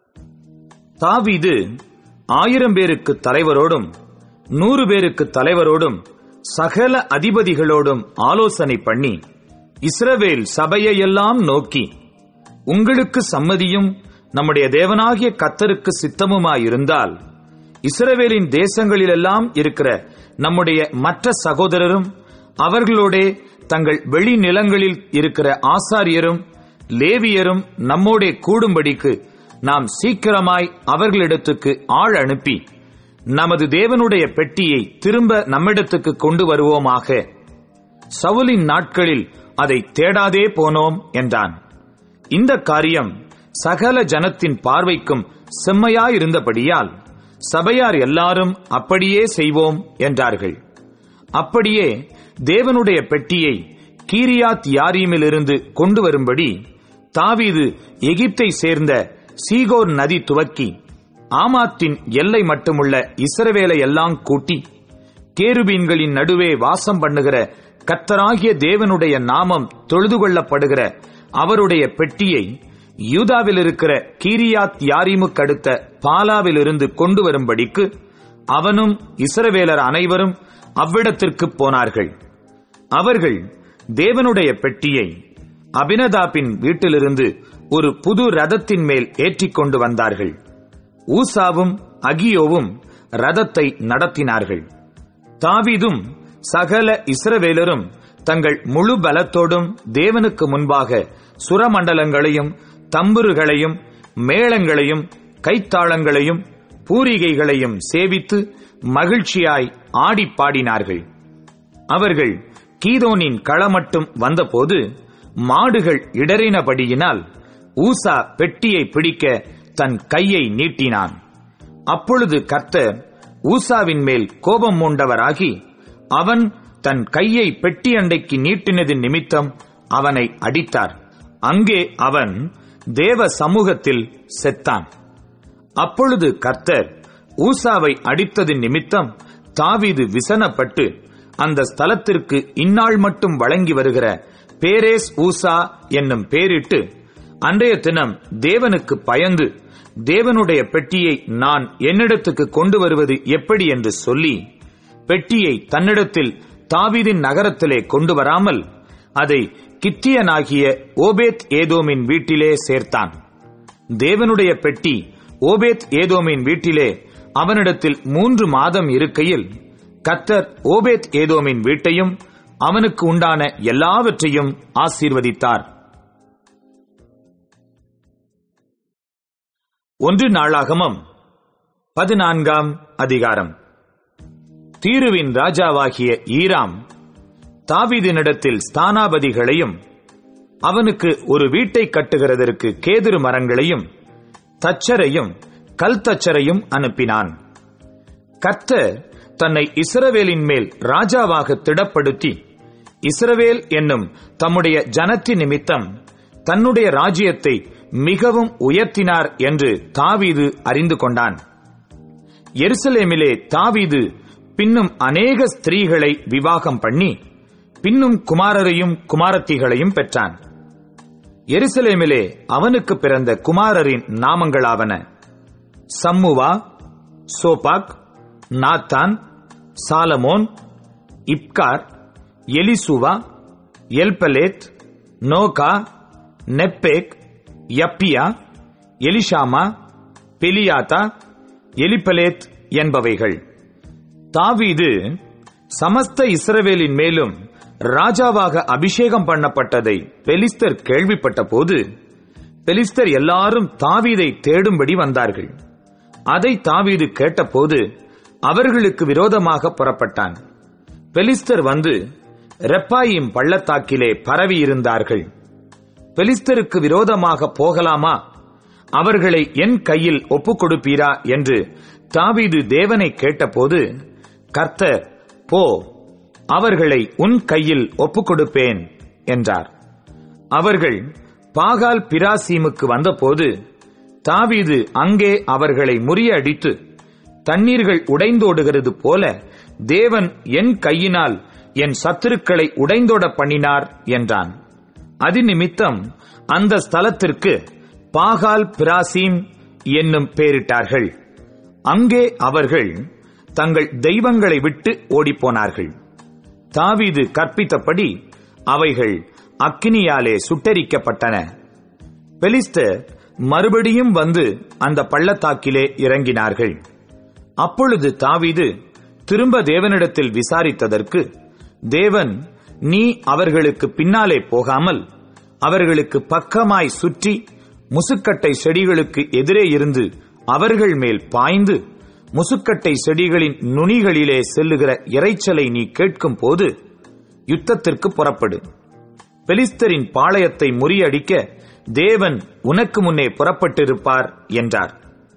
தாவீது ஆயிரம் பேருக்கு தலைவரோடும் நூறு பேருக்கு தலைவரோடும் சகல அதிபதிகளோடும் ஆலோசனை பண்ணி இஸ்ரவேல் சபையையெல்லாம் நோக்கி உங்களுக்கு சம்மதியும் நம்முடைய தேவனாகிய கத்தருக்கு சித்தமுமாயிருந்தால் இஸ்ரவேலின் தேசங்களிலெல்லாம் இருக்கிற நம்முடைய மற்ற சகோதரரும் அவர்களோடே தங்கள் வெளி நிலங்களில் இருக்கிற ஆசாரியரும் லேவியரும் நம்மோடே கூடும்படிக்கு நாம் சீக்கிரமாய் அவர்களிடத்துக்கு ஆள் அனுப்பி நமது தேவனுடைய பெட்டியை திரும்ப நம்மிடத்துக்கு கொண்டு வருவோமாக சவுலின் நாட்களில் அதை தேடாதே போனோம் என்றான் இந்த காரியம் சகல ஜனத்தின் பார்வைக்கும் செம்மையாயிருந்தபடியால் சபையார் எல்லாரும் அப்படியே செய்வோம் என்றார்கள் அப்படியே தேவனுடைய பெட்டியை கீரியாத் யாரீமிலிருந்து கொண்டு வரும்படி தாவீது எகிப்தை சேர்ந்த சீகோர் நதி துவக்கி ஆமாத்தின் எல்லை மட்டுமுள்ள இஸ்ரவேலை எல்லாம் கூட்டி கேருபீன்களின் நடுவே வாசம் பண்ணுகிற கத்தராகிய தேவனுடைய நாமம் தொழுது கொள்ளப்படுகிற அவருடைய பெட்டியை யூதாவில் இருக்கிற கீரியாத் யாரீமுக்கு அடுத்த பாலாவிலிருந்து கொண்டு வரும்படிக்கு அவனும் இஸ்ரவேலர் அனைவரும் அவ்விடத்திற்கு போனார்கள் அவர்கள் தேவனுடைய பெட்டியை அபினதாபின் வீட்டிலிருந்து ஒரு புது ரதத்தின் மேல் ஏற்றிக் கொண்டு வந்தார்கள் ஊசாவும் அகியோவும் ரதத்தை நடத்தினார்கள் தாவீதும் சகல இஸ்ரவேலரும் தங்கள் முழு பலத்தோடும் தேவனுக்கு முன்பாக சுரமண்டலங்களையும் தம்புருகளையும் மேளங்களையும் கைத்தாளங்களையும் பூரிகைகளையும் சேவித்து மகிழ்ச்சியாய் ஆடிப் பாடினார்கள் அவர்கள் கீதோனின் களமட்டும் வந்தபோது மாடுகள் இடறினபடியினால் ஊசா பெட்டியை பிடிக்க தன் கையை நீட்டினான் அப்பொழுது கர்த்தர் ஊசாவின் மேல் கோபம் மூண்டவராகி அவன் தன் கையை பெட்டி அண்டைக்கு நீட்டினதின் நிமித்தம் அவனை அடித்தார் அங்கே அவன் தேவ சமூகத்தில் செத்தான் அப்பொழுது கர்த்தர் ஊசாவை அடித்ததின் நிமித்தம் தாவீது விசனப்பட்டு அந்த ஸ்தலத்திற்கு இந்நாள் மட்டும் வழங்கி வருகிற பேரேஸ் ஊசா என்னும் பேரிட்டு அன்றைய தினம் தேவனுக்கு பயந்து தேவனுடைய பெட்டியை நான் என்னிடத்துக்கு கொண்டு வருவது எப்படி என்று சொல்லி பெட்டியை தன்னிடத்தில் தாவீதின் நகரத்திலே கொண்டு வராமல் அதை கித்தியனாகிய ஓபேத் ஏதோமின் வீட்டிலே சேர்த்தான் தேவனுடைய பெட்டி ஓபேத் ஏதோமின் வீட்டிலே அவனிடத்தில் மூன்று மாதம் இருக்கையில் கத்தர் ஓபேத் ஏதோமின் வீட்டையும் அவனுக்கு உண்டான எல்லாவற்றையும் ஆசீர்வதித்தார் ஒன்று நாளாகமம் பதினான்காம் அதிகாரம் தீருவின் ராஜாவாகிய ஈராம் தாவீதினிடத்தில் ஸ்தானாபதிகளையும் அவனுக்கு ஒரு வீட்டை கட்டுகிறதற்கு கேதுரு மரங்களையும் தச்சரையும் கல் தச்சரையும் அனுப்பினான் கர்த்தர் தன்னை இஸ்ரவேலின் மேல் ராஜாவாக திடப்படுத்தி இஸ்ரவேல் என்னும் தம்முடைய ஜனத்தின் நிமித்தம் தன்னுடைய ராஜ்யத்தை மிகவும் உயர்த்தினார் என்று தாவீது அறிந்து கொண்டான் எருசலேமிலே தாவீது பின்னும் அநேக ஸ்திரீகளை விவாகம் பண்ணி பின்னும் குமாரரையும் குமாரத்திகளையும் பெற்றான் எருசலேமிலே அவனுக்கு பிறந்த குமாரரின் நாமங்களாவன சம்முவா சோபாக் நாத்தான் சாலமோன் இப்கார் எலிசுவா எல்பலேத் நோகா நெப்பேக் யப்பியா எலிஷாமா பெலியாத்தா எலிபலேத் என்பவைகள் தாவீது சமஸ்த இஸ்ரவேலின் மேலும் ராஜாவாக அபிஷேகம் பண்ணப்பட்டதை பெலிஸ்தர் கேள்விப்பட்ட போது பெலிஸ்தர் எல்லாரும் தாவீதை தேடும்படி வந்தார்கள் அதை தாவீது கேட்டபோது அவர்களுக்கு விரோதமாக புறப்பட்டான் பெலிஸ்தர் வந்து ரெப்பாயிம் பள்ளத்தாக்கிலே பரவி இருந்தார்கள் பெலிஸ்தருக்கு விரோதமாக போகலாமா அவர்களை என் கையில் ஒப்புக் கொடுப்பீரா என்று தாவீது தேவனை கேட்டபோது கர்த்தர் போ அவர்களை உன் கையில் ஒப்புக் கொடுப்பேன் என்றார் அவர்கள் பாகால் பிராசீமுக்கு வந்தபோது தாவீது அங்கே அவர்களை முறியடித்து தண்ணீர்கள் உடைந்தோடுகிறது போல தேவன் என் கையினால் என் சத்துருக்களை உடைந்தோட பண்ணினார் என்றான் அதிநிமித்தம் அந்த ஸ்தலத்திற்கு பாகால் பிராசீம் என்னும் பெயரிட்டார்கள் அங்கே அவர்கள் தங்கள் தெய்வங்களை விட்டு ஓடிப்போனார்கள் தாவீது கற்பித்தபடி அவைகள் அக்கினியாலே சுட்டரிக்கப்பட்டன பெலிஸ்தர் மறுபடியும் வந்து அந்த பள்ளத்தாக்கிலே இறங்கினார்கள் அப்பொழுது தாவீது திரும்ப தேவனிடத்தில் விசாரித்ததற்கு தேவன் நீ அவர்களுக்கு பின்னாலே போகாமல் அவர்களுக்கு பக்கமாய் சுற்றி முசுக்கட்டை செடிகளுக்கு எதிரே இருந்து அவர்கள் மேல் பாய்ந்து முசுக்கட்டை செடிகளின் நுனிகளிலே செல்லுகிற இறைச்சலை நீ கேட்கும் போது யுத்தத்திற்கு புறப்படு பெலிஸ்தரின் பாளையத்தை முறியடிக்க தேவன் உனக்கு முன்னே புறப்பட்டிருப்பார் என்றார்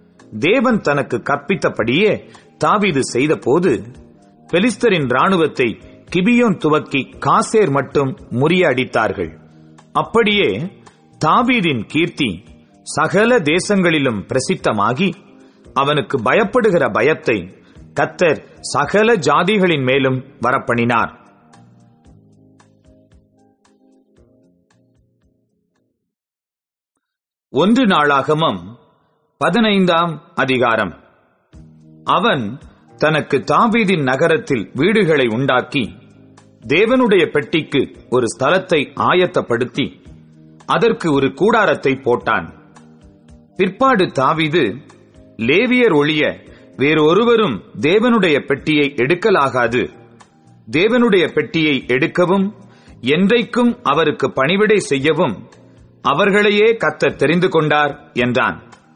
தேவன் தனக்கு கற்பித்தபடியே தாவீது செய்தபோது பெலிஸ்தரின் ராணுவத்தை கிபியோன் துவக்கி காசேர் மட்டும் முறியடித்தார்கள் அப்படியே தாவீதின் கீர்த்தி சகல தேசங்களிலும் பிரசித்தமாகி அவனுக்கு பயப்படுகிற பயத்தை கத்தர் சகல ஜாதிகளின் மேலும் வரப்பண்ணினார் ஒன்று நாளாகமம் பதினைந்தாம் அதிகாரம் அவன் தனக்கு தாவீதின் நகரத்தில் வீடுகளை உண்டாக்கி தேவனுடைய பெட்டிக்கு ஒரு ஸ்தலத்தை ஆயத்தப்படுத்தி அதற்கு ஒரு கூடாரத்தை போட்டான் பிற்பாடு தாவீது லேவியர் ஒழிய வேறொருவரும் தேவனுடைய பெட்டியை எடுக்கலாகாது தேவனுடைய பெட்டியை எடுக்கவும் என்றைக்கும் அவருக்கு பணிவிடை செய்யவும் அவர்களையே கத்தர் தெரிந்து கொண்டார் என்றான்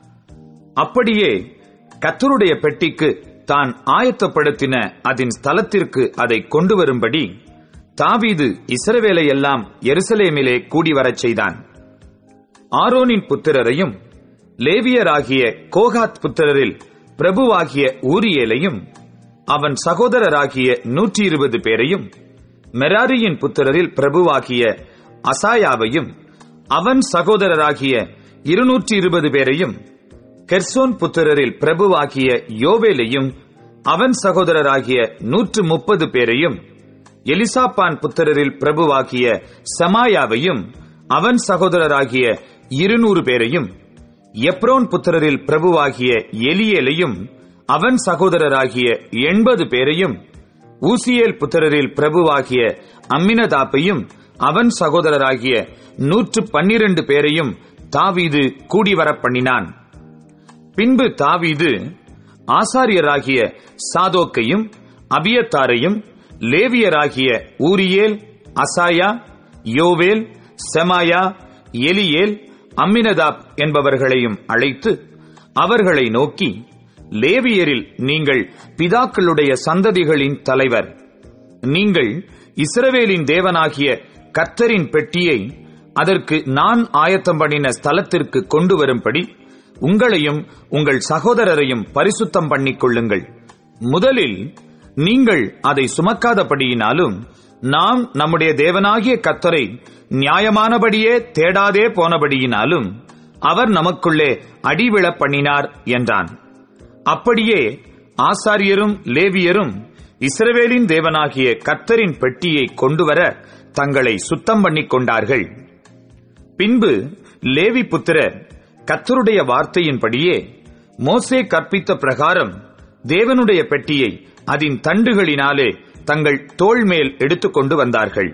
அப்படியே கத்தருடைய பெட்டிக்கு தான் ஆயத்தப்படுத்தின அதன் ஸ்தலத்திற்கு அதை கொண்டு வரும்படி தாவீது இஸ்ரவேலை எல்லாம் எருசலேமிலே கூடி வரச் செய்தான் ஆரோனின் புத்திரரையும் லேவியராகிய கோகாத் புத்திரரில் பிரபுவாகிய ஊரியேலையும் அவன் சகோதரராகிய நூற்றி இருபது பேரையும் மெராரியின் புத்திரரில் பிரபுவாகிய அசாயாவையும் அவன் சகோதரராகிய இருநூற்றி இருபது பேரையும் கெர்சோன் புத்திரரில் பிரபுவாகிய யோவேலையும் அவன் சகோதரராகிய நூற்று முப்பது பேரையும் எலிசாப்பான் புத்திரரில் பிரபுவாகிய சமாயாவையும் அவன் சகோதரராகிய இருநூறு பேரையும் எப்ரோன் புத்திரரில் பிரபுவாகிய எலியேலையும் அவன் சகோதரராகிய எண்பது பேரையும் ஊசியேல் புத்திரரில் பிரபுவாகிய அம்மினதாப்பையும் அவன் சகோதரராகிய நூற்று பன்னிரண்டு பேரையும் தாவீது கூடிவரப் பண்ணினான் பின்பு தாவீது ஆசாரியராகிய சாதோக்கையும் அபியத்தாரையும் லேவியராகிய ஊரியேல் அசாயா யோவேல் செமாயா எலியேல் அம்மினதாப் என்பவர்களையும் அழைத்து அவர்களை நோக்கி லேவியரில் நீங்கள் பிதாக்களுடைய சந்ததிகளின் தலைவர் நீங்கள் இஸ்ரவேலின் தேவனாகிய கர்த்தரின் பெட்டியை அதற்கு நான் ஆயத்தம் பண்ணின ஸ்தலத்திற்கு கொண்டு வரும்படி உங்களையும் உங்கள் சகோதரரையும் பரிசுத்தம் பண்ணிக் கொள்ளுங்கள் முதலில் நீங்கள் அதை சுமக்காதபடியினாலும் நாம் நம்முடைய தேவனாகிய கத்தரை நியாயமானபடியே தேடாதே போனபடியினாலும் அவர் நமக்குள்ளே அடிவிழ பண்ணினார் என்றான் அப்படியே ஆசாரியரும் லேவியரும் இஸ்ரவேலின் தேவனாகிய கர்த்தரின் பெட்டியை கொண்டுவர தங்களை சுத்தம் பண்ணிக் கொண்டார்கள் பின்பு லேவி புத்திரர் கர்த்தருடைய வார்த்தையின்படியே மோசே கற்பித்த பிரகாரம் தேவனுடைய பெட்டியை அதன் தண்டுகளினாலே தங்கள் தோள் மேல் எடுத்துக்கொண்டு வந்தார்கள்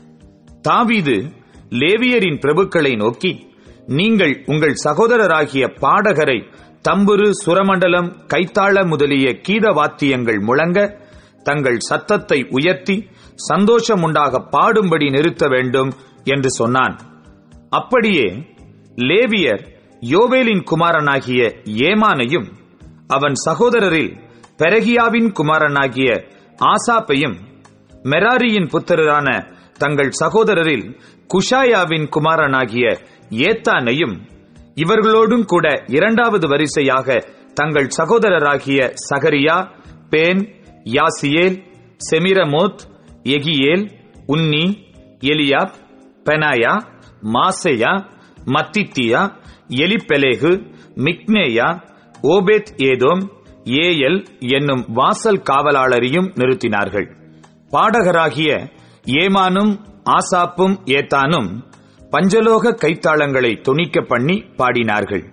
தாவீது லேவியரின் பிரபுக்களை நோக்கி நீங்கள் உங்கள் சகோதரராகிய பாடகரை தம்புரு சுரமண்டலம் கைத்தாள முதலிய கீத வாத்தியங்கள் முழங்க தங்கள் சத்தத்தை உயர்த்தி சந்தோஷமுண்டாக பாடும்படி நிறுத்த வேண்டும் என்று சொன்னான் அப்படியே லேவியர் யோவேலின் குமாரனாகிய ஏமானையும் அவன் சகோதரரில் பெரகியாவின் குமாரனாகிய ஆசாப்பையும் மெராரியின் புத்திரரான தங்கள் சகோதரரில் குஷாயாவின் குமாரனாகிய ஏத்தானையும் இவர்களோடும் கூட இரண்டாவது வரிசையாக தங்கள் சகோதரராகிய சகரியா பேன் யாசியேல் செமிரமோத் எகியேல் உன்னி எலியாப் பெனாயா மாசையா மத்தித்தியா எலிப்பெலேகு மிக்னேயா ஓபேத் ஏதோம் ஏஎல் என்னும் வாசல் காவலாளரையும் நிறுத்தினார்கள் பாடகராகிய ஏமானும் ஆசாப்பும் ஏத்தானும் பஞ்சலோக கைத்தாளங்களை துணிக்க பண்ணி பாடினார்கள்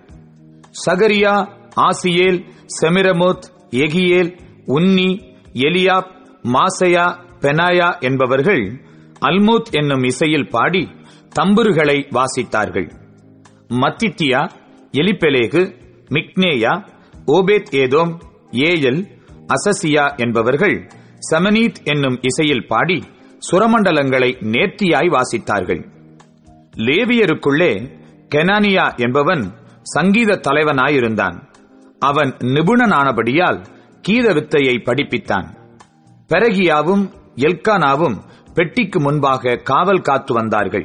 சகரியா ஆசியேல் செமிரமோத் எகியேல் உன்னி எலியாப் மாசையா பெனாயா என்பவர்கள் அல்மூத் என்னும் இசையில் பாடி தம்புருகளை வாசித்தார்கள் மத்தித்தியா எலிப்பெலேகு மிக்னேயா ஓபேத் ஏதோம் ஏயல் அசசியா என்பவர்கள் சமனீத் என்னும் இசையில் பாடி சுரமண்டலங்களை நேர்த்தியாய் வாசித்தார்கள் லேவியருக்குள்ளே கெனானியா என்பவன் சங்கீத தலைவனாயிருந்தான் அவன் நிபுணனானபடியால் கீத வித்தையை படிப்பித்தான் பெரகியாவும் எல்கானாவும் பெட்டிக்கு முன்பாக காவல் காத்து வந்தார்கள்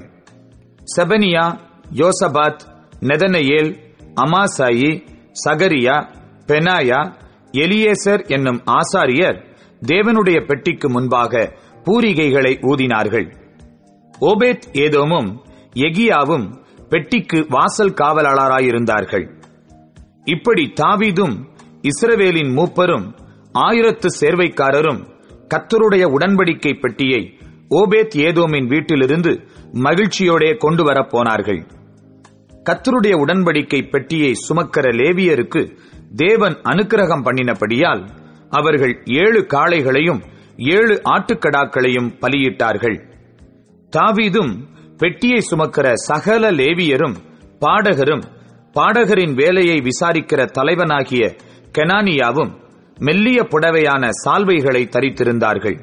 செபனியா யோசபாத் நெதனேயேல் அமாசாயி சகரியா பெனாயா எலியேசர் என்னும் ஆசாரியர் தேவனுடைய பெட்டிக்கு முன்பாக பூரிகைகளை ஊதினார்கள் ஓபேத் ஏதோமும் எகியாவும் பெட்டிக்கு வாசல் காவலாளராயிருந்தார்கள் இப்படி தாவீதும் இஸ்ரவேலின் மூப்பரும் ஆயிரத்து சேர்வைக்காரரும் கத்தருடைய உடன்படிக்கை பெட்டியை ஓபேத் ஏதோமின் வீட்டிலிருந்து மகிழ்ச்சியோடே கொண்டு வரப் போனார்கள் கத்தருடைய உடன்படிக்கை பெட்டியை சுமக்கிற லேவியருக்கு தேவன் அனுக்கிரகம் பண்ணினபடியால் அவர்கள் ஏழு காளைகளையும் ஏழு ஆட்டுக்கடாக்களையும் பலியிட்டார்கள் தாவீதும் பெட்டியை சுமக்கிற சகல லேவியரும் பாடகரும் பாடகரின் வேலையை விசாரிக்கிற தலைவனாகிய கெனானியாவும் மெல்லிய புடவையான சால்வைகளை தரித்திருந்தார்கள்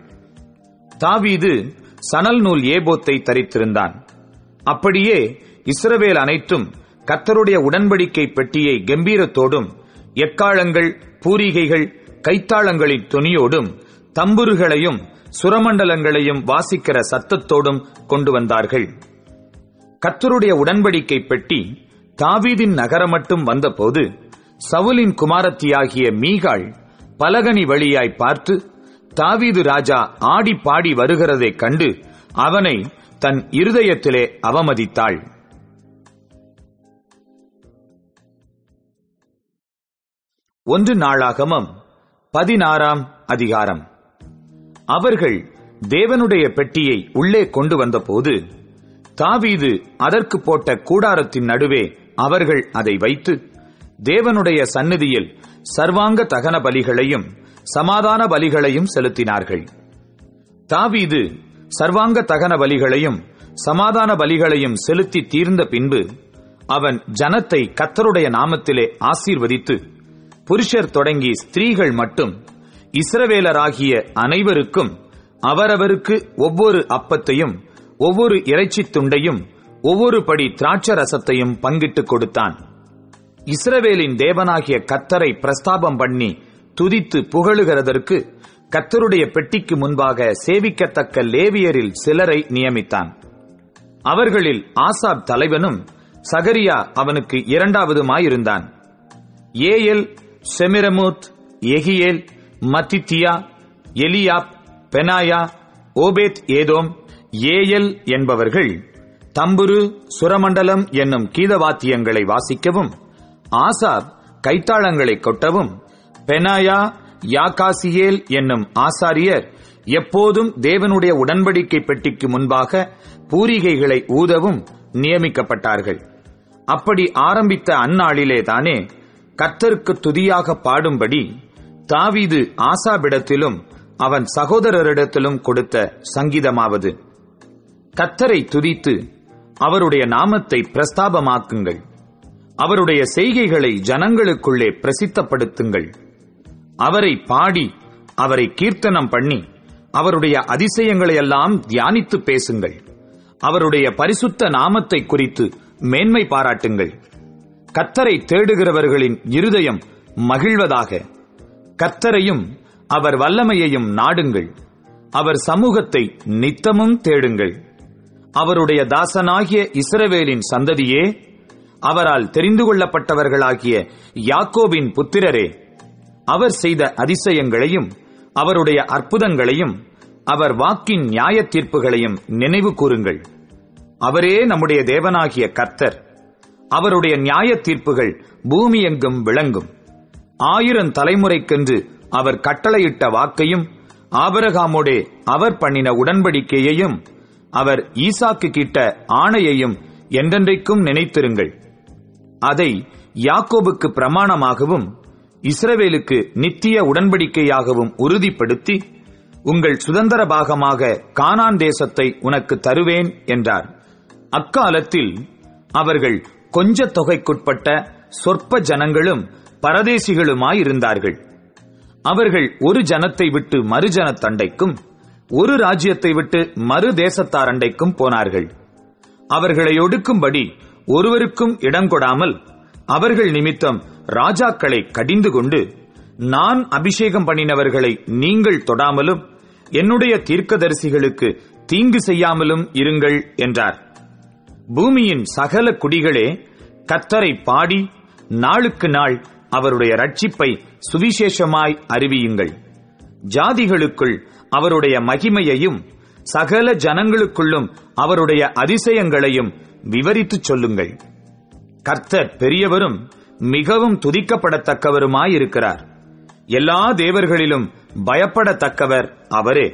தாவீது சணல் நூல் ஏபோத்தை தரித்திருந்தான் அப்படியே இஸ்ரவேல் அனைத்தும் கத்தருடைய உடன்படிக்கை பெட்டியை கம்பீரத்தோடும் எக்காளங்கள் பூரிகைகள் கைத்தாளங்களின் துணியோடும் தம்புருகளையும் சுரமண்டலங்களையும் வாசிக்கிற சத்தத்தோடும் கொண்டு வந்தார்கள் கத்தருடைய உடன்படிக்கை பெட்டி தாவீதின் நகரம் மட்டும் வந்தபோது சவுலின் குமாரத்தியாகிய மீகாள் பலகனி வழியாய் பார்த்து தாவீது ராஜா ஆடி பாடி வருகிறதைக் கண்டு அவனை தன் இருதயத்திலே அவமதித்தாள் ஒன்று நாளாகமம் பதினாறாம் அதிகாரம் அவர்கள் தேவனுடைய பெட்டியை உள்ளே கொண்டு வந்தபோது தாவீது அதற்கு போட்ட கூடாரத்தின் நடுவே அவர்கள் அதை வைத்து தேவனுடைய சந்நிதியில் சர்வாங்க தகன பலிகளையும் சமாதான பலிகளையும் செலுத்தினார்கள் தாவீது சர்வாங்க தகன பலிகளையும் சமாதான பலிகளையும் செலுத்தி தீர்ந்த பின்பு அவன் ஜனத்தை கத்தருடைய நாமத்திலே ஆசீர்வதித்து புருஷர் தொடங்கி ஸ்திரீகள் மட்டும் இஸ்ரவேலராகிய அனைவருக்கும் அவரவருக்கு ஒவ்வொரு அப்பத்தையும் ஒவ்வொரு இறைச்சித் துண்டையும் ஒவ்வொரு படி திராட்ச ரசத்தையும் பங்கிட்டுக் கொடுத்தான் இஸ்ரவேலின் தேவனாகிய கத்தரை பிரஸ்தாபம் பண்ணி துதித்து புகழுகிறதற்கு கத்தருடைய பெட்டிக்கு முன்பாக சேவிக்கத்தக்க லேவியரில் சிலரை நியமித்தான் அவர்களில் ஆசாப் தலைவனும் சகரியா அவனுக்கு இரண்டாவதுமாயிருந்தான் ஏஎல் செமிரமுத் எகியேல் மத்தித்தியா எலியாப் பெனாயா ஓபேத் ஏதோம் ஏஎல் என்பவர்கள் தம்புரு சுரமண்டலம் என்னும் கீதவாத்தியங்களை வாசிக்கவும் ஆசாப் கைத்தாளங்களை கொட்டவும் பெனாயா யாகாசியேல் என்னும் ஆசாரியர் எப்போதும் தேவனுடைய உடன்படிக்கை பெட்டிக்கு முன்பாக பூரிகைகளை ஊதவும் நியமிக்கப்பட்டார்கள் அப்படி ஆரம்பித்த அந்நாளிலே தானே கர்த்தருக்கு துதியாக பாடும்படி தாவீது ஆசாபிடத்திலும் அவன் சகோதரரிடத்திலும் கொடுத்த சங்கீதமாவது கத்தரை துதித்து அவருடைய நாமத்தை பிரஸ்தாபமாக்குங்கள் அவருடைய செய்கைகளை ஜனங்களுக்குள்ளே பிரசித்தப்படுத்துங்கள் அவரை பாடி அவரை கீர்த்தனம் பண்ணி அவருடைய அதிசயங்களையெல்லாம் தியானித்து பேசுங்கள் அவருடைய பரிசுத்த நாமத்தை குறித்து மேன்மை பாராட்டுங்கள் கத்தரை தேடுகிறவர்களின் இருதயம் மகிழ்வதாக கத்தரையும் அவர் வல்லமையையும் நாடுங்கள் அவர் சமூகத்தை நித்தமும் தேடுங்கள் அவருடைய தாசனாகிய இஸ்ரவேலின் சந்ததியே அவரால் தெரிந்து கொள்ளப்பட்டவர்களாகிய யாக்கோபின் புத்திரரே அவர் செய்த அதிசயங்களையும் அவருடைய அற்புதங்களையும் அவர் வாக்கின் நியாய தீர்ப்புகளையும் நினைவு கூறுங்கள் அவரே நம்முடைய தேவனாகிய கர்த்தர் அவருடைய நியாய தீர்ப்புகள் பூமி எங்கும் விளங்கும் ஆயிரம் தலைமுறைக்கென்று அவர் கட்டளையிட்ட வாக்கையும் ஆபரகாமோடே அவர் பண்ணின உடன்படிக்கையையும் அவர் ஈசாக்கு கிட்ட ஆணையையும் என்றென்றைக்கும் நினைத்திருங்கள் அதை யாக்கோபுக்கு பிரமாணமாகவும் இஸ்ரவேலுக்கு நித்திய உடன்படிக்கையாகவும் உறுதிப்படுத்தி உங்கள் சுதந்திர பாகமாக கானான் தேசத்தை உனக்கு தருவேன் என்றார் அக்காலத்தில் அவர்கள் கொஞ்ச தொகைக்குட்பட்ட சொற்ப ஜனங்களும் பரதேசிகளுமாயிருந்தார்கள் அவர்கள் ஒரு ஜனத்தை விட்டு மறு ஜனத்தண்டைக்கும் ஒரு ராஜ்யத்தை விட்டு மறு தேசத்தார் அண்டைக்கும் போனார்கள் அவர்களை ஒடுக்கும்படி ஒருவருக்கும் இடம் கொடாமல் அவர்கள் நிமித்தம் ராஜாக்களை கடிந்து கொண்டு நான் அபிஷேகம் பண்ணினவர்களை நீங்கள் தொடாமலும் என்னுடைய தீர்க்கதரிசிகளுக்கு தீங்கு செய்யாமலும் இருங்கள் என்றார் பூமியின் சகல குடிகளே கத்தரை பாடி நாளுக்கு நாள் அவருடைய ரட்சிப்பை சுவிசேஷமாய் அறிவியுங்கள் ஜாதிகளுக்குள் அவருடைய மகிமையையும் சகல ஜனங்களுக்குள்ளும் அவருடைய அதிசயங்களையும் விவரித்துச் சொல்லுங்கள் கர்த்தர் பெரியவரும் மிகவும் துதிக்கப்படத்தக்கவருமாயிருக்கிறார் எல்லா தேவர்களிலும் பயப்படத்தக்கவர் அவரே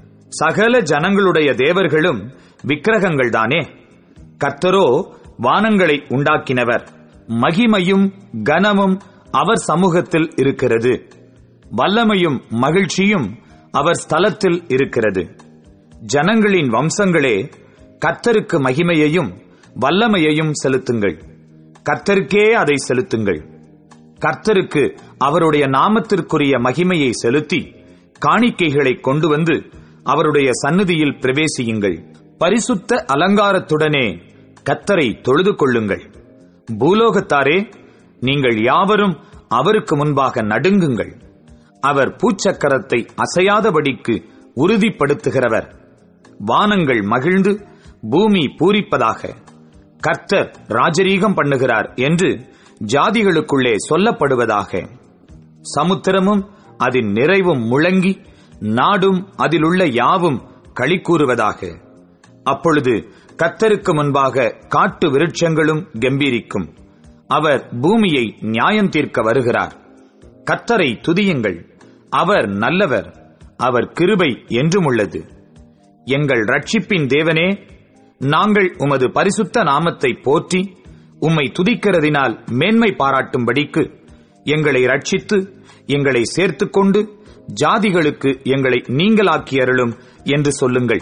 சகல ஜனங்களுடைய தேவர்களும் விக்கிரகங்கள்தானே கர்த்தரோ வானங்களை உண்டாக்கினவர் மகிமையும் கனமும் அவர் சமூகத்தில் இருக்கிறது வல்லமையும் மகிழ்ச்சியும் அவர் ஸ்தலத்தில் இருக்கிறது ஜனங்களின் வம்சங்களே கர்த்தருக்கு மகிமையையும் வல்லமையையும் செலுத்துங்கள் கர்த்தருக்கே அதை செலுத்துங்கள் கர்த்தருக்கு அவருடைய நாமத்திற்குரிய மகிமையை செலுத்தி காணிக்கைகளை கொண்டு வந்து அவருடைய சந்நிதியில் பிரவேசியுங்கள் பரிசுத்த அலங்காரத்துடனே கத்தரை தொழுது கொள்ளுங்கள் பூலோகத்தாரே நீங்கள் யாவரும் அவருக்கு முன்பாக நடுங்குங்கள் அவர் பூச்சக்கரத்தை அசையாதபடிக்கு உறுதிப்படுத்துகிறவர் வானங்கள் மகிழ்ந்து பூமி பூரிப்பதாக கர்த்தர் ராஜரீகம் பண்ணுகிறார் என்று ஜாதிகளுக்குள்ளே சொல்லப்படுவதாக சமுத்திரமும் அதன் நிறைவும் முழங்கி நாடும் அதிலுள்ள யாவும் களி கூறுவதாக அப்பொழுது கத்தருக்கு முன்பாக காட்டு விருட்சங்களும் கம்பீரிக்கும் அவர் பூமியை நியாயம் தீர்க்க வருகிறார் கத்தரை துதியுங்கள் அவர் நல்லவர் அவர் கிருபை என்றும் உள்ளது எங்கள் ரட்சிப்பின் தேவனே நாங்கள் உமது பரிசுத்த நாமத்தை போற்றி உம்மை துதிக்கிறதினால் மேன்மை பாராட்டும்படிக்கு எங்களை ரட்சித்து எங்களை சேர்த்துக் கொண்டு ஜாதிகளுக்கு எங்களை நீங்களாக்கி அருளும் என்று சொல்லுங்கள்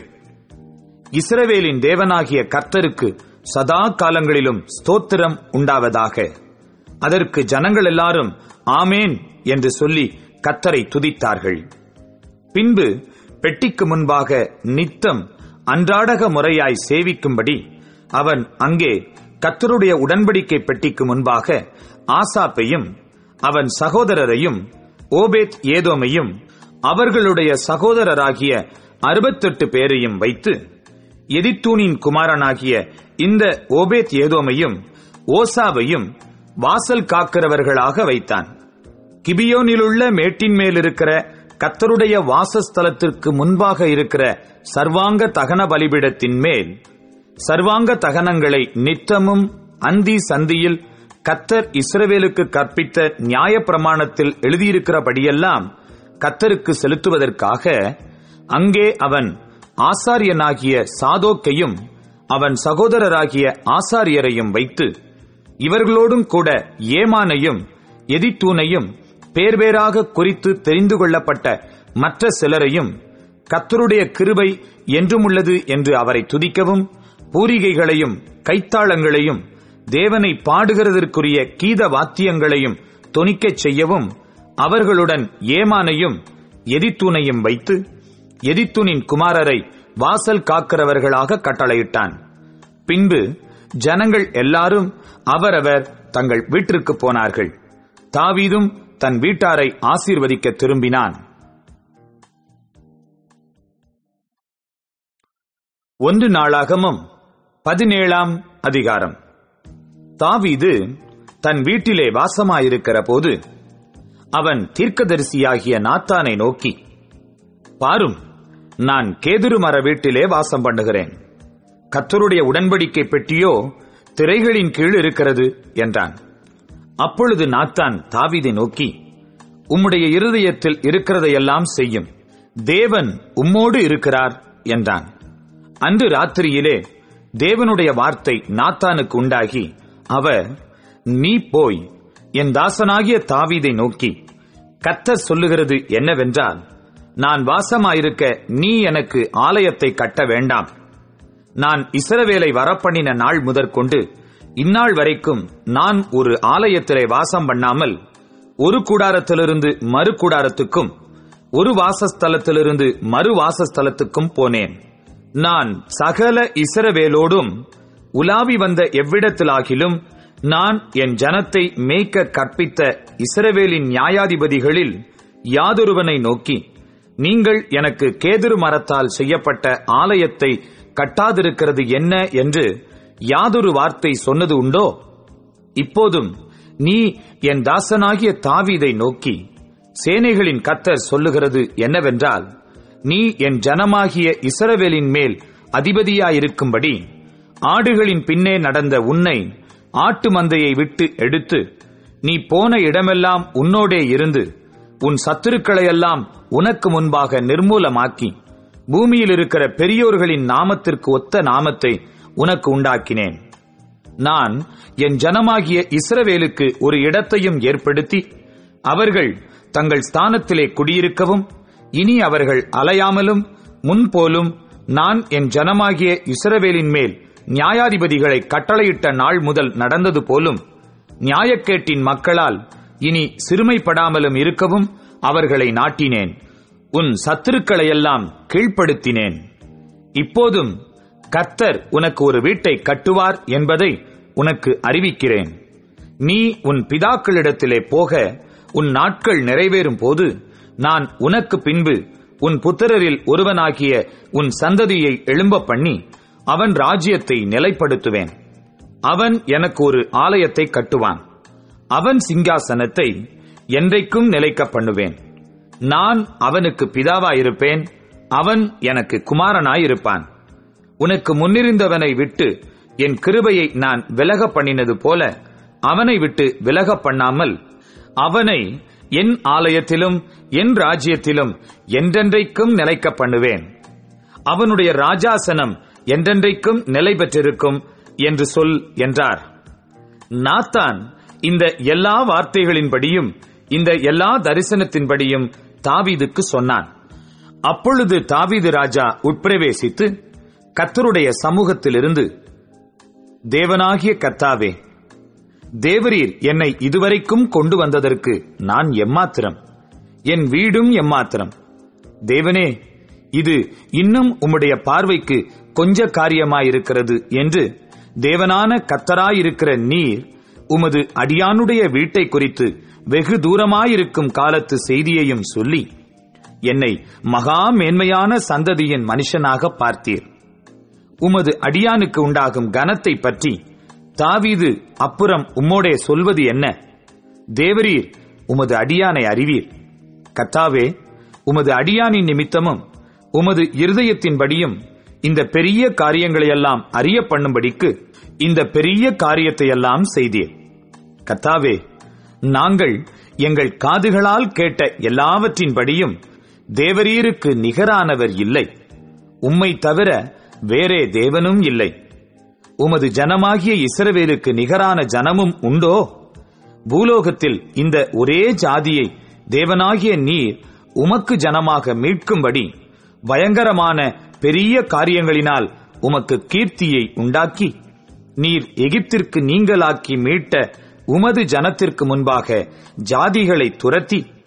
இஸ்ரவேலின் தேவனாகிய கர்த்தருக்கு சதா காலங்களிலும் ஸ்தோத்திரம் உண்டாவதாக அதற்கு ஜனங்கள் எல்லாரும் ஆமேன் என்று சொல்லி கத்தரை துதித்தார்கள் பின்பு பெட்டிக்கு முன்பாக நித்தம் அன்றாடக முறையாய் சேவிக்கும்படி அவன் அங்கே கத்தருடைய உடன்படிக்கை பெட்டிக்கு முன்பாக ஆசாப்பையும் அவன் சகோதரரையும் ஓபேத் ஏதோமையும் அவர்களுடைய சகோதரராகிய அறுபத்தெட்டு பேரையும் வைத்து எதித்தூனின் குமாரனாகிய இந்த ஓபேத் ஏதோமையும் ஓசாவையும் வாசல் காக்கிறவர்களாக வைத்தான் கிபியோனிலுள்ள மேட்டின் மேல் இருக்கிற கத்தருடைய வாசஸ்தலத்திற்கு முன்பாக இருக்கிற சர்வாங்க தகன பலிபிடத்தின் மேல் சர்வாங்க தகனங்களை நித்தமும் அந்தி சந்தியில் கத்தர் இஸ்ரவேலுக்கு கற்பித்த நியாய பிரமாணத்தில் எழுதியிருக்கிறபடியெல்லாம் கத்தருக்கு செலுத்துவதற்காக அங்கே அவன் ஆசாரியனாகிய சாதோக்கையும் அவன் சகோதரராகிய ஆசாரியரையும் வைத்து இவர்களோடும் கூட ஏமானையும் எதித்தூனையும் பேர் பேராக குறித்து தெரிந்து கொள்ளப்பட்ட மற்ற சிலரையும் கத்தருடைய கிருபை என்றும் உள்ளது என்று அவரை துதிக்கவும் பூரிகைகளையும் கைத்தாளங்களையும் தேவனை பாடுகிறதற்குரிய கீத வாத்தியங்களையும் தொனிக்கச் செய்யவும் அவர்களுடன் ஏமானையும் எதித்தூனையும் வைத்து எதித்தூனின் குமாரரை வாசல் காக்கிறவர்களாக கட்டளையிட்டான் பின்பு ஜனங்கள் எல்லாரும் அவரவர் தங்கள் வீட்டிற்கு போனார்கள் தாவீதும் தன் வீட்டாரை ஆசீர்வதிக்க திரும்பினான் ஒன்று நாளாகமும் பதினேழாம் அதிகாரம் தாவீது தன் வீட்டிலே வாசமாயிருக்கிற போது அவன் தீர்க்கதரிசியாகிய நாத்தானை நோக்கி பாரும் நான் கேதுரு மர வீட்டிலே வாசம் பண்ணுகிறேன் கத்தருடைய உடன்படிக்கை பெட்டியோ திரைகளின் கீழ் இருக்கிறது என்றான் அப்பொழுது நாத்தான் தாவீதை நோக்கி உம்முடைய இருதயத்தில் இருக்கிறதையெல்லாம் செய்யும் தேவன் உம்மோடு இருக்கிறார் என்றான் அன்று ராத்திரியிலே தேவனுடைய வார்த்தை நாத்தானுக்கு உண்டாகி அவர் நீ போய் என் தாசனாகிய தாவீதை நோக்கி கத்தர் சொல்லுகிறது என்னவென்றால் நான் வாசமாயிருக்க நீ எனக்கு ஆலயத்தை கட்ட வேண்டாம் நான் இஸ்ரவேலை வரப்பண்ணின நாள் முதற்கொண்டு இந்நாள் வரைக்கும் நான் ஒரு ஆலயத்திலே வாசம் பண்ணாமல் ஒரு கூடாரத்திலிருந்து மறு கூடாரத்துக்கும் ஒரு வாசஸ்தலத்திலிருந்து மறு வாசஸ்தலத்துக்கும் போனேன் நான் சகல இஸ்ரவேலோடும் உலாவி வந்த எவ்விடத்திலாகிலும் நான் என் ஜனத்தை மேய்க்க கற்பித்த இஸ்ரவேலின் நியாயாதிபதிகளில் யாதொருவனை நோக்கி நீங்கள் எனக்கு கேதுரு மரத்தால் செய்யப்பட்ட ஆலயத்தை கட்டாதிருக்கிறது என்ன என்று யாதொரு வார்த்தை சொன்னது உண்டோ இப்போதும் நீ என் தாசனாகிய தாவீதை நோக்கி சேனைகளின் கத்தர் சொல்லுகிறது என்னவென்றால் நீ என் ஜனமாகிய இஸ்ரவேலின் மேல் அதிபதியாயிருக்கும்படி ஆடுகளின் பின்னே நடந்த உன்னை ஆட்டு மந்தையை விட்டு எடுத்து நீ போன இடமெல்லாம் உன்னோடே இருந்து உன் சத்துருக்களையெல்லாம் உனக்கு முன்பாக நிர்மூலமாக்கி பூமியில் இருக்கிற பெரியோர்களின் நாமத்திற்கு ஒத்த நாமத்தை உனக்கு உண்டாக்கினேன் நான் என் ஜனமாகிய இஸ்ரவேலுக்கு ஒரு இடத்தையும் ஏற்படுத்தி அவர்கள் தங்கள் ஸ்தானத்திலே குடியிருக்கவும் இனி அவர்கள் அலையாமலும் முன்போலும் நான் என் ஜனமாகிய இஸ்ரவேலின் மேல் நியாயாதிபதிகளை கட்டளையிட்ட நாள் முதல் நடந்தது போலும் நியாயக்கேட்டின் மக்களால் இனி சிறுமைப்படாமலும் இருக்கவும் அவர்களை நாட்டினேன் உன் சத்துருக்களையெல்லாம் கீழ்ப்படுத்தினேன் இப்போதும் கர்த்தர் உனக்கு ஒரு வீட்டை கட்டுவார் என்பதை உனக்கு அறிவிக்கிறேன் நீ உன் பிதாக்களிடத்திலே போக உன் நாட்கள் நிறைவேறும் போது நான் உனக்கு பின்பு உன் புத்திரரில் ஒருவனாகிய உன் சந்ததியை எழும்ப பண்ணி அவன் ராஜ்யத்தை நிலைப்படுத்துவேன் அவன் எனக்கு ஒரு ஆலயத்தை கட்டுவான் அவன் சிங்காசனத்தை என்றைக்கும் நிலைக்க பண்ணுவேன் நான் அவனுக்கு பிதாவாயிருப்பேன் அவன் எனக்கு குமாரனாயிருப்பான் உனக்கு முன்னிருந்தவனை விட்டு என் கிருபையை நான் விலக பண்ணினது போல அவனை விட்டு விலக பண்ணாமல் அவனை என் ஆலயத்திலும் என் ராஜ்யத்திலும் என்றென்றைக்கும் நிலைக்க பண்ணுவேன் அவனுடைய ராஜாசனம் என்றென்றைக்கும் நிலை பெற்றிருக்கும் என்று சொல் என்றார் நாத்தான் இந்த எல்லா வார்த்தைகளின்படியும் இந்த எல்லா தரிசனத்தின்படியும் தாவீதுக்கு சொன்னான் அப்பொழுது தாவீது ராஜா உட்பிரவேசித்து கத்தருடைய சமூகத்திலிருந்து தேவனாகிய கத்தாவே தேவரீர் என்னை இதுவரைக்கும் கொண்டு வந்ததற்கு நான் எம்மாத்திரம் என் வீடும் எம்மாத்திரம் தேவனே இது இன்னும் உம்முடைய பார்வைக்கு கொஞ்ச காரியமாயிருக்கிறது என்று தேவனான கத்தராயிருக்கிற நீர் உமது அடியானுடைய வீட்டை குறித்து வெகு தூரமாயிருக்கும் காலத்து செய்தியையும் சொல்லி என்னை மகா மேன்மையான சந்ததியின் மனுஷனாக பார்த்தீர் உமது அடியானுக்கு உண்டாகும் கனத்தை பற்றி தாவீது அப்புறம் உம்மோடே சொல்வது என்ன தேவரீர் உமது அடியானை அறிவீர் கத்தாவே உமது அடியானின் நிமித்தமும் உமது இருதயத்தின்படியும் இந்த பெரிய காரியங்களையெல்லாம் அறிய பண்ணும்படிக்கு இந்த பெரிய காரியத்தையெல்லாம் செய்தீர் கத்தாவே நாங்கள் எங்கள் காதுகளால் கேட்ட எல்லாவற்றின்படியும் தேவரீருக்கு நிகரானவர் இல்லை உம்மை தவிர வேறே தேவனும் இல்லை உமது ஜனமாகிய இஸ்ரவேலுக்கு நிகரான ஜனமும் உண்டோ பூலோகத்தில் இந்த ஒரே ஜாதியை தேவனாகிய நீர் உமக்கு ஜனமாக மீட்கும்படி பயங்கரமான பெரிய காரியங்களினால் உமக்கு கீர்த்தியை உண்டாக்கி நீர் எகிப்திற்கு நீங்களாக்கி மீட்ட உமது ஜனத்திற்கு முன்பாக ஜாதிகளை துரத்தி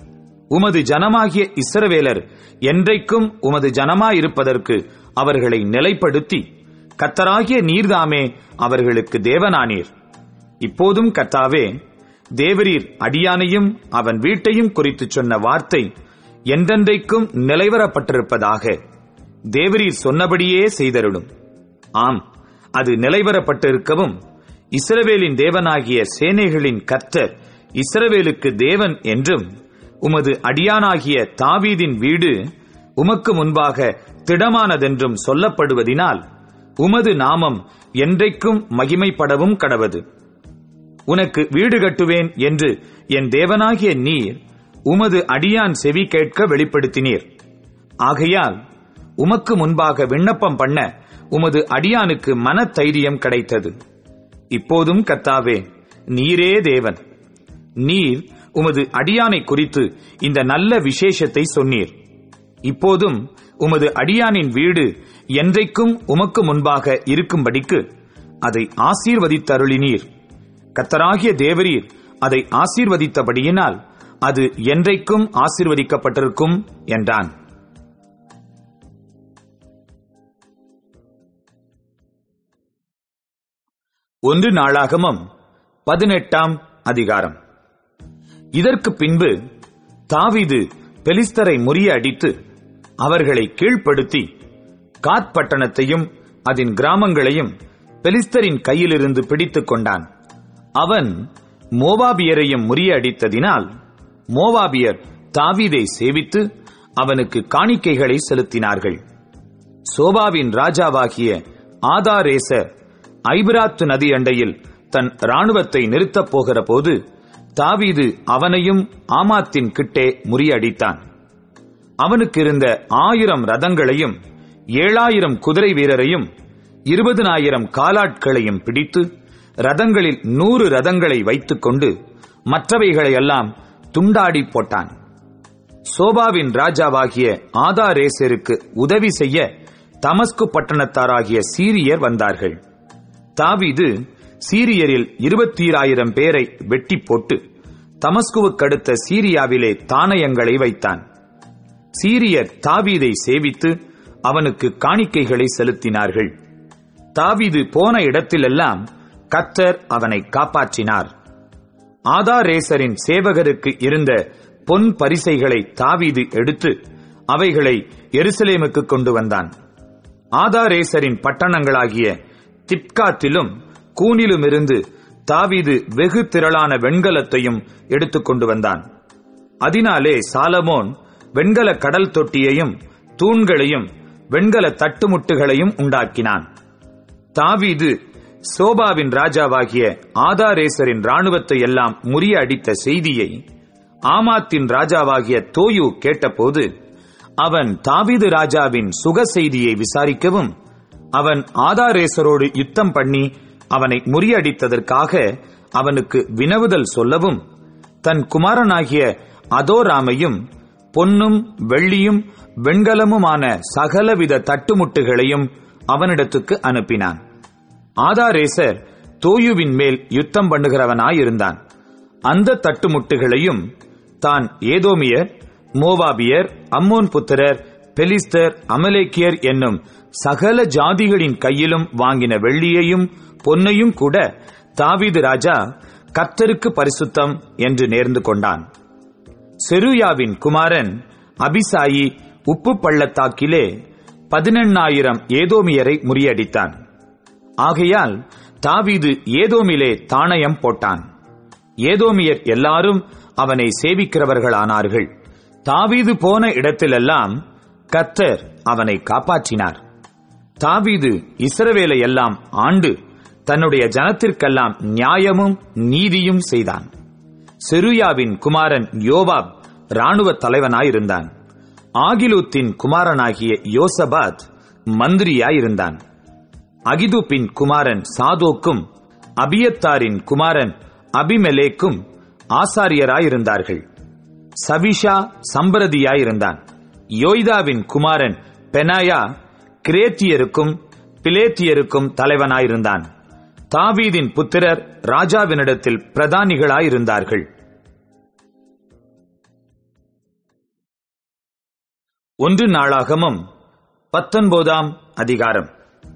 உமது ஜனமாகிய இஸ்ரவேலர் என்றைக்கும் உமது ஜனமாயிருப்பதற்கு அவர்களை நிலைப்படுத்தி கத்தராகிய நீர்தாமே அவர்களுக்கு தேவனானீர் இப்போதும் கத்தாவே தேவரீர் அடியானையும் அவன் வீட்டையும் குறித்துச் சொன்ன வார்த்தை என்றென்றைக்கும் நிலைவரப்பட்டிருப்பதாக தேவரீர் சொன்னபடியே செய்தருளும் ஆம் அது நிலைவரப்பட்டிருக்கவும் இஸ்ரவேலின் தேவனாகிய சேனைகளின் கர்த்தர் இஸ்ரவேலுக்கு தேவன் என்றும் உமது அடியானாகிய தாவீதின் வீடு உமக்கு முன்பாக திடமானதென்றும் சொல்லப்படுவதினால் உமது நாமம் என்றைக்கும் மகிமைப்படவும் கடவது உனக்கு வீடு கட்டுவேன் என்று என் தேவனாகிய நீர் உமது அடியான் செவி கேட்க வெளிப்படுத்தினீர் ஆகையால் உமக்கு முன்பாக விண்ணப்பம் பண்ண உமது அடியானுக்கு மனத்தைரியம் கிடைத்தது இப்போதும் கத்தாவே நீரே தேவன் நீர் உமது அடியானை குறித்து இந்த நல்ல விசேஷத்தை சொன்னீர் இப்போதும் உமது அடியானின் வீடு என்றைக்கும் உமக்கு முன்பாக இருக்கும்படிக்கு அதை ஆசீர்வதித்தருளினீர் கத்தராகிய தேவரீர் அதை ஆசீர்வதித்தபடியினால் அது என்றைக்கும் ஆசீர்வதிக்கப்பட்டிருக்கும் என்றான் ஒன்று நாளாகமம் பதினெட்டாம் அதிகாரம் இதற்கு பின்பு தாவீது பெலிஸ்தரை முறியடித்து அவர்களை கீழ்ப்படுத்தி காத் பட்டணத்தையும் அதன் கிராமங்களையும் பெலிஸ்தரின் கையிலிருந்து பிடித்துக் கொண்டான் அவன் மோவாபியரையும் முறியடித்ததினால் மோவாபியர் தாவீதை சேவித்து அவனுக்கு காணிக்கைகளை செலுத்தினார்கள் சோபாவின் ராஜாவாகிய ஆதாரேசர் ஐபிராத்து நதி அண்டையில் தன் ராணுவத்தை நிறுத்தப் போகிற போது தாவீது அவனையும் ஆமாத்தின் கிட்டே முறியடித்தான் அவனுக்கு இருந்த ஆயிரம் ரதங்களையும் ஏழாயிரம் குதிரை வீரரையும் இருபதனாயிரம் காலாட்களையும் பிடித்து ரதங்களில் நூறு ரதங்களை வைத்துக்கொண்டு மற்றவைகளையெல்லாம் துண்டாடி போட்டான் சோபாவின் ராஜாவாகிய ஆதாரேசருக்கு உதவி செய்ய தமஸ்கு பட்டணத்தாராகிய சீரியர் வந்தார்கள் தாவீது சீரியரில் இருபத்தீராயிரம் பேரை வெட்டி போட்டு தமஸ்குவுக்கடுத்த சீரியாவிலே தானயங்களை வைத்தான் சீரியர் தாவீதை சேவித்து அவனுக்கு காணிக்கைகளை செலுத்தினார்கள் தாவீது போன இடத்திலெல்லாம் கத்தர் அவனை காப்பாற்றினார் ஆதாரேசரின் சேவகருக்கு இருந்த பொன் பரிசைகளை தாவீது எடுத்து அவைகளை எருசலேமுக்கு கொண்டு வந்தான் ஆதாரேசரின் பட்டணங்களாகிய திப்காத்திலும் கூனிலுமிருந்து தாவீது வெகு திரளான வெண்கலத்தையும் எடுத்துக்கொண்டு வந்தான் அதனாலே சாலமோன் வெண்கல கடல் தொட்டியையும் தூண்களையும் வெண்கல தட்டுமுட்டுகளையும் உண்டாக்கினான் தாவீது சோபாவின் ராஜாவாகிய ஆதாரேசரின் ராணுவத்தை எல்லாம் முறியடித்த செய்தியை ஆமாத்தின் ராஜாவாகிய தோயு கேட்டபோது அவன் தாவீது ராஜாவின் சுக செய்தியை விசாரிக்கவும் அவன் ஆதாரேசரோடு யுத்தம் பண்ணி அவனை முறியடித்ததற்காக அவனுக்கு வினவுதல் சொல்லவும் தன் குமாரனாகிய அதோராமையும் பொன்னும் வெள்ளியும் வெண்கலமுமான சகலவித தட்டுமுட்டுகளையும் அவனிடத்துக்கு அனுப்பினான் ஆதாரேசர் தோயுவின் மேல் யுத்தம் பண்ணுகிறவனாயிருந்தான் அந்த தட்டுமுட்டுகளையும் தான் ஏதோமியர் மோவாபியர் அம்மோன் புத்திரர் பெலிஸ்தர் அமலேக்கியர் என்னும் சகல ஜாதிகளின் கையிலும் வாங்கின வெள்ளியையும் பொன்னையும் கூட தாவீது ராஜா கர்த்தருக்கு பரிசுத்தம் என்று நேர்ந்து கொண்டான் செருயாவின் குமாரன் அபிசாயி உப்பு பள்ளத்தாக்கிலே பதினெண்ணாயிரம் ஏதோமியரை முறியடித்தான் ஆகையால் தாவீது ஏதோமிலே தாணயம் போட்டான் ஏதோமியர் எல்லாரும் அவனை சேவிக்கிறவர்களானார்கள் தாவீது போன இடத்திலெல்லாம் கத்தர் அவனை காப்பாற்றினார் தாவீது இஸ்ரவேலை எல்லாம் ஆண்டு தன்னுடைய ஜனத்திற்கெல்லாம் நியாயமும் நீதியும் செய்தான் செருயாவின் குமாரன் யோவாப் ராணுவ தலைவனாயிருந்தான் ஆகிலூத்தின் குமாரனாகிய யோசபாத் மந்திரியாயிருந்தான் அகிதுப்பின் குமாரன் சாதோக்கும் அபியத்தாரின் குமாரன் அபிமெலேக்கும் ஆசாரியராயிருந்தார்கள் சபிஷா சம்பிரதியாயிருந்தான் யோய்தாவின் குமாரன் பெனாயா கிரேத்தியருக்கும் பிலேத்தியருக்கும் தலைவனாயிருந்தான் தாவீதின் புத்திரர் ராஜாவினிடத்தில் பிரதானிகளாயிருந்தார்கள் ஒன்று நாளாகமம் பத்தொன்பதாம் அதிகாரம்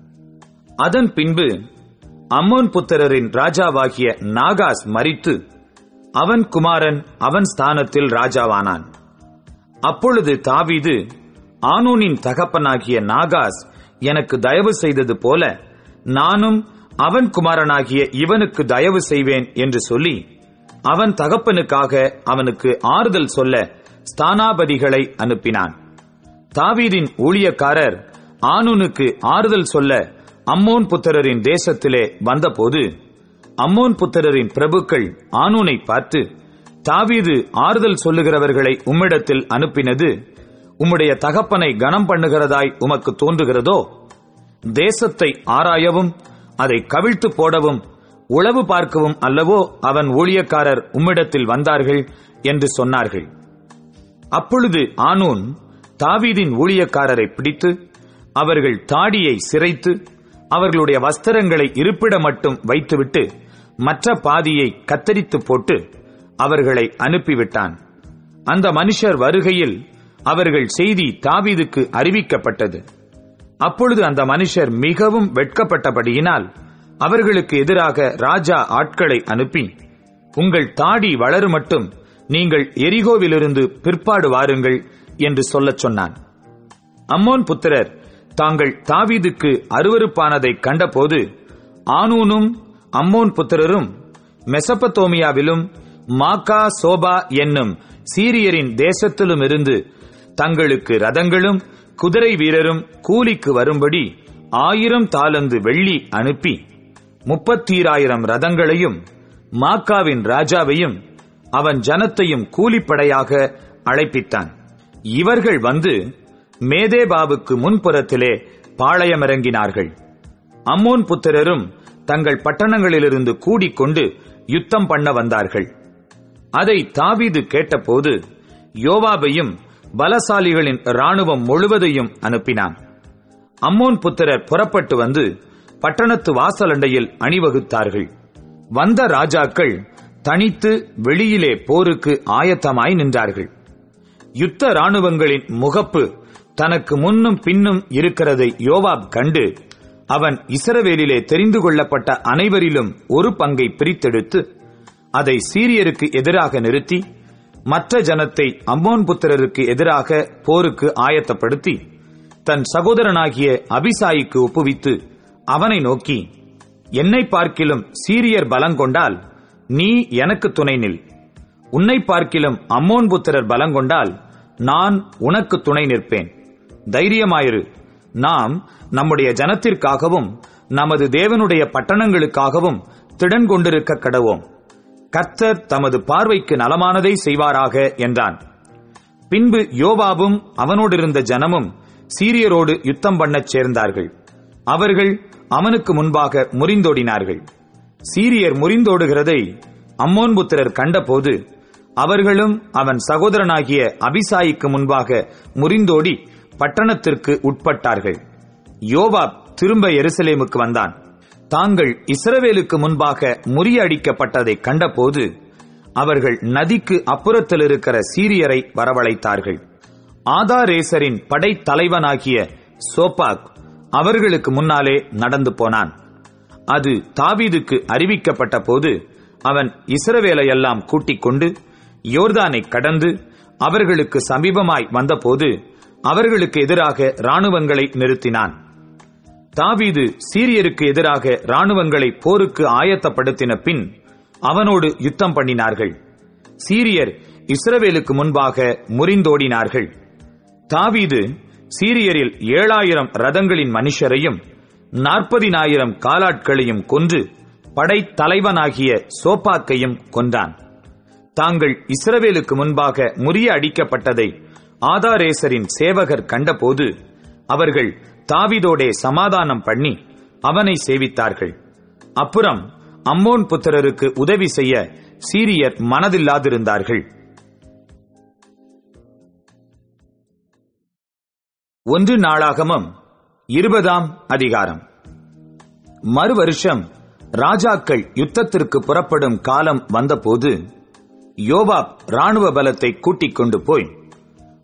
அதன் பின்பு அம்மோன் புத்திரரின் ராஜாவாகிய நாகாஸ் மரித்து அவன் குமாரன் அவன் ஸ்தானத்தில் ராஜாவானான் அப்பொழுது தாவீது ஆனூனின் தகப்பனாகிய நாகாஸ் எனக்கு தயவு செய்தது போல நானும் அவன் குமாரனாகிய இவனுக்கு தயவு செய்வேன் என்று சொல்லி அவன் தகப்பனுக்காக அவனுக்கு ஆறுதல் சொல்ல ஸ்தானாபதிகளை அனுப்பினான் தாவீதின் ஊழியக்காரர் ஆனூனுக்கு ஆறுதல் சொல்ல அம்மோன் புத்திரரின் தேசத்திலே வந்தபோது அம்மோன் புத்திரரின் பிரபுக்கள் ஆனூனை பார்த்து தாவீது ஆறுதல் சொல்லுகிறவர்களை உம்மிடத்தில் அனுப்பினது உம்முடைய தகப்பனை கனம் பண்ணுகிறதாய் உமக்கு தோன்றுகிறதோ தேசத்தை ஆராயவும் அதை கவிழ்த்து போடவும் உளவு பார்க்கவும் அல்லவோ அவன் ஊழியக்காரர் உம்மிடத்தில் வந்தார்கள் என்று சொன்னார்கள் அப்பொழுது ஆனூன் தாவீதின் ஊழியக்காரரை பிடித்து அவர்கள் தாடியை சிரைத்து அவர்களுடைய வஸ்திரங்களை இருப்பிட மட்டும் வைத்துவிட்டு மற்ற பாதியை கத்தரித்து போட்டு அவர்களை அனுப்பிவிட்டான் அந்த மனுஷர் வருகையில் அவர்கள் செய்தி தாவீதுக்கு அறிவிக்கப்பட்டது அப்பொழுது அந்த மனுஷர் மிகவும் வெட்கப்பட்டபடியினால் அவர்களுக்கு எதிராக ராஜா ஆட்களை அனுப்பி உங்கள் தாடி வளரு மட்டும் நீங்கள் எரிகோவிலிருந்து பிற்பாடு வாருங்கள் என்று சொல்லச் சொன்னான் அம்மோன் புத்திரர் தாங்கள் தாவீதுக்கு அருவருப்பானதை கண்டபோது ஆனூனும் அம்மோன் புத்திரரும் மெசபத்தோமியாவிலும் மாக்கா சோபா என்னும் சீரியரின் தேசத்திலும் இருந்து தங்களுக்கு ரதங்களும் குதிரை வீரரும் கூலிக்கு வரும்படி ஆயிரம் தாலந்து வெள்ளி அனுப்பி முப்பத்தீராயிரம் ரதங்களையும் மாக்காவின் ராஜாவையும் அவன் ஜனத்தையும் கூலிப்படையாக அழைப்பித்தான் இவர்கள் வந்து மேதேபாவுக்கு முன்புறத்திலே பாளையமிறங்கினார்கள் அம்மோன் புத்திரரும் தங்கள் பட்டணங்களிலிருந்து கூடிக்கொண்டு யுத்தம் பண்ண வந்தார்கள் அதை தாவீது கேட்டபோது யோவாபையும் பலசாலிகளின் ராணுவம் முழுவதையும் அனுப்பினான் அம்மோன் புத்திரர் புறப்பட்டு வந்து பட்டணத்து வாசலண்டையில் அணிவகுத்தார்கள் வந்த ராஜாக்கள் தனித்து வெளியிலே போருக்கு ஆயத்தமாய் நின்றார்கள் யுத்த ராணுவங்களின் முகப்பு தனக்கு முன்னும் பின்னும் இருக்கிறதை யோவாப் கண்டு அவன் இஸ்ரவேலிலே தெரிந்து கொள்ளப்பட்ட அனைவரிலும் ஒரு பங்கை பிரித்தெடுத்து அதை சீரியருக்கு எதிராக நிறுத்தி மற்ற ஜனத்தை அம்மோன் புத்திரருக்கு எதிராக போருக்கு ஆயத்தப்படுத்தி தன் சகோதரனாகிய அபிசாயிக்கு ஒப்புவித்து அவனை நோக்கி என்னை பார்க்கிலும் சீரியர் பலங்கொண்டால் நீ எனக்கு துணை நில் உன்னை பார்க்கிலும் அம்மோன் புத்திரர் பலங்கொண்டால் நான் உனக்கு துணை நிற்பேன் தைரியமாயிரு நாம் நம்முடைய ஜனத்திற்காகவும் நமது தேவனுடைய பட்டணங்களுக்காகவும் திடன் கொண்டிருக்க கடவோம் கர்த்தர் தமது பார்வைக்கு நலமானதை செய்வாராக என்றான் பின்பு யோவாபும் அவனோடிருந்த ஜனமும் சீரியரோடு யுத்தம் பண்ணச் சேர்ந்தார்கள் அவர்கள் அவனுக்கு முன்பாக முறிந்தோடினார்கள் சீரியர் முறிந்தோடுகிறதை அம்மோன் புத்திரர் கண்டபோது அவர்களும் அவன் சகோதரனாகிய அபிசாயிக்கு முன்பாக முறிந்தோடி பட்டணத்திற்கு உட்பட்டார்கள் யோவாப் திரும்ப எருசலேமுக்கு வந்தான் தாங்கள் இஸ்ரவேலுக்கு முன்பாக முறியடிக்கப்பட்டதை கண்டபோது அவர்கள் நதிக்கு அப்புறத்தில் இருக்கிற சீரியரை வரவழைத்தார்கள் ஆதாரேசரின் படைத்தலைவனாகிய சோபாக் அவர்களுக்கு முன்னாலே நடந்து போனான் அது தாவீதுக்கு அறிவிக்கப்பட்ட போது அவன் இஸ்ரவேலையெல்லாம் கூட்டிக் கொண்டு யோர்தானை கடந்து அவர்களுக்கு சமீபமாய் வந்தபோது அவர்களுக்கு எதிராக ராணுவங்களை நிறுத்தினான் தாவீது சீரியருக்கு எதிராக ராணுவங்களை போருக்கு ஆயத்தப்படுத்தின பின் அவனோடு யுத்தம் பண்ணினார்கள் சீரியர் இஸ்ரவேலுக்கு முன்பாக முறிந்தோடினார்கள் தாவீது சீரியரில் ஏழாயிரம் ரதங்களின் மனுஷரையும் நாற்பதினாயிரம் காலாட்களையும் கொன்று படைத்தலைவனாகிய சோப்பாக்கையும் கொன்றான் தாங்கள் இஸ்ரவேலுக்கு முன்பாக முறிய அடிக்கப்பட்டதை ஆதாரேசரின் சேவகர் கண்டபோது அவர்கள் தாவிதோடே சமாதானம் பண்ணி அவனை சேவித்தார்கள் அப்புறம் அம்மோன் புத்திரருக்கு உதவி செய்ய சீரியர் மனதில்லாதிருந்தார்கள் ஒன்று நாளாகமம் இருபதாம் அதிகாரம் மறு வருஷம் ராஜாக்கள் யுத்தத்திற்கு புறப்படும் காலம் வந்தபோது யோவாப் ராணுவ பலத்தை கூட்டிக் கொண்டு போய்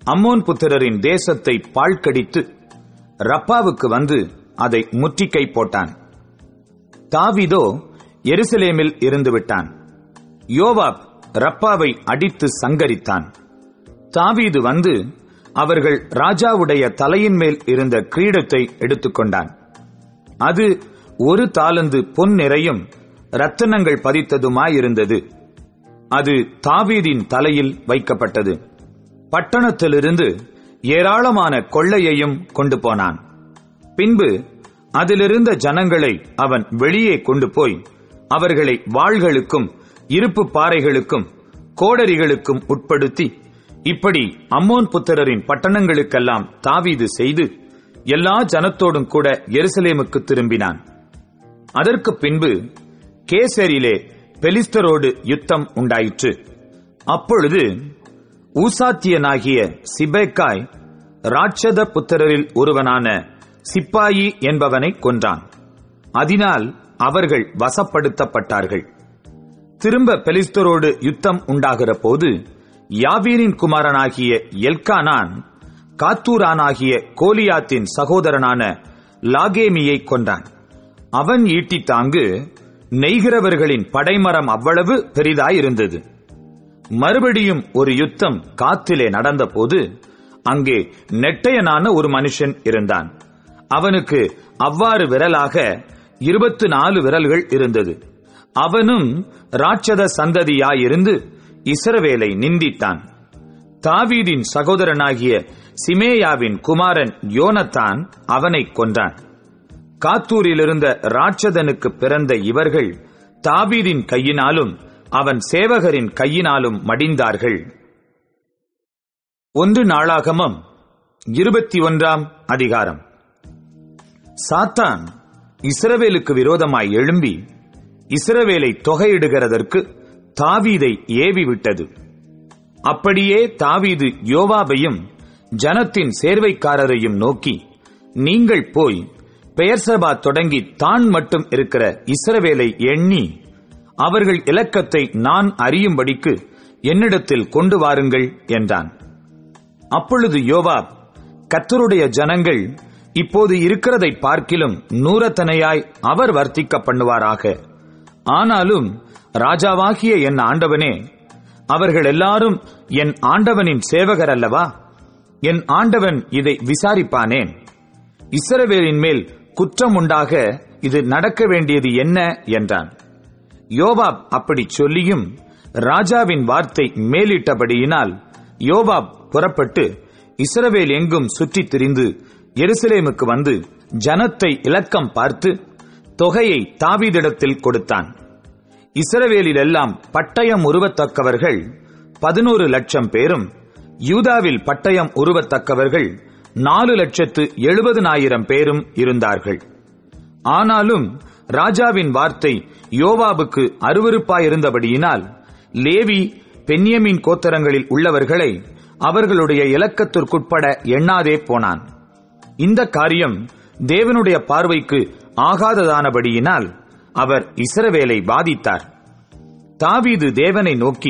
அம்மோன் புத்திரரின் தேசத்தை பாழ்கடித்து ரப்பாவுக்கு வந்து அதை முற்றிக்கை போட்டான் தாவீதோ எருசலேமில் இருந்து விட்டான் யோவாப் ரப்பாவை அடித்து சங்கரித்தான் தாவீது வந்து அவர்கள் ராஜாவுடைய தலையின் மேல் இருந்த கிரீடத்தை எடுத்துக்கொண்டான் அது ஒரு தாலந்து பொன் நிறையும் ரத்தனங்கள் பதித்ததுமாயிருந்தது அது தாவீதின் தலையில் வைக்கப்பட்டது பட்டணத்திலிருந்து ஏராளமான கொள்ளையையும் கொண்டு போனான் பின்பு அதிலிருந்த ஜனங்களை அவன் வெளியே கொண்டு போய் அவர்களை வாள்களுக்கும் இருப்பு பாறைகளுக்கும் கோடரிகளுக்கும் உட்படுத்தி இப்படி அம்மோன் புத்திரரின் பட்டணங்களுக்கெல்லாம் தாவீது செய்து எல்லா ஜனத்தோடும் கூட எருசலேமுக்கு திரும்பினான் அதற்கு பின்பு கேசரிலே பெலிஸ்தரோடு யுத்தம் உண்டாயிற்று அப்பொழுது ஊசாத்தியனாகிய சிபேக்காய் ராட்சத புத்திரரில் ஒருவனான சிப்பாயி என்பவனை கொன்றான் அதனால் அவர்கள் வசப்படுத்தப்பட்டார்கள் திரும்ப பெலிஸ்தரோடு யுத்தம் உண்டாகிற போது யாவீரின் குமாரனாகிய எல்கானான் காத்தூரானாகிய கோலியாத்தின் சகோதரனான லாகேமியை கொண்டான் அவன் ஈட்டி தாங்கு நெய்கிறவர்களின் படைமரம் அவ்வளவு பெரிதாயிருந்தது மறுபடியும் ஒரு யுத்தம் காத்திலே நடந்தபோது அங்கே நெட்டையனான ஒரு மனுஷன் இருந்தான் அவனுக்கு அவ்வாறு விரலாக இருபத்து நாலு விரல்கள் இருந்தது அவனும் ராட்சத சந்ததியாயிருந்து இஸ்ரவேலை நிந்தித்தான் தாவீதின் சகோதரனாகிய சிமேயாவின் குமாரன் யோனத்தான் அவனை கொன்றான் காத்தூரிலிருந்த ராட்சதனுக்கு பிறந்த இவர்கள் தாவீதின் கையினாலும் அவன் சேவகரின் கையினாலும் மடிந்தார்கள் ஒன்று நாளாகமம் இருபத்தி ஒன்றாம் அதிகாரம் சாத்தான் இஸ்ரவேலுக்கு விரோதமாய் எழும்பி இஸ்ரவேலை தொகையிடுகிறதற்கு தாவீதை ஏவி விட்டது அப்படியே தாவீது யோவாபையும் ஜனத்தின் சேர்வைக்காரரையும் நோக்கி நீங்கள் போய் பெயர்சபா தொடங்கி தான் மட்டும் இருக்கிற இஸ்ரவேலை எண்ணி அவர்கள் இலக்கத்தை நான் அறியும்படிக்கு என்னிடத்தில் கொண்டு வாருங்கள் என்றான் அப்பொழுது யோவாப் கத்தருடைய ஜனங்கள் இப்போது இருக்கிறதை பார்க்கிலும் நூறத்தனையாய் அவர் வர்த்திக்க பண்ணுவாராக ஆனாலும் ராஜாவாகிய என் ஆண்டவனே அவர்கள் எல்லாரும் என் ஆண்டவனின் சேவகர் அல்லவா என் ஆண்டவன் இதை விசாரிப்பானேன் இஸ்ரவேலின் மேல் குற்றம் உண்டாக இது நடக்க வேண்டியது என்ன என்றான் யோபாப் அப்படி சொல்லியும் ராஜாவின் வார்த்தை மேலிட்டபடியினால் யோபாப் புறப்பட்டு இஸ்ரவேல் எங்கும் சுற்றித் திரிந்து எருசலேமுக்கு வந்து ஜனத்தை இலக்கம் பார்த்து தொகையை தாவீதிடத்தில் கொடுத்தான் இஸ்ரவேலிலெல்லாம் பட்டயம் உருவத்தக்கவர்கள் பதினோரு லட்சம் பேரும் யூதாவில் பட்டயம் உருவத்தக்கவர்கள் நாலு லட்சத்து எழுபதுனாயிரம் பேரும் இருந்தார்கள் ஆனாலும் ராஜாவின் வார்த்தை யோவாபுக்கு அருவருப்பாயிருந்தபடியினால் லேவி பென்யமின் கோத்தரங்களில் உள்ளவர்களை அவர்களுடைய இலக்கத்திற்குட்பட எண்ணாதே போனான் இந்த காரியம் தேவனுடைய பார்வைக்கு ஆகாததானபடியினால் அவர் இஸ்ரவேலை பாதித்தார் தாவீது தேவனை நோக்கி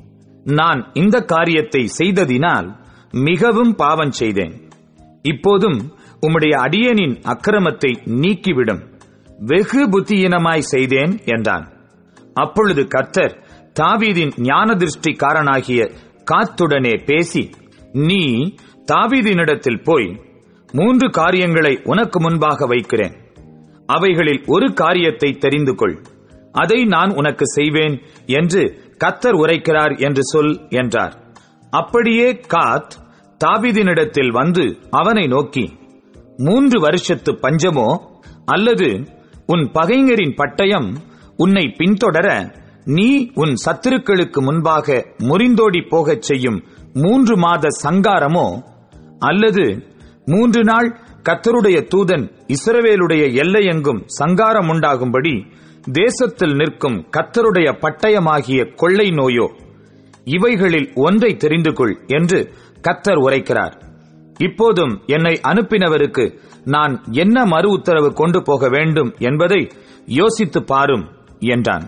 நான் இந்த காரியத்தை செய்ததினால் மிகவும் பாவம் செய்தேன் இப்போதும் உம்முடைய அடியனின் அக்கிரமத்தை நீக்கிவிடும் வெகு புத்தியினமாய் செய்தேன் என்றான் அப்பொழுது கர்த்தர் தாவீதின் ஞான திருஷ்டிக்காரனாகிய காத்துடனே பேசி நீ தாவீதினிடத்தில் போய் மூன்று காரியங்களை உனக்கு முன்பாக வைக்கிறேன் அவைகளில் ஒரு காரியத்தை தெரிந்து கொள் அதை நான் உனக்கு செய்வேன் என்று கத்தர் உரைக்கிறார் என்று சொல் என்றார் அப்படியே காத் தாவீதினிடத்தில் வந்து அவனை நோக்கி மூன்று வருஷத்து பஞ்சமோ அல்லது உன் பகைஞரின் பட்டயம் உன்னை பின்தொடர நீ உன் சத்துருக்களுக்கு முன்பாக முறிந்தோடி போகச் செய்யும் மூன்று மாத சங்காரமோ அல்லது மூன்று நாள் கத்தருடைய தூதன் இஸ்ரவேலுடைய எல்லையெங்கும் சங்காரம் உண்டாகும்படி தேசத்தில் நிற்கும் கத்தருடைய பட்டயமாகிய கொள்ளை நோயோ இவைகளில் ஒன்றை தெரிந்து கொள் என்று கத்தர் உரைக்கிறார் இப்போதும் என்னை அனுப்பினவருக்கு நான் என்ன மறு உத்தரவு கொண்டு போக வேண்டும் என்பதை யோசித்து பாரும் என்றான்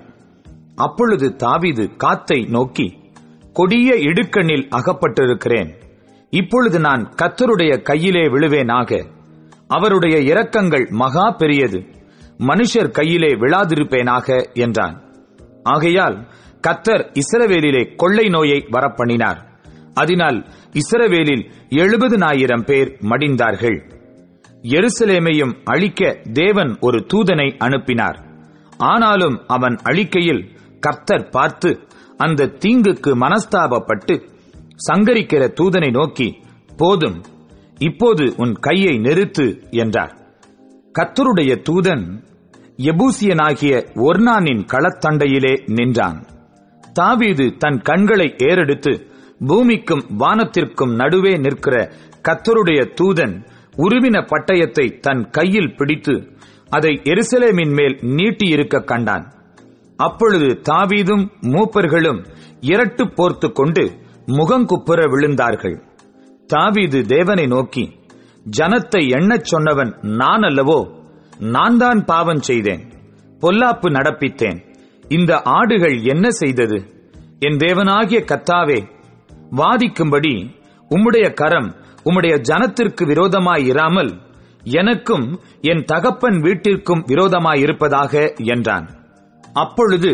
அப்பொழுது தாவீது காத்தை நோக்கி கொடிய இடுக்கண்ணில் அகப்பட்டிருக்கிறேன் இப்பொழுது நான் கத்தருடைய கையிலே விழுவேனாக அவருடைய இரக்கங்கள் மகா பெரியது மனுஷர் கையிலே விழாதிருப்பேனாக என்றான் ஆகையால் கத்தர் இஸ்ரவேலிலே கொள்ளை நோயை வரப்பண்ணினார் அதனால் இஸ்ரவேலில் எழுபதுனாயிரம் பேர் மடிந்தார்கள் எருசலேமையும் அழிக்க தேவன் ஒரு தூதனை அனுப்பினார் ஆனாலும் அவன் அழிக்கையில் கர்த்தர் பார்த்து அந்த தீங்குக்கு மனஸ்தாபப்பட்டு சங்கரிக்கிற தூதனை நோக்கி போதும் இப்போது உன் கையை நிறுத்து என்றார் கர்த்தருடைய தூதன் எபூசியனாகிய ஒர்னானின் களத்தண்டையிலே நின்றான் தாவீது தன் கண்களை ஏறெடுத்து பூமிக்கும் வானத்திற்கும் நடுவே நிற்கிற கத்தருடைய தூதன் உருவின பட்டயத்தை தன் கையில் பிடித்து அதை எருசலேமின் மேல் நீட்டியிருக்க கண்டான் அப்பொழுது தாவீதும் மூப்பர்களும் இரட்டு போர்த்து கொண்டு முகங்குப்புற விழுந்தார்கள் தாவீது தேவனை நோக்கி ஜனத்தை எண்ணச் சொன்னவன் நான் அல்லவோ நான் தான் பாவம் செய்தேன் பொல்லாப்பு நடப்பித்தேன் இந்த ஆடுகள் என்ன செய்தது என் தேவனாகிய கத்தாவே வாதிக்கும்படி உம்முடைய கரம் உம்முடைய ஜனத்திற்கு விரோதமாய் இராமல் எனக்கும் என் தகப்பன் வீட்டிற்கும் விரோதமாயிருப்பதாக என்றான் அப்பொழுது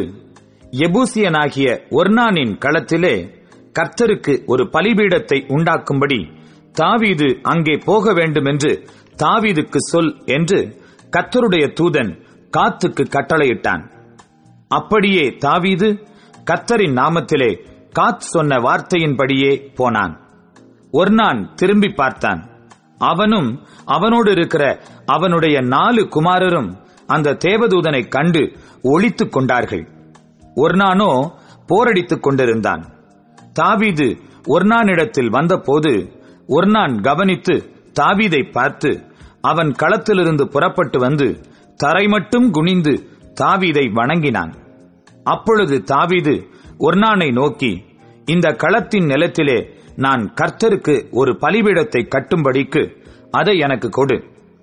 எபூசியனாகிய ஒர்னானின் களத்திலே கர்த்தருக்கு ஒரு பலிபீடத்தை உண்டாக்கும்படி தாவீது அங்கே போக வேண்டும் என்று தாவீதுக்கு சொல் என்று கர்த்தருடைய தூதன் காத்துக்கு கட்டளையிட்டான் அப்படியே தாவீது கர்த்தரின் நாமத்திலே காத் சொன்ன வார்த்தையின்படியே போனான் ஒர்னான் திரும்பி பார்த்தான் அவனும் அவனோடு இருக்கிற அவனுடைய நாலு குமாரரும் அந்த தேவதூதனை கண்டு ஒளித்துக் கொண்டார்கள் ஒர்னானோ போரடித்துக் கொண்டிருந்தான் தாவீது ஒர்னானிடத்தில் வந்தபோது ஒர்னான் கவனித்து தாவீதை பார்த்து அவன் களத்திலிருந்து புறப்பட்டு வந்து தரை மட்டும் குனிந்து தாவீதை வணங்கினான் அப்பொழுது தாவீது ஒர்னானை நோக்கி இந்த களத்தின் நிலத்திலே நான் கர்த்தருக்கு ஒரு பலிபீடத்தை கட்டும்படிக்கு அதை எனக்கு கொடு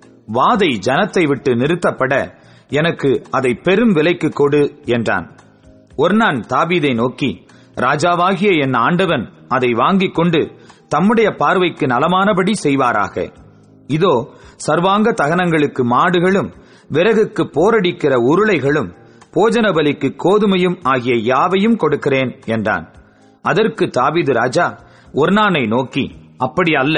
வாதை ஜனத்தை விட்டு நிறுத்தப்பட எனக்கு அதை பெரும் விலைக்கு கொடு என்றான் ஒர்னான் தாவீதை நோக்கி ராஜாவாகிய என் ஆண்டவன் அதை வாங்கிக் கொண்டு தம்முடைய பார்வைக்கு நலமானபடி செய்வாராக இதோ சர்வாங்க தகனங்களுக்கு மாடுகளும் விறகுக்கு போரடிக்கிற உருளைகளும் போஜன பலிக்கு கோதுமையும் ஆகிய யாவையும் கொடுக்கிறேன் என்றான் அதற்கு தாவீது ராஜா ஒர்னானை நோக்கி அப்படி அல்ல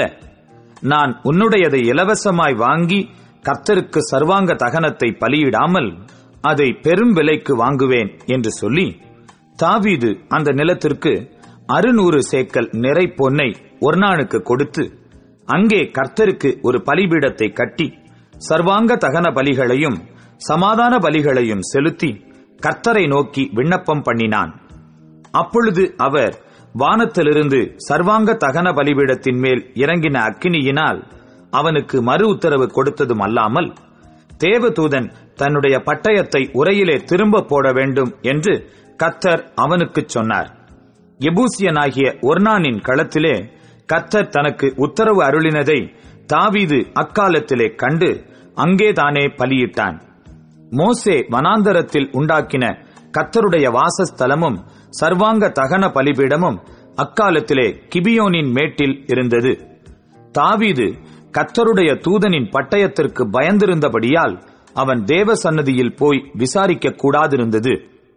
நான் உன்னுடையதை இலவசமாய் வாங்கி கர்த்தருக்கு சர்வாங்க தகனத்தை பலியிடாமல் அதை பெரும் விலைக்கு வாங்குவேன் என்று சொல்லி தாவீது அந்த நிலத்திற்கு அறுநூறு சேக்கல் நிறை பொன்னை ஒர்னானுக்கு கொடுத்து அங்கே கர்த்தருக்கு ஒரு பலிபீடத்தை கட்டி சர்வாங்க தகன பலிகளையும் சமாதான பலிகளையும் செலுத்தி கர்த்தரை நோக்கி விண்ணப்பம் பண்ணினான் அப்பொழுது அவர் வானத்திலிருந்து சர்வாங்க தகன பலிபீடத்தின் மேல் இறங்கின அக்கினியினால் அவனுக்கு மறு உத்தரவு கொடுத்ததும் அல்லாமல் தேவதூதன் தன்னுடைய பட்டயத்தை உரையிலே திரும்ப போட வேண்டும் என்று கத்தர் அவனுக்குச் சொன்னார் எபூசியனாகிய ஒர்னானின் களத்திலே கத்தர் தனக்கு உத்தரவு அருளினதை தாவீது அக்காலத்திலே கண்டு அங்கே தானே பலியிட்டான் மோசே வனாந்தரத்தில் உண்டாக்கின கத்தருடைய வாசஸ்தலமும் சர்வாங்க தகன பலிபீடமும் அக்காலத்திலே கிபியோனின் மேட்டில் இருந்தது தாவீது கத்தருடைய தூதனின் பட்டயத்திற்கு பயந்திருந்தபடியால் அவன் தேவ சன்னதியில் போய் விசாரிக்க கூடாதிருந்தது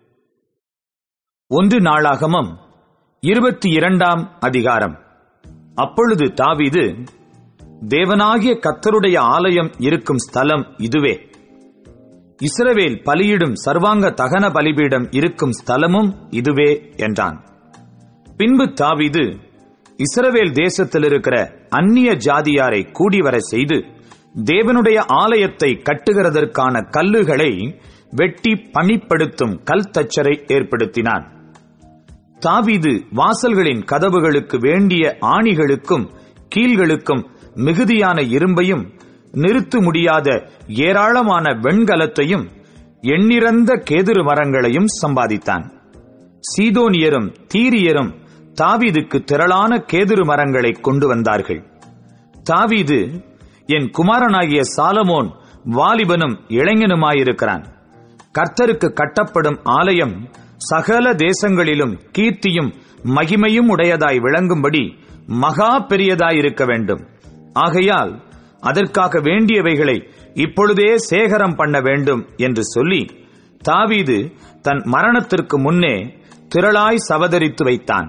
ஒன்று நாளாகமம் இருபத்தி இரண்டாம் அதிகாரம் அப்பொழுது தாவீது தேவனாகிய கத்தருடைய ஆலயம் இருக்கும் ஸ்தலம் இதுவே இஸ்ரவேல் பலியிடும் சர்வாங்க தகன பலிபீடம் இருக்கும் ஸ்தலமும் இதுவே என்றான் பின்பு தாவீது இஸ்ரவேல் தேசத்தில் இருக்கிற அந்நிய ஜாதியாரை கூடிவர செய்து தேவனுடைய ஆலயத்தை கட்டுகிறதற்கான கல்லுகளை வெட்டி பணிப்படுத்தும் கல் தச்சரை ஏற்படுத்தினான் தாவீது வாசல்களின் கதவுகளுக்கு வேண்டிய ஆணிகளுக்கும் கீழ்களுக்கும் மிகுதியான இரும்பையும் நிறுத்த முடியாத ஏராளமான வெண்கலத்தையும் எண்ணிறந்த கேதுரு மரங்களையும் சம்பாதித்தான் சீதோனியரும் தீரியரும் தாவீதுக்கு திரளான கேதுரு மரங்களை கொண்டு வந்தார்கள் தாவீது என் குமாரனாகிய சாலமோன் வாலிபனும் இளைஞனுமாயிருக்கிறான் கர்த்தருக்கு கட்டப்படும் ஆலயம் சகல தேசங்களிலும் கீர்த்தியும் மகிமையும் உடையதாய் விளங்கும்படி மகா பெரியதாயிருக்க வேண்டும் ஆகையால் அதற்காக வேண்டியவைகளை இப்பொழுதே சேகரம் பண்ண வேண்டும் என்று சொல்லி தாவீது தன் மரணத்திற்கு முன்னே திரளாய் சவதரித்து வைத்தான்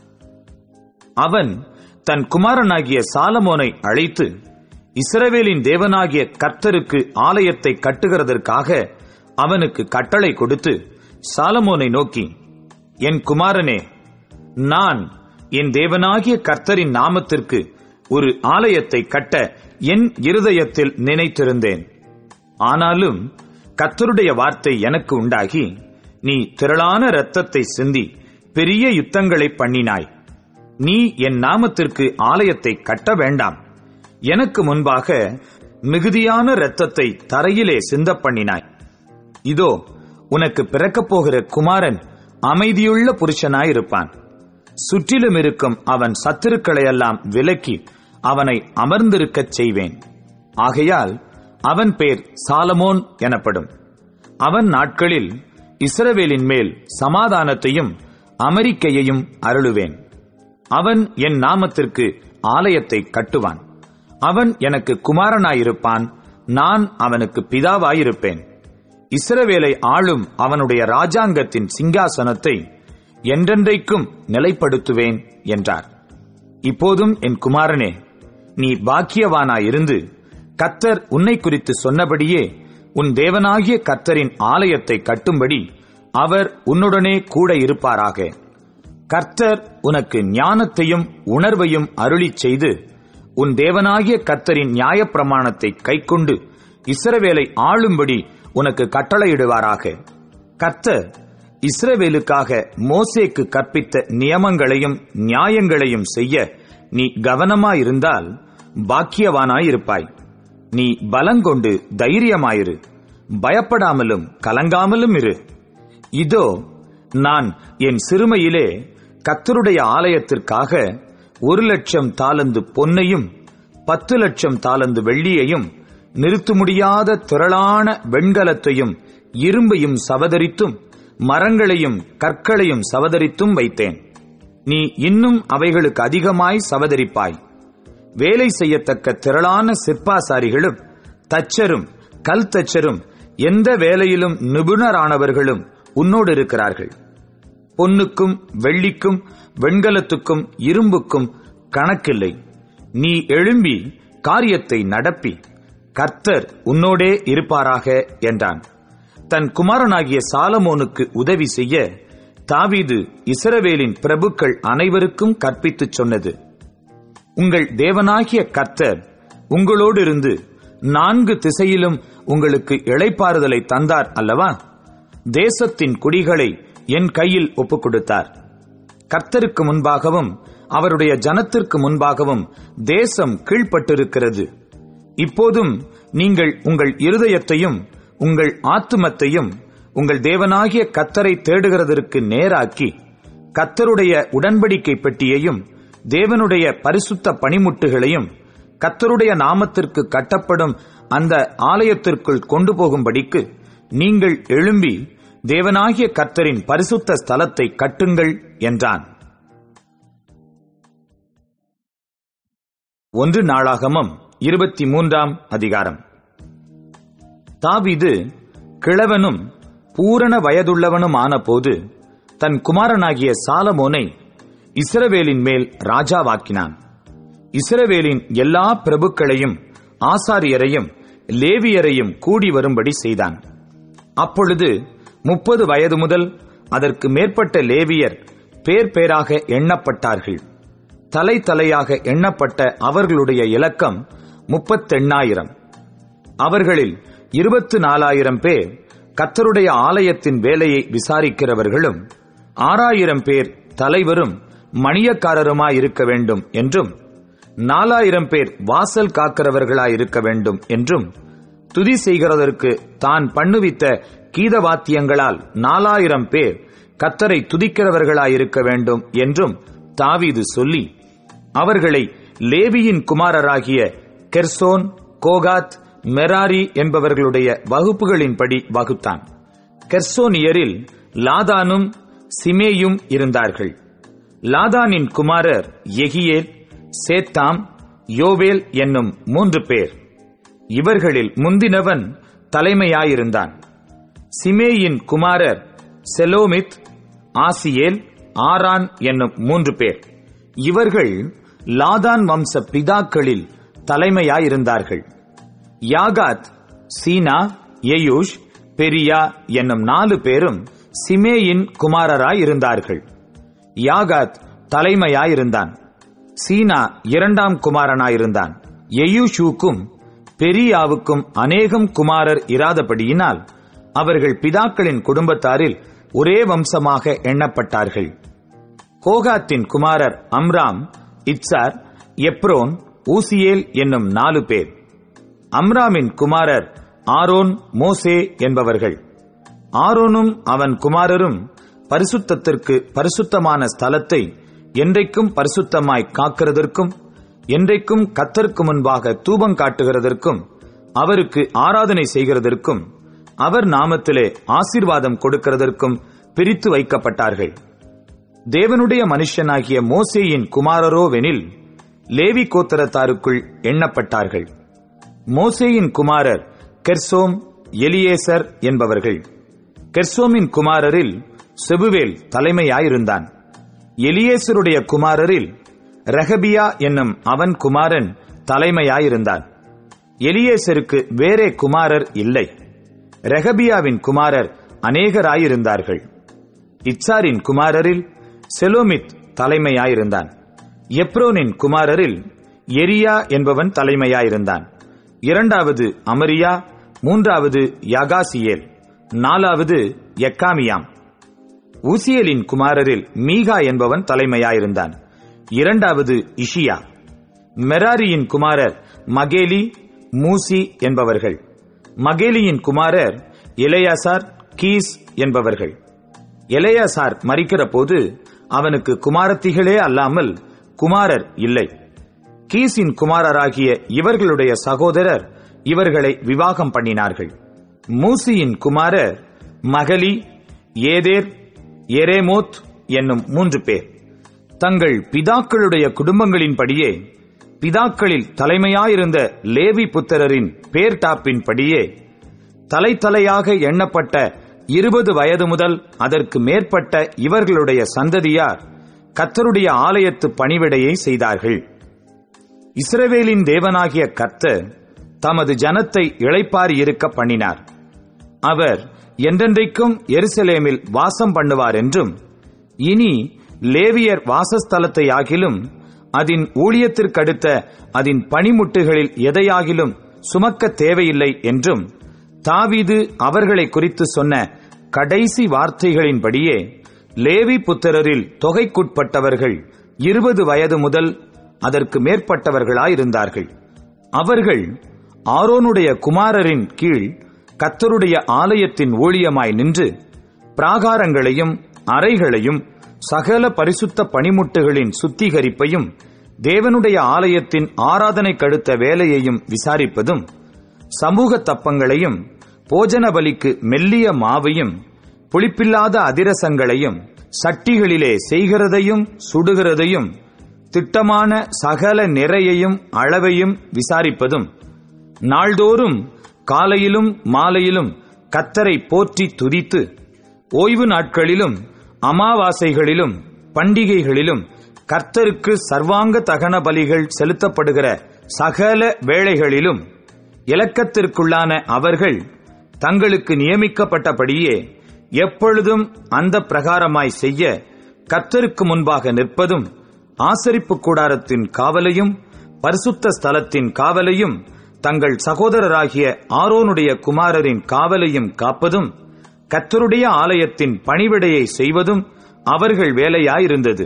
அவன் தன் குமாரனாகிய சாலமோனை அழைத்து இஸ்ரவேலின் தேவனாகிய கர்த்தருக்கு ஆலயத்தை கட்டுகிறதற்காக அவனுக்கு கட்டளை கொடுத்து சாலமோனை நோக்கி என் குமாரனே நான் என் தேவனாகிய கர்த்தரின் நாமத்திற்கு ஒரு ஆலயத்தை கட்ட என் இருதயத்தில் நினைத்திருந்தேன் ஆனாலும் கர்த்தருடைய வார்த்தை எனக்கு உண்டாகி நீ திரளான இரத்தத்தை சிந்தி பெரிய யுத்தங்களை பண்ணினாய் நீ என் நாமத்திற்கு ஆலயத்தை கட்ட வேண்டாம் எனக்கு முன்பாக மிகுதியான இரத்தத்தை தரையிலே சிந்த பண்ணினாய் இதோ உனக்கு பிறக்கப் போகிற குமாரன் அமைதியுள்ள புருஷனாயிருப்பான் சுற்றிலும் இருக்கும் அவன் சத்துருக்களையெல்லாம் விலக்கி அவனை அமர்ந்திருக்கச் செய்வேன் ஆகையால் அவன் பேர் சாலமோன் எனப்படும் அவன் நாட்களில் இஸ்ரவேலின் மேல் சமாதானத்தையும் அமெரிக்கையையும் அருளுவேன் அவன் என் நாமத்திற்கு ஆலயத்தை கட்டுவான் அவன் எனக்கு குமாரனாயிருப்பான் நான் அவனுக்கு பிதாவாயிருப்பேன் இஸ்ரவேலை ஆளும் அவனுடைய ராஜாங்கத்தின் சிங்காசனத்தை என்றென்றைக்கும் நிலைப்படுத்துவேன் என்றார் இப்போதும் என் குமாரனே நீ பாக்கியவானாயிருந்து கத்தர் உன்னை குறித்து சொன்னபடியே உன் தேவனாகிய கத்தரின் ஆலயத்தை கட்டும்படி அவர் உன்னுடனே கூட இருப்பாராக கர்த்தர் உனக்கு ஞானத்தையும் உணர்வையும் அருளிச் செய்து உன் தேவனாகிய கர்த்தரின் நியாயப்பிரமாணத்தை கைக்கொண்டு இஸ்ரவேலை ஆளும்படி உனக்கு கட்டளையிடுவாராக கர்த்தர் இஸ்ரவேலுக்காக மோசேக்கு கற்பித்த நியமங்களையும் நியாயங்களையும் செய்ய நீ கவனமாயிருந்தால் பாக்கியவானாயிருப்பாய் நீ பலங்கொண்டு தைரியமாயிரு பயப்படாமலும் கலங்காமலும் இரு இதோ நான் என் சிறுமையிலே கத்தருடைய ஆலயத்திற்காக ஒரு லட்சம் தாளந்து பொன்னையும் பத்து லட்சம் தாளந்து வெள்ளியையும் நிறுத்த முடியாத திரளான வெண்கலத்தையும் இரும்பையும் சவதரித்தும் மரங்களையும் கற்களையும் சவதரித்தும் வைத்தேன் நீ இன்னும் அவைகளுக்கு அதிகமாய் சவதரிப்பாய் வேலை செய்யத்தக்க திரளான சிற்பாசாரிகளும் தச்சரும் கல் தச்சரும் எந்த வேலையிலும் நிபுணரானவர்களும் உன்னோடு இருக்கிறார்கள் பொன்னுக்கும் வெள்ளிக்கும் வெண்கலத்துக்கும் இரும்புக்கும் கணக்கில்லை நீ எழும்பி காரியத்தை நடப்பி கர்த்தர் உன்னோடே இருப்பாராக என்றான் தன் குமாரனாகிய சாலமோனுக்கு உதவி செய்ய தாவீது இஸ்ரவேலின் பிரபுக்கள் அனைவருக்கும் கற்பித்துச் சொன்னது உங்கள் தேவனாகிய கர்த்தர் உங்களோடு இருந்து நான்கு திசையிலும் உங்களுக்கு இளைப்பாறுதலை தந்தார் அல்லவா தேசத்தின் குடிகளை என் கையில் ஒப்புக் கொடுத்தார் கர்த்தருக்கு முன்பாகவும் அவருடைய ஜனத்திற்கு முன்பாகவும் தேசம் கீழ்ப்பட்டிருக்கிறது இப்போதும் நீங்கள் உங்கள் இருதயத்தையும் உங்கள் ஆத்துமத்தையும் உங்கள் தேவனாகிய கத்தரை தேடுகிறதற்கு நேராக்கி கத்தருடைய உடன்படிக்கை பெட்டியையும் தேவனுடைய பரிசுத்த பணிமுட்டுகளையும் கத்தருடைய நாமத்திற்கு கட்டப்படும் அந்த ஆலயத்திற்குள் கொண்டு போகும்படிக்கு நீங்கள் எழும்பி தேவனாகிய கர்த்தரின் பரிசுத்த ஸ்தலத்தை கட்டுங்கள் என்றான் ஒன்று நாளாகமம் இருபத்தி மூன்றாம் அதிகாரம் தாவீது கிழவனும் பூரண வயதுள்ளவனும் ஆனபோது தன் குமாரனாகிய சாலமோனை இஸ்ரவேலின் மேல் ராஜாவாக்கினான் இஸ்ரவேலின் எல்லா பிரபுக்களையும் ஆசாரியரையும் லேவியரையும் கூடி வரும்படி செய்தான் அப்பொழுது முப்பது வயது முதல் அதற்கு மேற்பட்ட லேவியர் பேர் பேராக எண்ணப்பட்டார்கள் தலை தலையாக எண்ணப்பட்ட அவர்களுடைய இலக்கம் முப்பத்தெண்ணாயிரம் அவர்களில் இருபத்து நாலாயிரம் பேர் கத்தருடைய ஆலயத்தின் வேலையை விசாரிக்கிறவர்களும் ஆறாயிரம் பேர் தலைவரும் மணியக்காரருமாயிருக்க வேண்டும் என்றும் நாலாயிரம் பேர் வாசல் காக்கிறவர்களாயிருக்க வேண்டும் என்றும் துதி செய்கிறதற்கு தான் பண்ணுவித்த கீதவாத்தியங்களால் நாலாயிரம் பேர் கத்தரை துதிக்கிறவர்களாயிருக்க வேண்டும் என்றும் தாவீது சொல்லி அவர்களை லேவியின் குமாரராகிய கெர்சோன் கோகாத் மெராரி என்பவர்களுடைய வகுப்புகளின்படி வகுத்தான் கெர்சோனியரில் லாதானும் சிமேயும் இருந்தார்கள் லாதானின் குமாரர் எகியேல் சேத்தாம் யோவேல் என்னும் மூன்று பேர் இவர்களில் முந்தினவன் தலைமையாயிருந்தான் சிமேயின் குமாரர் செலோமித் ஆசியேல் ஆரான் என்னும் மூன்று பேர் இவர்கள் லாதான் வம்ச பிதாக்களில் தலைமையாயிருந்தார்கள் யாகாத் சீனா எயூஷ் பெரியா என்னும் நாலு பேரும் சிமேயின் குமாரராயிருந்தார்கள் யாகாத் தலைமையாயிருந்தான் சீனா இரண்டாம் குமாரனாயிருந்தான் எயூஷூக்கும் பெரியாவுக்கும் அநேகம் குமாரர் இராதபடியினால் அவர்கள் பிதாக்களின் குடும்பத்தாரில் ஒரே வம்சமாக எண்ணப்பட்டார்கள் கோகாத்தின் குமாரர் அம்ராம் இட்சார் எப்ரோன் ஊசியேல் என்னும் நாலு பேர் அம்ராமின் குமாரர் ஆரோன் மோசே என்பவர்கள் ஆரோனும் அவன் குமாரரும் பரிசுத்தத்திற்கு பரிசுத்தமான ஸ்தலத்தை என்றைக்கும் பரிசுத்தமாய் காக்கிறதற்கும் என்றைக்கும் கத்தருக்கு முன்பாக தூபம் காட்டுகிறதற்கும் அவருக்கு ஆராதனை செய்கிறதற்கும் அவர் நாமத்திலே ஆசீர்வாதம் கொடுக்கிறதற்கும் பிரித்து வைக்கப்பட்டார்கள் தேவனுடைய மனுஷனாகிய மோசேயின் குமாரரோவெனில் லேவி கோத்தரத்தாருக்குள் எண்ணப்பட்டார்கள் மோசேயின் குமாரர் கெர்சோம் எலியேசர் என்பவர்கள் கெர்சோமின் குமாரரில் செபுவேல் தலைமையாயிருந்தான் எலியேசருடைய குமாரரில் ரகபியா என்னும் அவன் குமாரன் தலைமையாயிருந்தான் எலியேசருக்கு வேறே குமாரர் இல்லை ரெகபியாவின் குமாரர் அநேகராயிருந்தார்கள் இச்சாரின் குமாரரில் செலோமித் தலைமையாயிருந்தான் எப்ரோனின் குமாரரில் எரியா என்பவன் தலைமையாயிருந்தான் இரண்டாவது அமரியா மூன்றாவது யகாசியேல் நாலாவது எக்காமியாம் ஊசியலின் குமாரரில் மீகா என்பவன் தலைமையாயிருந்தான் இரண்டாவது இஷியா மெராரியின் குமாரர் மகேலி மூசி என்பவர்கள் மகேலியின் குமாரர் எலையாசார் கீஸ் என்பவர்கள் எலையாசார் மறிக்கிற போது அவனுக்கு குமாரத்திகளே அல்லாமல் குமாரர் இல்லை கீசின் குமாரராகிய இவர்களுடைய சகோதரர் இவர்களை விவாகம் பண்ணினார்கள் மூசியின் குமாரர் மகளி ஏதேர் எரேமோத் என்னும் மூன்று பேர் தங்கள் பிதாக்களுடைய குடும்பங்களின்படியே பிதாக்களில் தலைமையாயிருந்த லேவி புத்திரரின் பேர் டாப்பின்படியே தலைத்தலையாக எண்ணப்பட்ட இருபது வயது முதல் அதற்கு மேற்பட்ட இவர்களுடைய சந்ததியார் கத்தருடைய ஆலயத்து பணிவிடையை செய்தார்கள் இஸ்ரவேலின் தேவனாகிய கர்த்தர் தமது ஜனத்தை இளைப்பாரி இருக்க பண்ணினார் அவர் என்றென்றைக்கும் எருசலேமில் வாசம் பண்ணுவார் என்றும் இனி லேவியர் வாசஸ்தலத்தை ஆகிலும் அதன் ஊழியத்திற்கடுத்த அதன் பணிமுட்டுகளில் எதையாகிலும் சுமக்க தேவையில்லை என்றும் தாவீது அவர்களை குறித்து சொன்ன கடைசி வார்த்தைகளின்படியே லேவி புத்திரரில் தொகைக்குட்பட்டவர்கள் இருபது வயது முதல் அதற்கு மேற்பட்டவர்களாயிருந்தார்கள் அவர்கள் ஆரோனுடைய குமாரரின் கீழ் கத்தருடைய ஆலயத்தின் ஊழியமாய் நின்று பிராகாரங்களையும் அறைகளையும் சகல பரிசுத்த பணிமுட்டுகளின் சுத்திகரிப்பையும் தேவனுடைய ஆலயத்தின் ஆராதனை கடுத்த வேலையையும் விசாரிப்பதும் சமூக தப்பங்களையும் போஜன பலிக்கு மெல்லிய மாவையும் புளிப்பில்லாத அதிரசங்களையும் சட்டிகளிலே செய்கிறதையும் சுடுகிறதையும் திட்டமான சகல நிறையையும் அளவையும் விசாரிப்பதும் நாள்தோறும் காலையிலும் மாலையிலும் கத்தரை போற்றி துதித்து ஓய்வு நாட்களிலும் அமாவாசைகளிலும் பண்டிகைகளிலும் கர்த்தருக்கு சர்வாங்க தகன பலிகள் செலுத்தப்படுகிற சகல வேளைகளிலும் இலக்கத்திற்குள்ளான அவர்கள் தங்களுக்கு நியமிக்கப்பட்டபடியே எப்பொழுதும் அந்த பிரகாரமாய் செய்ய கர்த்தருக்கு முன்பாக நிற்பதும் ஆசரிப்பு கூடாரத்தின் காவலையும் பரிசுத்த ஸ்தலத்தின் காவலையும் தங்கள் சகோதரராகிய ஆரோனுடைய குமாரரின் காவலையும் காப்பதும் கர்த்தருடைய ஆலயத்தின் பணிவிடையை செய்வதும் அவர்கள் வேலையாயிருந்தது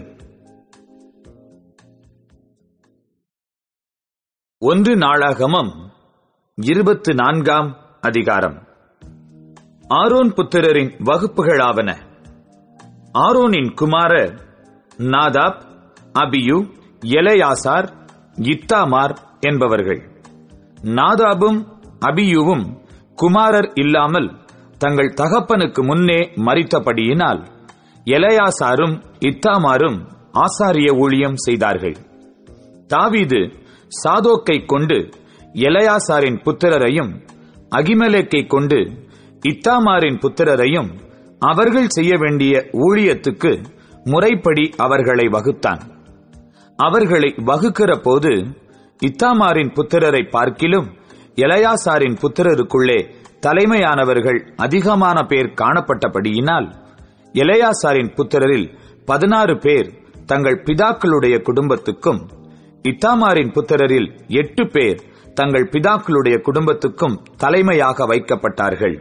ஒன்று நாளாகமம் இருபத்து நான்காம் அதிகாரம் ஆரோன் புத்திரரின் வகுப்புகளாவன ஆரோனின் குமாரர் நாதாப் அபியு எலையாசார் இத்தாமார் என்பவர்கள் நாதாபும் அபியுவும் குமாரர் இல்லாமல் தங்கள் தகப்பனுக்கு முன்னே மறித்தபடியினால் எலையாசாரும் இத்தாமாரும் ஆசாரிய ஊழியம் செய்தார்கள் தாவீது சாதோக்கை கொண்டு எலையாசாரின் புத்திரரையும் அகிமலேக்கை கொண்டு இத்தாமாரின் புத்திரரையும் அவர்கள் செய்ய வேண்டிய ஊழியத்துக்கு முறைப்படி அவர்களை வகுத்தான் அவர்களை வகுக்கிற போது இத்தாமாரின் புத்திரரை பார்க்கிலும் எலையாசாரின் புத்திரருக்குள்ளே தலைமையானவர்கள் அதிகமான பேர் காணப்பட்டபடியினால் எலையாசாரின் புத்திரரில் பதினாறு பேர் தங்கள் பிதாக்களுடைய குடும்பத்துக்கும் இத்தாமாரின் புத்திரரில் எட்டு பேர் தங்கள் பிதாக்களுடைய குடும்பத்துக்கும் தலைமையாக வைக்கப்பட்டார்கள்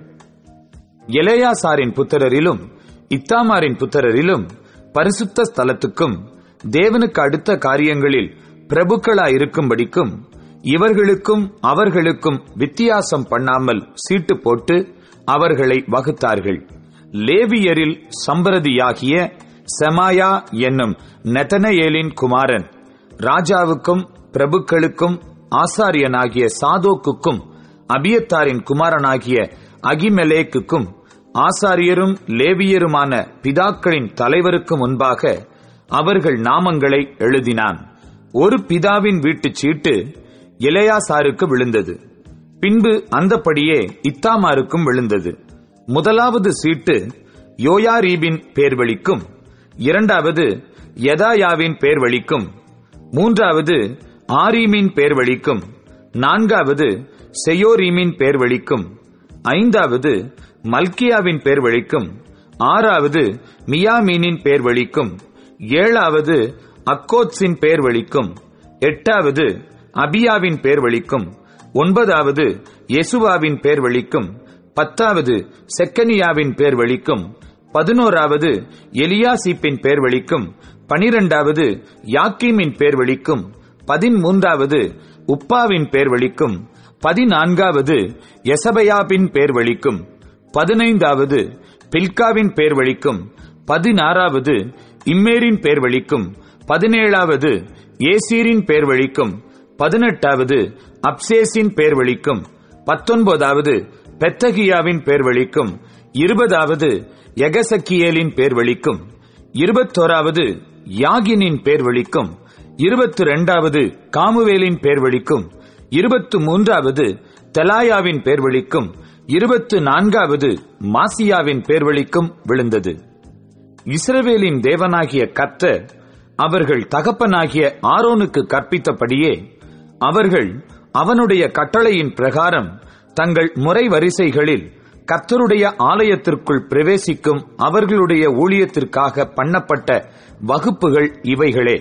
எலேயாசாரின் புத்திரரிலும் இத்தாமாரின் புத்திரரிலும் பரிசுத்த ஸ்தலத்துக்கும் தேவனுக்கு அடுத்த காரியங்களில் பிரபுக்களாயிருக்கும்படிக்கும் இவர்களுக்கும் அவர்களுக்கும் வித்தியாசம் பண்ணாமல் சீட்டு போட்டு அவர்களை வகுத்தார்கள் லேவியரில் சம்பிரதியாகிய செமாயா என்னும் நெதனேயேலின் குமாரன் ராஜாவுக்கும் பிரபுக்களுக்கும் ஆசாரியனாகிய சாதோக்குக்கும் அபியத்தாரின் குமாரனாகிய அகிமெலேக்குக்கும் ஆசாரியரும் லேவியருமான பிதாக்களின் தலைவருக்கு முன்பாக அவர்கள் நாமங்களை எழுதினான் ஒரு பிதாவின் வீட்டுச் சீட்டு இளையாசாருக்கு விழுந்தது பின்பு அந்தப்படியே இத்தாமாருக்கும் விழுந்தது முதலாவது சீட்டு யோயாரீபின் பேர்வழிக்கும் இரண்டாவது யதாயாவின் பேர்வழிக்கும் மூன்றாவது ஆரீமின் பேர்வழிக்கும் நான்காவது செயோரீமின் பேர்வழிக்கும் ஐந்தாவது மல்கியாவின் பேர்வழிக்கும் ஆறாவது மியாமீனின் பேர்வழிக்கும் ஏழாவது அக்கோத்ஸின் பேர்வழிக்கும் எட்டாவது அபியாவின் பேர்வழிக்கும் ஒன்பதாவது யெசுவாவின் பேர்வழிக்கும் பத்தாவது செக்கனியாவின் பேர்வழிக்கும் பதினோராவது எலியாசிப்பின் பேர்வழிக்கும் பனிரெண்டாவது யாக்கீமின் பேர்வழிக்கும் பதிமூன்றாவது உப்பாவின் பேர்வழிக்கும் பதினான்காவது எசபயாபின் பேர்வழிக்கும் பதினைந்தாவது பில்காவின் பேர்வழிக்கும் பதினாறாவது இம்மேரின் பேர்வழிக்கும் பதினேழாவது ஏசீரின் பேர்வழிக்கும் பதினெட்டாவது அப்சேசின் பேர்வழிக்கும் பத்தொன்பதாவது பெத்தகியாவின் பேர்வழிக்கும் இருபதாவது எகசக்கியேலின் பேர்வழிக்கும் இருபத்தோராவது யாகினின் பேர்வழிக்கும் இருபத்தி ரெண்டாவது காமுவேலின் பேர்வழிக்கும் இருபத்து மூன்றாவது தெலாயாவின் பேர்வழிக்கும் இருபத்து நான்காவது மாசியாவின் பேர்வழிக்கும் விழுந்தது இஸ்ரவேலின் தேவனாகிய கர்த்தர் அவர்கள் தகப்பனாகிய ஆரோனுக்கு கற்பித்தபடியே அவர்கள் அவனுடைய கட்டளையின் பிரகாரம் தங்கள் முறை வரிசைகளில் கர்த்தருடைய ஆலயத்திற்குள் பிரவேசிக்கும் அவர்களுடைய ஊழியத்திற்காக பண்ணப்பட்ட வகுப்புகள் இவைகளே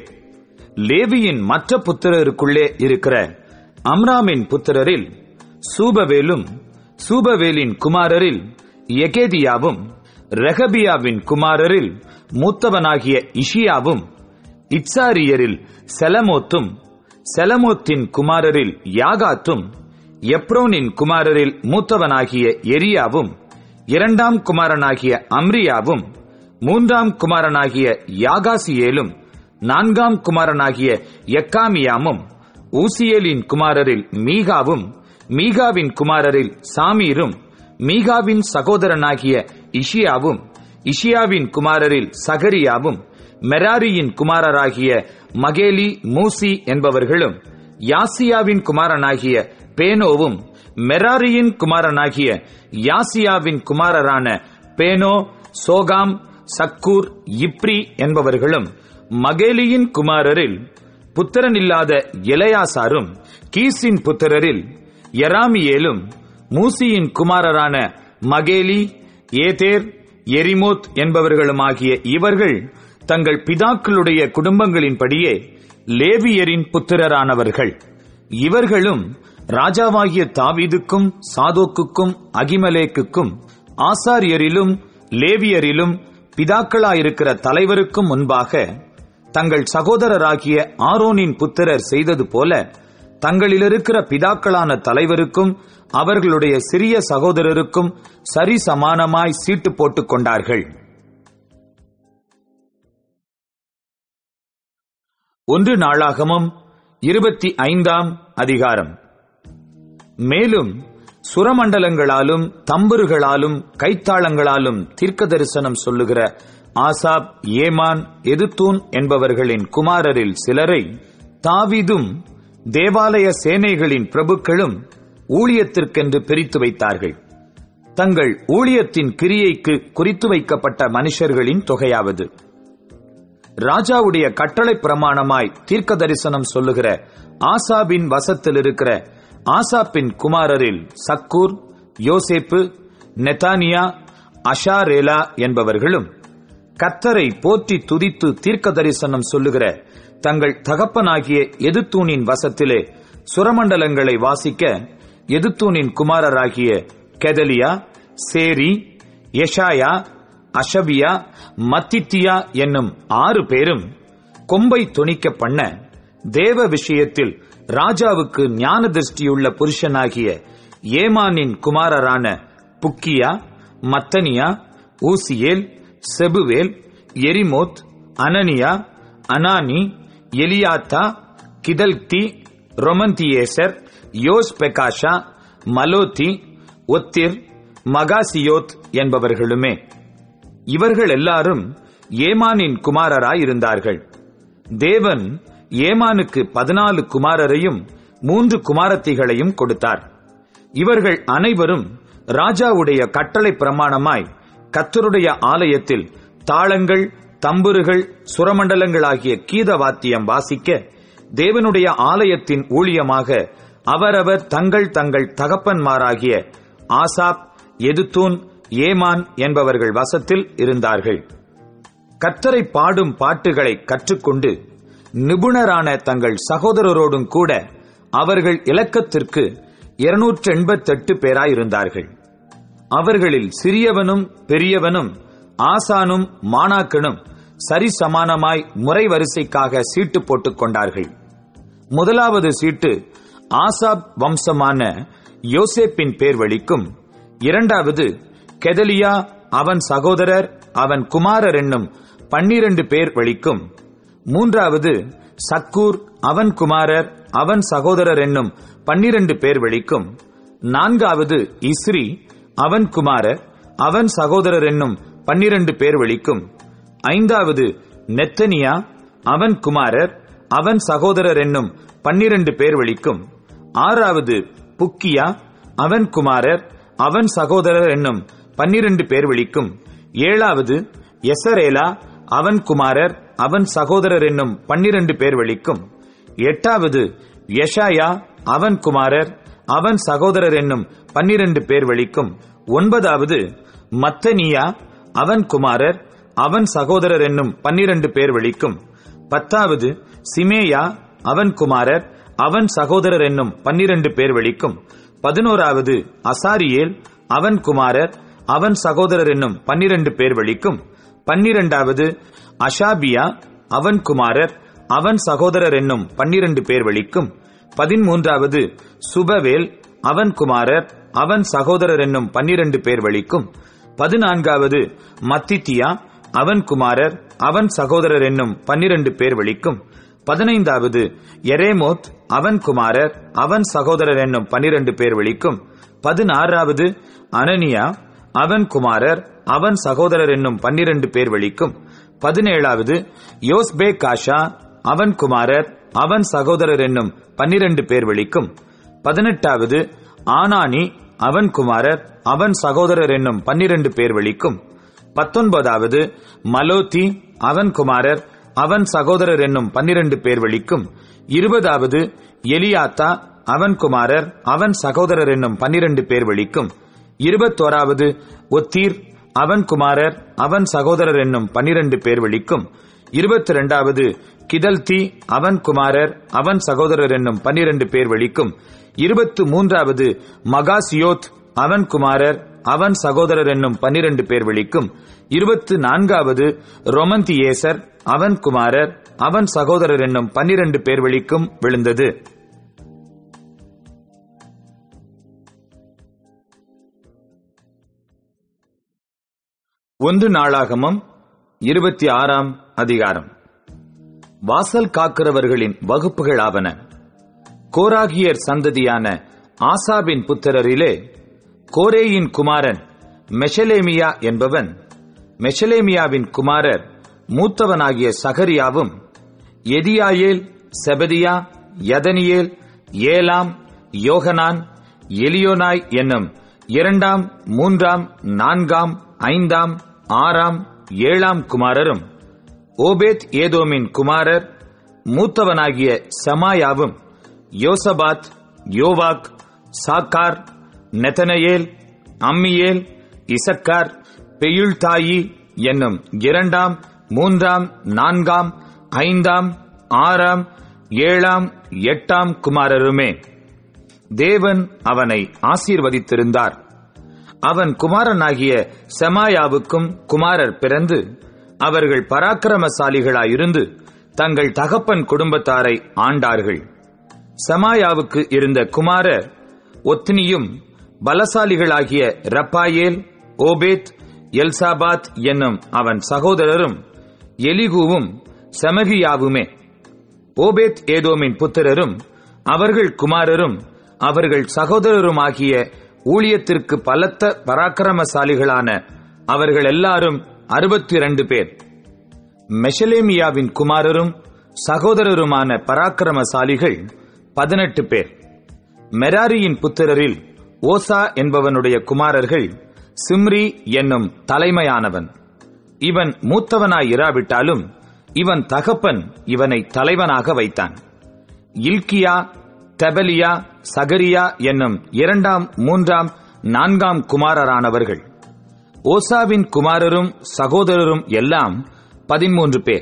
லேவியின் மற்ற புத்திரருக்குள்ளே இருக்கிற அம்ராமின் புத்திரரில் சூபவேலும் சூபவேலின் குமாரரில் எகேதியாவும் ரெகபியாவின் குமாரரில் மூத்தவனாகிய இஷியாவும் இட்சாரியரில் செலமோத்தும் செலமோத்தின் குமாரரில் யாகாத்தும் எப்ரோனின் குமாரரில் மூத்தவனாகிய எரியாவும் இரண்டாம் குமாரனாகிய அம்ரியாவும் மூன்றாம் குமாரனாகிய யாகாசியேலும் நான்காம் குமாரனாகிய எக்காமியாமும் ஊசியேலின் குமாரரில் மீகாவும் மீகாவின் குமாரரில் சாமீரும் மீகாவின் சகோதரனாகிய இஷியாவும் இஷியாவின் குமாரரில் சகரியாவும் மெராரியின் குமாரராகிய மகேலி மூசி என்பவர்களும் யாசியாவின் குமாரனாகிய பேனோவும் மெராரியின் குமாரனாகிய யாசியாவின் குமாரரான பேனோ சோகாம் சக்கூர் இப்ரி என்பவர்களும் மகேலியின் குமாரரில் புத்திரனில்லாத எலையாசாரும் கீசின் புத்திரரில் எராமியேலும் மூசியின் குமாரரான மகேலி ஏதேர் எரிமோத் என்பவர்களுமாகிய இவர்கள் தங்கள் பிதாக்களுடைய குடும்பங்களின்படியே லேவியரின் புத்திரரானவர்கள் இவர்களும் ராஜாவாகிய தாவீதுக்கும் சாதோக்குக்கும் அகிமலேக்குக்கும் ஆசாரியரிலும் லேவியரிலும் பிதாக்களாயிருக்கிற தலைவருக்கும் முன்பாக தங்கள் சகோதரராகிய ஆரோனின் புத்திரர் செய்தது போல தங்களிலிருக்கிற பிதாக்களான தலைவருக்கும் அவர்களுடைய சிறிய சகோதரருக்கும் சரி சமானமாய் சீட்டு போட்டுக் கொண்டார்கள் ஒன்று நாளாகமும் இருபத்தி ஐந்தாம் அதிகாரம் மேலும் சுரமண்டலங்களாலும் தம்புருகளாலும் கைத்தாளங்களாலும் தீர்க்க தரிசனம் சொல்லுகிற ஆசாப் ஏமான் எதுத்தூன் என்பவர்களின் குமாரரில் சிலரை தாவீதும் தேவாலய சேனைகளின் பிரபுக்களும் ஊழியத்திற்கென்று பிரித்து வைத்தார்கள் தங்கள் ஊழியத்தின் கிரியைக்கு குறித்து வைக்கப்பட்ட மனுஷர்களின் தொகையாவது ராஜாவுடைய கட்டளை பிரமாணமாய் தீர்க்க தரிசனம் சொல்லுகிற ஆசாபின் வசத்தில் இருக்கிற ஆசாப்பின் குமாரரில் சக்கூர் யோசேப்பு நெத்தானியா அஷாரேலா என்பவர்களும் கத்தரை போற்றி துதித்து தீர்க்க தரிசனம் சொல்லுகிற தங்கள் தகப்பனாகிய எதுத்தூனின் வசத்திலே சுரமண்டலங்களை வாசிக்க எதுத்தூனின் குமாரராகிய கெதலியா சேரி எஷாயா அஷபியா மத்தித்தியா என்னும் ஆறு பேரும் கொம்பை துணிக்க பண்ண தேவ விஷயத்தில் ராஜாவுக்கு ஞான திருஷ்டியுள்ள புருஷனாகிய ஏமானின் குமாரரான புக்கியா மத்தனியா ஊசியேல் செபுவேல் எரிமோத் அனனியா அனானி எலியாத்தா கிதல்தி ரொமந்தியேசர் யோஸ் பெகாஷா மலோத்தி ஒத்திர் மகாசியோத் என்பவர்களுமே இவர்கள் எல்லாரும் ஏமானின் குமாரராயிருந்தார்கள் தேவன் ஏமானுக்கு பதினாலு குமாரரையும் மூன்று குமாரத்திகளையும் கொடுத்தார் இவர்கள் அனைவரும் ராஜாவுடைய கட்டளை பிரமாணமாய் கத்தருடைய ஆலயத்தில் தாளங்கள் தம்புருகள் சுரமண்டலங்களாகிய கீத வாத்தியம் வாசிக்க தேவனுடைய ஆலயத்தின் ஊழியமாக அவரவர் தங்கள் தங்கள் தகப்பன்மாராகிய ஆசாப் எதுத்தூன் ஏமான் என்பவர்கள் வசத்தில் இருந்தார்கள் கத்தரை பாடும் பாட்டுகளை கற்றுக்கொண்டு நிபுணரான தங்கள் சகோதரரோடும் கூட அவர்கள் இலக்கத்திற்கு இருநூற்று எண்பத்தெட்டு பேராயிருந்தார்கள் அவர்களில் சிறியவனும் பெரியவனும் ஆசானும் மாணாக்கனும் சரிசமானமாய் முறை வரிசைக்காக சீட்டு போட்டுக் கொண்டார்கள் முதலாவது சீட்டு ஆசாப் வம்சமான யோசேப்பின் பேர் வழிக்கும் இரண்டாவது கெதலியா அவன் சகோதரர் அவன் குமாரர் என்னும் பன்னிரண்டு பேர் வழிக்கும் மூன்றாவது சக்கூர் அவன் குமாரர் அவன் சகோதரர் என்னும் பன்னிரண்டு பேர் வழிக்கும் நான்காவது இஸ்ரி அவன் குமாரர் அவன் சகோதரர் என்னும் பன்னிரண்டு பேர் வழிக்கும் ஐந்தாவது நெத்தனியா அவன் குமாரர் அவன் சகோதரர் என்னும் பன்னிரண்டு பேர் வழிக்கும் ஆறாவது புக்கியா அவன் குமாரர் அவன் சகோதரர் என்னும் பன்னிரண்டு பேர் வழிக்கும் ஏழாவது எசரேலா அவன் குமாரர் அவன் சகோதரர் என்னும் பன்னிரண்டு பேர் வழிக்கும் எட்டாவது யஷாயா அவன் குமாரர் அவன் சகோதரர் என்னும் பன்னிரண்டு பேர் வழிக்கும் ஒன்பதாவது மத்தனியா அவன் குமாரர் அவன் சகோதரர் என்னும் பன்னிரண்டு பேர் வழிக்கும் பத்தாவது சிமேயா அவன் குமாரர் அவன் சகோதரர் என்னும் பன்னிரண்டு பேர் வழிக்கும் பதினோராவது அசாரியேல் அவன் குமாரர் அவன் சகோதரர் என்னும் பன்னிரண்டு பேர் வழிக்கும் பன்னிரண்டாவது அஷாபியா அவன் குமாரர் அவன் சகோதரர் என்னும் பன்னிரண்டு பேர் வழிக்கும் பதிமூன்றாவது சுபவேல் அவன் குமாரர் அவன் சகோதரர் என்னும் பன்னிரண்டு பேர் வழிக்கும் பதினான்காவது மத்தித்தியா அவன் குமாரர் அவன் சகோதரர் என்னும் பன்னிரண்டு பேர் வழிக்கும் பதினைந்தாவது எரேமோத் அவன் குமாரர் அவன் சகோதரர் என்னும் பன்னிரண்டு பேர் வழிக்கும் பதினாறாவது அனனியா அவன் குமாரர் அவன் சகோதரர் என்னும் பன்னிரண்டு பேர் வழிக்கும் பதினேழாவது யோஸ்பே காஷா அவன் குமாரர் அவன் சகோதரர் என்னும் பன்னிரண்டு பேர் வழிக்கும் பதினெட்டாவது ஆனானி அவன் குமாரர் அவன் சகோதரர் என்னும் பன்னிரண்டு பேர் வழிக்கும் பத்தொன்பதாவது மலோத்தி அவன் குமாரர் அவன் சகோதரர் என்னும் பன்னிரண்டு பேர் வழிக்கும் இருபதாவது எலியாத்தா அவன் குமாரர் அவன் சகோதரர் என்னும் பன்னிரண்டு பேர் வழிக்கும் இருபத்தோராவது ஒத்தீர் அவன் குமாரர் அவன் சகோதரர் என்னும் பன்னிரண்டு பேர் வழிக்கும் இருபத்தி இரண்டாவது கிதல்தி அவன் குமாரர் அவன் சகோதரர் என்னும் பன்னிரண்டு பேர் வழிக்கும் இருபத்து மூன்றாவது மகாசியோத் அவன் குமாரர் அவன் சகோதரர் என்னும் பன்னிரண்டு பேர் வழிக்கும் இருபத்து நான்காவது ரொமந்தியேசர் அவன் குமாரர் அவன் சகோதரர் என்னும் பன்னிரண்டு பேர் வழிக்கும் விழுந்தது ஒன்று நாளாகமம் இருபத்தி ஆறாம் அதிகாரம் வாசல் காக்கிறவர்களின் வகுப்புகள் ஆவன கோராகியர் சந்ததியான ஆசாபின் புத்திரரிலே கோரேயின் குமாரன் மெஷலேமியா என்பவன் மெஷலேமியாவின் குமாரர் மூத்தவனாகிய சகரியாவும் எதியாயேல் செபதியா யதனியேல் ஏலாம் யோகனான் எலியோனாய் என்னும் இரண்டாம் மூன்றாம் நான்காம் ஐந்தாம் ஆறாம் ஏழாம் குமாரரும் ஓபேத் ஏதோமின் குமாரர் மூத்தவனாகிய சமாயாவும் யோசபாத் யோவாக் சாக்கார் நெதனயேல் அம்மியேல் இசக்கார் பெயுள்தாயி என்னும் இரண்டாம் மூன்றாம் நான்காம் ஐந்தாம் ஆறாம் ஏழாம் எட்டாம் குமாரருமே தேவன் அவனை ஆசீர்வதித்திருந்தார் அவன் குமாரனாகிய செமாயாவுக்கும் குமாரர் பிறந்து அவர்கள் பராக்கிரமசாலிகளாயிருந்து தங்கள் தகப்பன் குடும்பத்தாரை ஆண்டார்கள் செமாயாவுக்கு இருந்த குமாரர் ஒத்னியும் பலசாலிகளாகிய ரப்பாயேல் ஓபேத் எல்சாபாத் என்னும் அவன் சகோதரரும் எலிகூவும் செமகியாவுமே ஓபேத் ஏதோமின் புத்திரரும் அவர்கள் குமாரரும் அவர்கள் சகோதரருமாகிய ஊழியத்திற்கு பலத்த பராக்கிரமசாலிகளான அவர்கள் எல்லாரும் அறுபத்தி இரண்டு பேர் மெஷலேமியாவின் குமாரரும் சகோதரருமான பராக்கிரமசாலிகள் பதினெட்டு பேர் மெராரியின் புத்திரரில் ஓசா என்பவனுடைய குமாரர்கள் சிம்ரி என்னும் தலைமையானவன் இவன் மூத்தவனாய் இராவிட்டாலும் இவன் தகப்பன் இவனை தலைவனாக வைத்தான் இல்கியா தெபலியா சகரியா என்னும் இரண்டாம் மூன்றாம் நான்காம் குமாரரானவர்கள் ஓசாவின் குமாரரும் சகோதரரும் எல்லாம் பதிமூன்று பேர்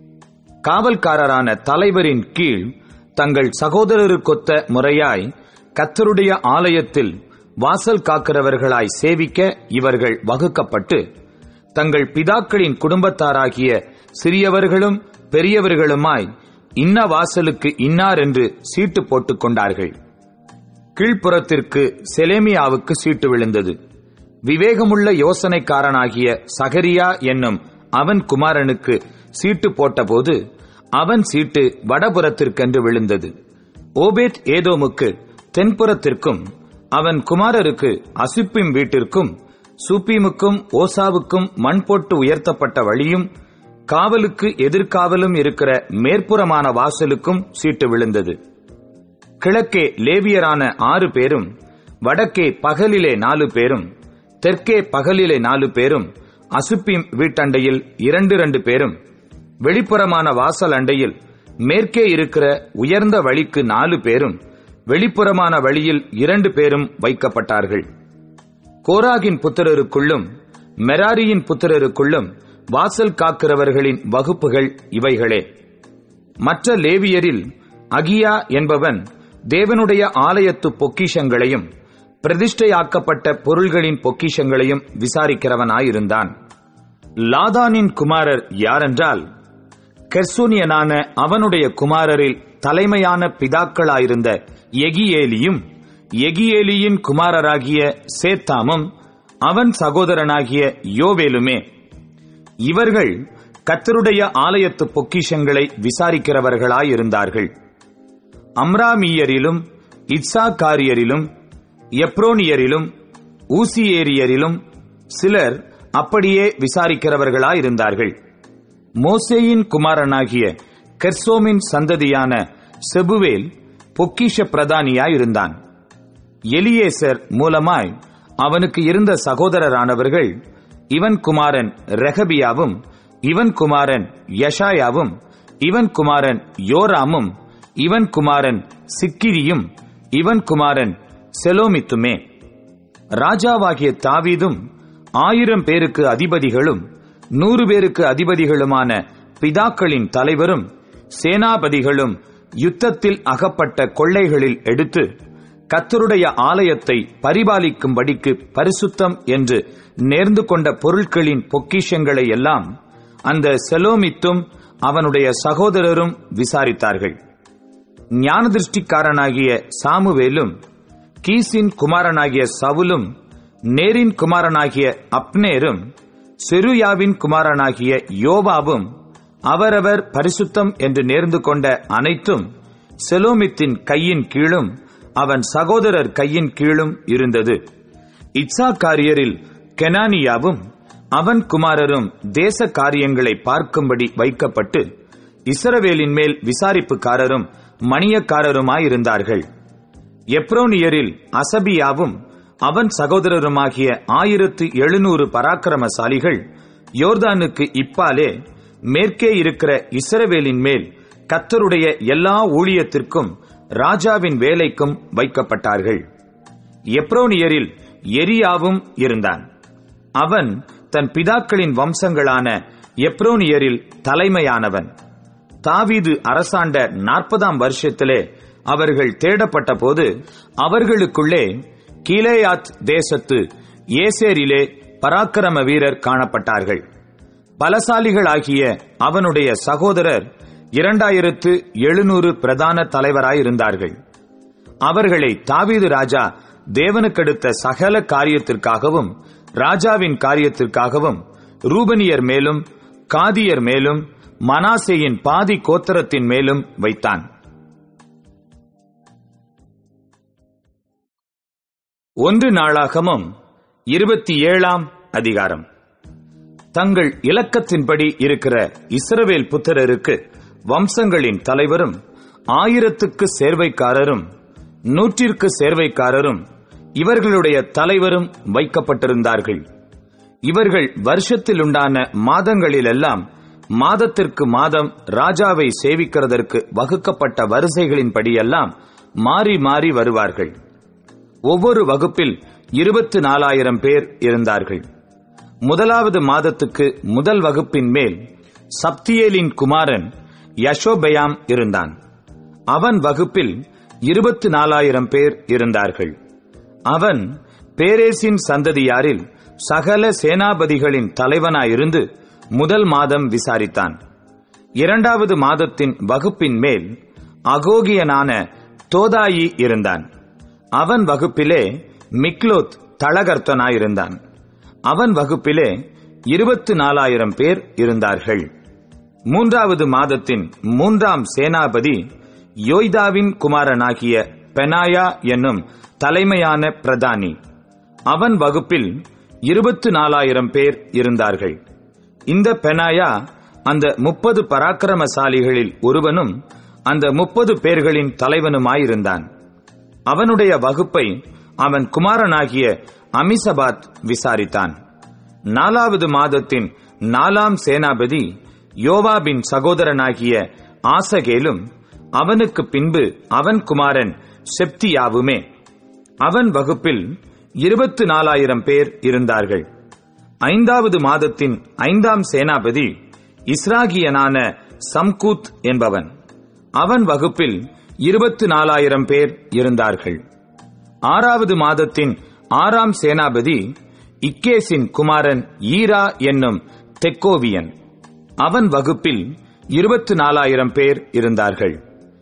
காவல்காரரான தலைவரின் கீழ் தங்கள் சகோதரருக்கொத்த முறையாய் கத்தருடைய ஆலயத்தில் வாசல் காக்கிறவர்களாய் சேவிக்க இவர்கள் வகுக்கப்பட்டு தங்கள் பிதாக்களின் குடும்பத்தாராகிய சிறியவர்களும் பெரியவர்களுமாய் இன்ன வாசலுக்கு இன்னார் என்று சீட்டு போட்டுக் கொண்டார்கள் கீழ்ப்புறத்திற்கு செலேமியாவுக்கு சீட்டு விழுந்தது விவேகமுள்ள யோசனைக்காரனாகிய சகரியா என்னும் அவன் குமாரனுக்கு சீட்டு போட்டபோது அவன் சீட்டு வடபுறத்திற்கென்று விழுந்தது ஓபேத் ஏதோமுக்கு தென்புறத்திற்கும் அவன் குமாரருக்கு அசிப்பிம் வீட்டிற்கும் சூப்பீமுக்கும் ஓசாவுக்கும் மண் போட்டு உயர்த்தப்பட்ட வழியும் காவலுக்கு எதிர்காவலும் இருக்கிற மேற்புறமான வாசலுக்கும் சீட்டு விழுந்தது கிழக்கே லேவியரான ஆறு பேரும் வடக்கே பகலிலே நாலு பேரும் தெற்கே பகலிலே நாலு பேரும் அசுப்பீம் வீட்டண்டையில் இரண்டு இரண்டு பேரும் வெளிப்புறமான வாசல் அண்டையில் மேற்கே இருக்கிற உயர்ந்த வழிக்கு நாலு பேரும் வெளிப்புறமான வழியில் இரண்டு பேரும் வைக்கப்பட்டார்கள் கோராகின் புத்திரருக்குள்ளும் மெராரியின் புத்திரருக்குள்ளும் வாசல் காக்கிறவர்களின் வகுப்புகள் இவைகளே மற்ற லேவியரில் அகியா என்பவன் தேவனுடைய ஆலயத்து பொக்கிஷங்களையும் பிரதிஷ்டையாக்கப்பட்ட பொருள்களின் பொக்கிஷங்களையும் விசாரிக்கிறவனாயிருந்தான் லாதானின் குமாரர் யாரென்றால் கெர்சூனியனான அவனுடைய குமாரரில் தலைமையான பிதாக்களாயிருந்த எகியேலியும் எகியேலியின் குமாரராகிய சேத்தாமும் அவன் சகோதரனாகிய யோவேலுமே இவர்கள் கத்தருடைய ஆலயத்து பொக்கிஷங்களை விசாரிக்கிறவர்களாயிருந்தார்கள் அம்ராமியரிலும் இட்சாக்காரியரிலும் எப்ரோனியரிலும் ஊசியேரியரிலும் சிலர் அப்படியே விசாரிக்கிறவர்களாயிருந்தார்கள் மோசேயின் குமாரனாகிய கெர்சோமின் சந்ததியான செபுவேல் பொக்கிஷ பிரதானியாயிருந்தான் எலியேசர் மூலமாய் அவனுக்கு இருந்த சகோதரரானவர்கள் இவன் குமாரன் ரெகபியாவும் இவன் குமாரன் யஷாயாவும் இவன் குமாரன் யோராமும் இவன் குமாரன் சிக்கிரியும் இவன் குமாரன் செலோமித்துமே ராஜாவாகிய தாவீதும் ஆயிரம் பேருக்கு அதிபதிகளும் நூறு பேருக்கு அதிபதிகளுமான பிதாக்களின் தலைவரும் சேனாபதிகளும் யுத்தத்தில் அகப்பட்ட கொள்ளைகளில் எடுத்து கத்தருடைய ஆலயத்தை பரிபாலிக்கும்படிக்கு பரிசுத்தம் என்று நேர்ந்து கொண்ட பொருட்களின் பொக்கிஷங்களை எல்லாம் அந்த செலோமித்தும் அவனுடைய சகோதரரும் விசாரித்தார்கள் ஞானதிருஷ்டிக்காரனாகிய சாமுவேலும் கீசின் குமாரனாகிய சவுலும் நேரின் குமாரனாகிய அப்னேரும் செருயாவின் குமாரனாகிய யோவாவும் அவரவர் பரிசுத்தம் என்று நேர்ந்து கொண்ட அனைத்தும் செலோமித்தின் கையின் கீழும் அவன் சகோதரர் கையின் கீழும் இருந்தது இட்சாக்காரியரில் கெனானியாவும் அவன் குமாரரும் தேச காரியங்களை பார்க்கும்படி வைக்கப்பட்டு இஸ்ரவேலின் மேல் விசாரிப்புக்காரரும் மணியக்காரருமாயிருந்தார்கள் எப்ரோனியரில் அசபியாவும் அவன் சகோதரருமாகிய ஆயிரத்து எழுநூறு பராக்கிரமசாலிகள் யோர்தானுக்கு இப்பாலே மேற்கே இருக்கிற இஸ்ரவேலின் மேல் கத்தருடைய எல்லா ஊழியத்திற்கும் ராஜாவின் வேலைக்கும் வைக்கப்பட்டார்கள் எப்ரோனியரில் எரியாவும் இருந்தான் அவன் தன் பிதாக்களின் வம்சங்களான எப்ரோனியரில் தலைமையானவன் தாவீது அரசாண்ட நாற்பதாம் வருஷத்திலே அவர்கள் தேடப்பட்ட போது அவர்களுக்குள்ளே கீலேயாத் தேசத்து ஏசேரிலே பராக்கிரம வீரர் காணப்பட்டார்கள் பலசாலிகளாகிய அவனுடைய சகோதரர் இரண்டாயிரத்து எழுநூறு பிரதான தலைவராயிருந்தார்கள் அவர்களை தாவீது ராஜா தேவனுக்கெடுத்த சகல காரியத்திற்காகவும் ராஜாவின் காரியத்திற்காகவும் ரூபனியர் மேலும் காதியர் மேலும் மனாசேயின் பாதி கோத்திரத்தின் மேலும் வைத்தான் ஒன்று நாளாகமும் இருபத்தி ஏழாம் அதிகாரம் தங்கள் இலக்கத்தின்படி இருக்கிற இஸ்ரவேல் புத்திரருக்கு வம்சங்களின் தலைவரும் ஆயிரத்துக்கு சேர்வைக்காரரும் நூற்றிற்கு சேர்வைக்காரரும் இவர்களுடைய தலைவரும் வைக்கப்பட்டிருந்தார்கள் இவர்கள் வருஷத்தில் உண்டான மாதங்களிலெல்லாம் மாதத்திற்கு மாதம் ராஜாவை சேவிக்கிறதற்கு வகுக்கப்பட்ட வரிசைகளின்படியெல்லாம் மாறி மாறி வருவார்கள் ஒவ்வொரு வகுப்பில் இருபத்து நாலாயிரம் பேர் இருந்தார்கள் முதலாவது மாதத்துக்கு முதல் வகுப்பின் மேல் சப்தியேலின் குமாரன் யசோபயாம் இருந்தான் அவன் வகுப்பில் இருபத்து நாலாயிரம் பேர் இருந்தார்கள் அவன் பேரேசின் சந்ததியாரில் சகல சேனாபதிகளின் தலைவனாயிருந்து முதல் மாதம் விசாரித்தான் இரண்டாவது மாதத்தின் வகுப்பின் மேல் அகோகியனான தோதாயி இருந்தான் அவன் வகுப்பிலே மிக்லோத் தளகர்த்தனாயிருந்தான் அவன் வகுப்பிலே இருபத்து நாலாயிரம் பேர் இருந்தார்கள் மூன்றாவது மாதத்தின் மூன்றாம் சேனாபதி யோய்தாவின் குமாரனாகிய பெனாயா என்னும் தலைமையான பிரதானி அவன் வகுப்பில் இருபத்து நாலாயிரம் பேர் இருந்தார்கள் இந்த பெனாயா அந்த முப்பது பராக்கிரமசாலிகளில் ஒருவனும் அந்த முப்பது பேர்களின் தலைவனுமாயிருந்தான் அவனுடைய வகுப்பை அவன் குமாரனாகிய அமிசபாத் விசாரித்தான் நாலாவது மாதத்தின் நாலாம் சேனாபதி யோவாபின் சகோதரனாகிய ஆசகேலும் அவனுக்கு பின்பு அவன் குமாரன் செப்தியாவுமே அவன் வகுப்பில் இருபத்து நாலாயிரம் பேர் இருந்தார்கள் ஐந்தாவது மாதத்தின் ஐந்தாம் சேனாபதி இஸ்ராகியனான சம்கூத் என்பவன் அவன் வகுப்பில் இருபத்து நாலாயிரம் பேர் இருந்தார்கள் ஆறாவது மாதத்தின் ஆறாம் சேனாபதி இக்கேசின் குமாரன் ஈரா என்னும் தெக்கோவியன் அவன் வகுப்பில் இருபத்து நாலாயிரம் பேர் இருந்தார்கள்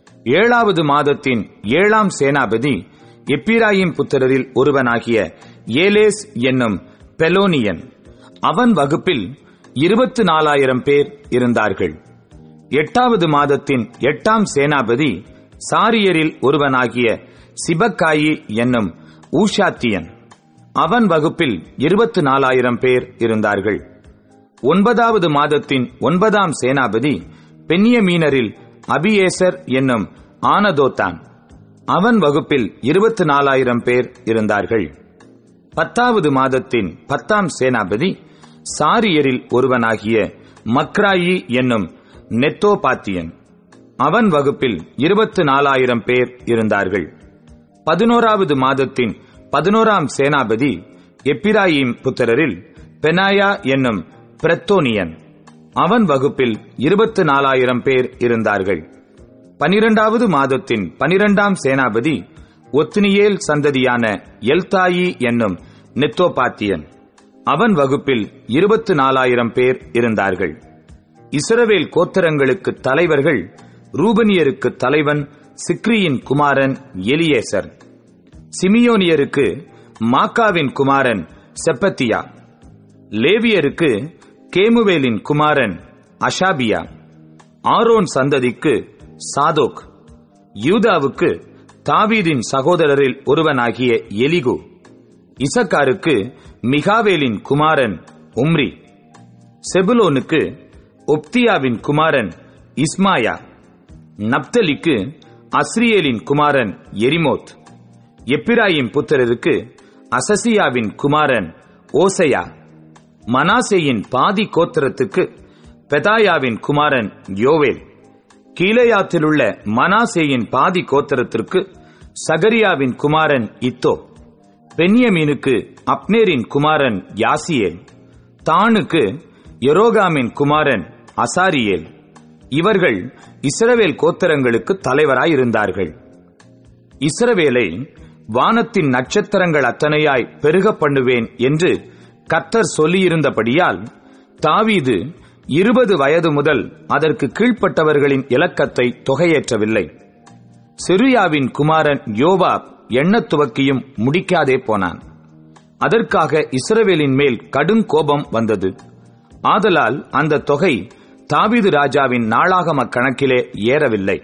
ஏழாவது மாதத்தின் ஏழாம் சேனாபதி எப்பிராயிம் புத்திரரில் ஒருவனாகிய ஏலேஸ் என்னும் பெலோனியன் அவன் வகுப்பில் இருபத்து நாலாயிரம் பேர் இருந்தார்கள் எட்டாவது மாதத்தின் எட்டாம் சேனாபதி சாரியரில் ஒருவனாகிய சிபக்காயி என்னும் ஊஷாத்தியன் அவன் வகுப்பில் இருபத்து நாலாயிரம் பேர் இருந்தார்கள் ஒன்பதாவது மாதத்தின் ஒன்பதாம் சேனாபதி பென்னியமீனரில் அபியேசர் என்னும் ஆனதோத்தான் அவன் வகுப்பில் இருபத்து நாலாயிரம் பேர் இருந்தார்கள் பத்தாவது மாதத்தின் பத்தாம் சேனாபதி சாரியரில் ஒருவனாகிய மக்ராயி என்னும் நெத்தோபாத்தியன் அவன் வகுப்பில் இருபத்து நாலாயிரம் பேர் இருந்தார்கள் பதினோராவது மாதத்தின் பதினோராம் சேனாபதி எப்பிராயிம் புத்திரரில் பெனாயா என்னும் பிரத்தோனியன் அவன் வகுப்பில் இருபத்து நாலாயிரம் பேர் இருந்தார்கள் பனிரெண்டாவது மாதத்தின் பனிரெண்டாம் சேனாபதி ஒத்னியேல் சந்ததியான எல்தாயி என்னும் நெத்தோபாத்தியன் அவன் வகுப்பில் இருபத்து நாலாயிரம் பேர் இருந்தார்கள் இஸ்ரவேல் கோத்திரங்களுக்கு தலைவர்கள் ரூபனியருக்கு தலைவன் சிக்ரியின் குமாரன் எலியேசர் சிமியோனியருக்கு மாக்காவின் குமாரன் செப்பத்தியா லேவியருக்கு கேமுவேலின் குமாரன் அஷாபியா ஆரோன் சந்ததிக்கு சாதோக் யூதாவுக்கு தாவீதின் சகோதரரில் ஒருவனாகிய எலிகு இசக்காருக்கு மிகாவேலின் குமாரன் உம்ரி செபுலோனுக்கு ஒப்தியாவின் குமாரன் இஸ்மாயா நப்தலிக்கு அஸ்ரியேலின் குமாரன் எரிமோத் எப்பிராயிம் புத்திரருக்கு அசசியாவின் குமாரன் ஓசையா மனாசேயின் பாதி கோத்திரத்துக்கு பெதாயாவின் குமாரன் யோவேல் கீலேயாத்திலுள்ள மனாசேயின் பாதி கோத்திரத்திற்கு சகரியாவின் குமாரன் இத்தோ பென்யமீனுக்கு அப்னேரின் குமாரன் யாசியேல் தானுக்கு எரோகாமின் குமாரன் அசாரியேல் இவர்கள் இஸ்ரவேல் கோத்திரங்களுக்கு தலைவராயிருந்தார்கள் இஸ்ரவேலை வானத்தின் நட்சத்திரங்கள் அத்தனையாய் பெருக பண்ணுவேன் என்று கர்த்தர் சொல்லியிருந்தபடியால் தாவீது இருபது வயது முதல் அதற்கு கீழ்ப்பட்டவர்களின் இலக்கத்தை தொகையேற்றவில்லை சிரியாவின் குமாரன் யோவாப் எண்ணத் துவக்கியும் முடிக்காதே போனான் அதற்காக இஸ்ரவேலின் மேல் கடும் கோபம் வந்தது ஆதலால் அந்த தொகை தாவீது ராஜாவின் நாளாகம கணக்கிலே ஏறவில்லை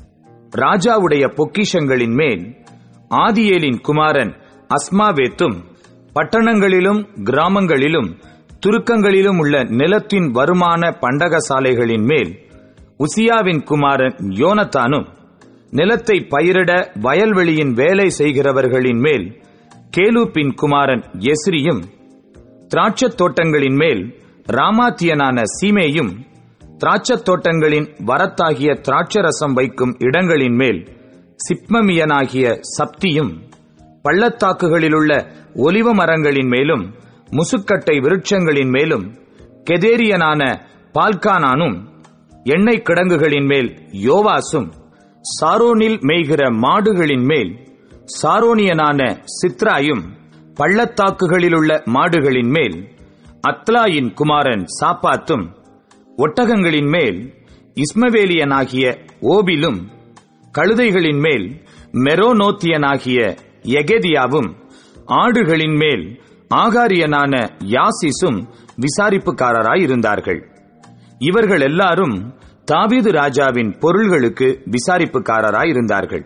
ராஜாவுடைய பொக்கிஷங்களின் மேல் ஆதியேலின் குமாரன் அஸ்மாவேத்தும் பட்டணங்களிலும் கிராமங்களிலும் துருக்கங்களிலும் உள்ள நிலத்தின் வருமான பண்டகசாலைகளின் மேல் உசியாவின் குமாரன் யோனத்தானும் நிலத்தை பயிரிட வயல்வெளியின் வேலை செய்கிறவர்களின் மேல் கேலூப்பின் குமாரன் எஸ்ரியும் திராட்சத் தோட்டங்களின் மேல் ராமாத்தியனான சீமேயும் திராட்சத் தோட்டங்களின் வரத்தாகிய திராட்சரசம் வைக்கும் இடங்களின் மேல் சிப்மமியனாகிய சப்தியும் பள்ளத்தாக்குகளிலுள்ள ஒலிவ மரங்களின் மேலும் முசுக்கட்டை விருட்சங்களின் மேலும் கெதேரியனான பால்கானானும் எண்ணெய் கிடங்குகளின் மேல் யோவாசும் சாரோனில் மேய்கிற மாடுகளின் மேல் சாரோனியனான சித்ராயும் பள்ளத்தாக்குகளிலுள்ள மாடுகளின் மேல் அத்லாயின் குமாரன் சாப்பாத்தும் ஒட்டகங்களின் மேல் இஸ்மவேலியனாகிய ஓபிலும் கழுதைகளின் மேல் மெரோனோத்தியனாகிய எகெதியாவும் ஆடுகளின் மேல் ஆகாரியனான யாசிசும் விசாரிப்புக்காரராயிருந்தார்கள் இவர்கள் எல்லாரும் தாவீது ராஜாவின் பொருள்களுக்கு விசாரிப்புக்காரராயிருந்தார்கள்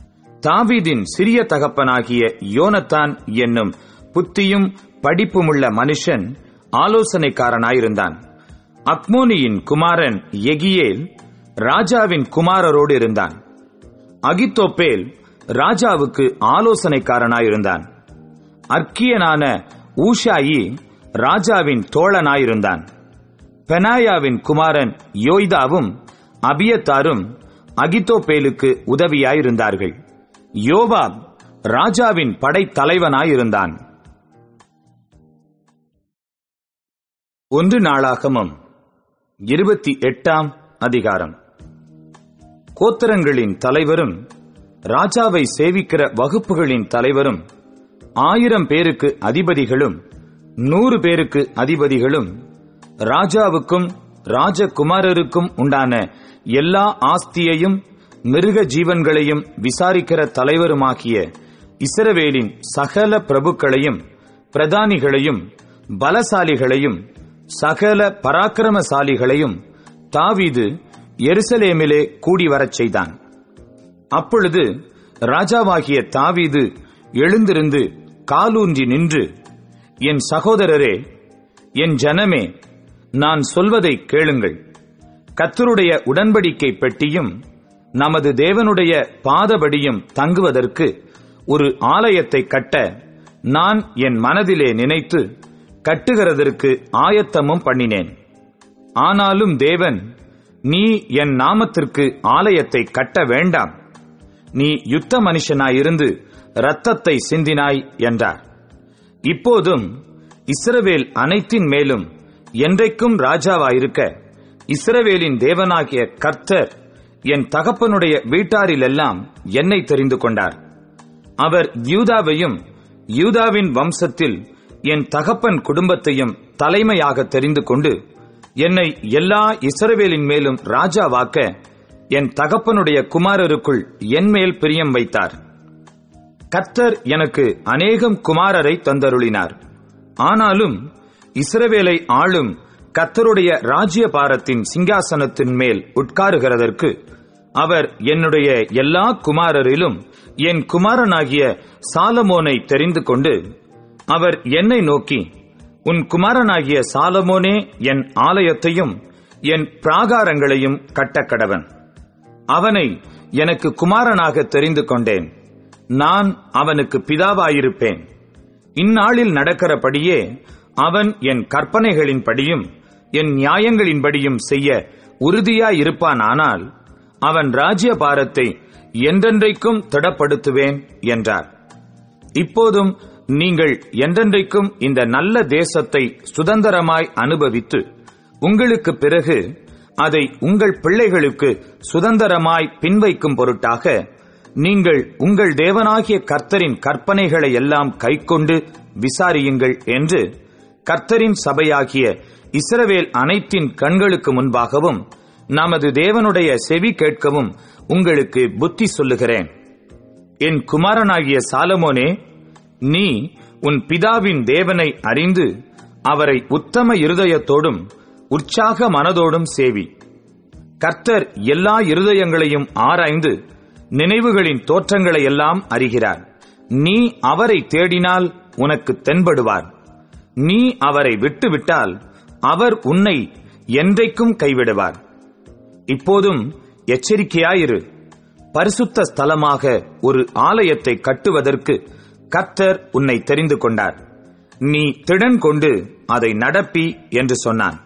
தாவீதின் சிறிய தகப்பனாகிய யோனத்தான் என்னும் புத்தியும் படிப்புமுள்ள மனுஷன் ஆலோசனைக்காரனாயிருந்தான் அக்மோனியின் குமாரன் எகியேல் ராஜாவின் குமாரரோடு இருந்தான் அகித்தோப்பேல் ராஜாவுக்கு ஆலோசனைக்காரனாயிருந்தான் அர்க்கியனான ஊஷாயி ராஜாவின் தோழனாயிருந்தான் பெனாயாவின் குமாரன் யோய்தாவும் அபியத்தாரும் அகித்தோப்பேலுக்கு உதவியாயிருந்தார்கள் யோவாப் ராஜாவின் படைத்தலைவனாயிருந்தான் ஒன்று நாளாகமம் இருபத்தி எட்டாம் அதிகாரம் கோத்திரங்களின் தலைவரும் ராஜாவை சேவிக்கிற வகுப்புகளின் தலைவரும் ஆயிரம் பேருக்கு அதிபதிகளும் நூறு பேருக்கு அதிபதிகளும் ராஜாவுக்கும் ராஜகுமாரருக்கும் உண்டான எல்லா ஆஸ்தியையும் மிருக ஜீவன்களையும் விசாரிக்கிற தலைவருமாகிய இஸ்ரவேலின் சகல பிரபுக்களையும் பிரதானிகளையும் பலசாலிகளையும் சகல பராக்கிரமசாலிகளையும் தாவீது எருசலேமிலே கூடி வரச் செய்தான் அப்பொழுது ராஜாவாகிய தாவீது எழுந்திருந்து காலூன்றி நின்று என் சகோதரரே என் ஜனமே நான் சொல்வதை கேளுங்கள் கத்தருடைய உடன்படிக்கை பெட்டியும் நமது தேவனுடைய பாதபடியும் தங்குவதற்கு ஒரு ஆலயத்தை கட்ட நான் என் மனதிலே நினைத்து கட்டுகிறதற்கு ஆயத்தமும் பண்ணினேன் ஆனாலும் தேவன் நீ என் நாமத்திற்கு ஆலயத்தை கட்ட வேண்டாம் நீ யுத்த மனுஷனாயிருந்து இரத்தத்தை சிந்தினாய் என்றார் இப்போதும் இஸ்ரவேல் அனைத்தின் மேலும் என்றைக்கும் ராஜாவாயிருக்க இஸ்ரவேலின் தேவனாகிய கர்த்தர் என் தகப்பனுடைய வீட்டாரிலெல்லாம் என்னை தெரிந்து கொண்டார் அவர் யூதாவையும் யூதாவின் வம்சத்தில் என் தகப்பன் குடும்பத்தையும் தலைமையாக தெரிந்து கொண்டு என்னை எல்லா இஸ்ரவேலின் மேலும் ராஜாவாக்க என் தகப்பனுடைய குமாரருக்குள் என் மேல் பிரியம் வைத்தார் கர்த்தர் எனக்கு அநேகம் குமாரரை தந்தருளினார் ஆனாலும் இஸ்ரவேலை ஆளும் கர்த்தருடைய ராஜ்யபாரத்தின் சிங்காசனத்தின் மேல் உட்காருகிறதற்கு அவர் என்னுடைய எல்லா குமாரரிலும் என் குமாரனாகிய சாலமோனை தெரிந்து கொண்டு அவர் என்னை நோக்கி உன் குமாரனாகிய சாலமோனே என் ஆலயத்தையும் என் பிராகாரங்களையும் கட்டக்கடவன் அவனை எனக்கு குமாரனாக தெரிந்து கொண்டேன் நான் அவனுக்கு பிதாவாயிருப்பேன் இந்நாளில் நடக்கிறபடியே அவன் என் கற்பனைகளின்படியும் என் நியாயங்களின்படியும் செய்ய உறுதியாயிருப்பானானால் அவன் ராஜ்யபாரத்தை என்றென்றைக்கும் திடப்படுத்துவேன் என்றார் இப்போதும் நீங்கள் என்றென்றைக்கும் இந்த நல்ல தேசத்தை சுதந்திரமாய் அனுபவித்து உங்களுக்கு பிறகு அதை உங்கள் பிள்ளைகளுக்கு சுதந்திரமாய் பின்வைக்கும் பொருட்டாக நீங்கள் உங்கள் தேவனாகிய கர்த்தரின் கற்பனைகளை எல்லாம் கைக்கொண்டு விசாரியுங்கள் என்று கர்த்தரின் சபையாகிய இஸ்ரவேல் அனைத்தின் கண்களுக்கு முன்பாகவும் நமது தேவனுடைய செவி கேட்கவும் உங்களுக்கு புத்தி சொல்லுகிறேன் என் குமாரனாகிய சாலமோனே நீ உன் பிதாவின் தேவனை அறிந்து அவரை உத்தம இருதயத்தோடும் உற்சாக மனதோடும் சேவி கர்த்தர் எல்லா இருதயங்களையும் ஆராய்ந்து நினைவுகளின் தோற்றங்களை எல்லாம் அறிகிறார் நீ அவரை தேடினால் உனக்கு தென்படுவார் நீ அவரை விட்டுவிட்டால் அவர் உன்னை என்றைக்கும் கைவிடுவார் இப்போதும் எச்சரிக்கையாயிரு பரிசுத்த ஸ்தலமாக ஒரு ஆலயத்தை கட்டுவதற்கு கர்த்தர் உன்னை தெரிந்து கொண்டார் நீ திடன் கொண்டு அதை நடப்பி என்று சொன்னான்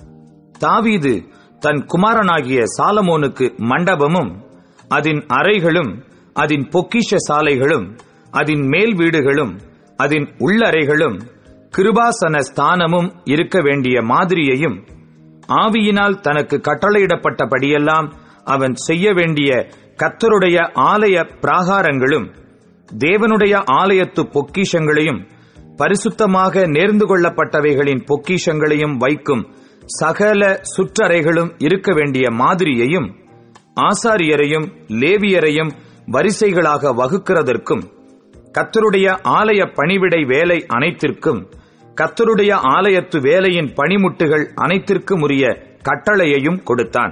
தாவீது தன் குமாரனாகிய சாலமோனுக்கு மண்டபமும் அதன் அறைகளும் அதன் பொக்கிஷ சாலைகளும் அதன் மேல் வீடுகளும் அதன் உள்ளறைகளும் கிருபாசன ஸ்தானமும் இருக்க வேண்டிய மாதிரியையும் ஆவியினால் தனக்கு கட்டளையிடப்பட்டபடியெல்லாம் அவன் செய்ய வேண்டிய கத்தருடைய ஆலய பிராகாரங்களும் தேவனுடைய ஆலயத்து பொக்கிஷங்களையும் பரிசுத்தமாக நேர்ந்து கொள்ளப்பட்டவைகளின் பொக்கிஷங்களையும் வைக்கும் சகல சுற்றறைகளும் இருக்க வேண்டிய மாதிரியையும் ஆசாரியரையும் லேவியரையும் வரிசைகளாக வகுக்கிறதற்கும் கத்தருடைய ஆலய பணிவிடை வேலை அனைத்திற்கும் கத்தருடைய ஆலயத்து வேலையின் பணிமுட்டுகள் அனைத்திற்கும் உரிய கட்டளையையும் கொடுத்தான்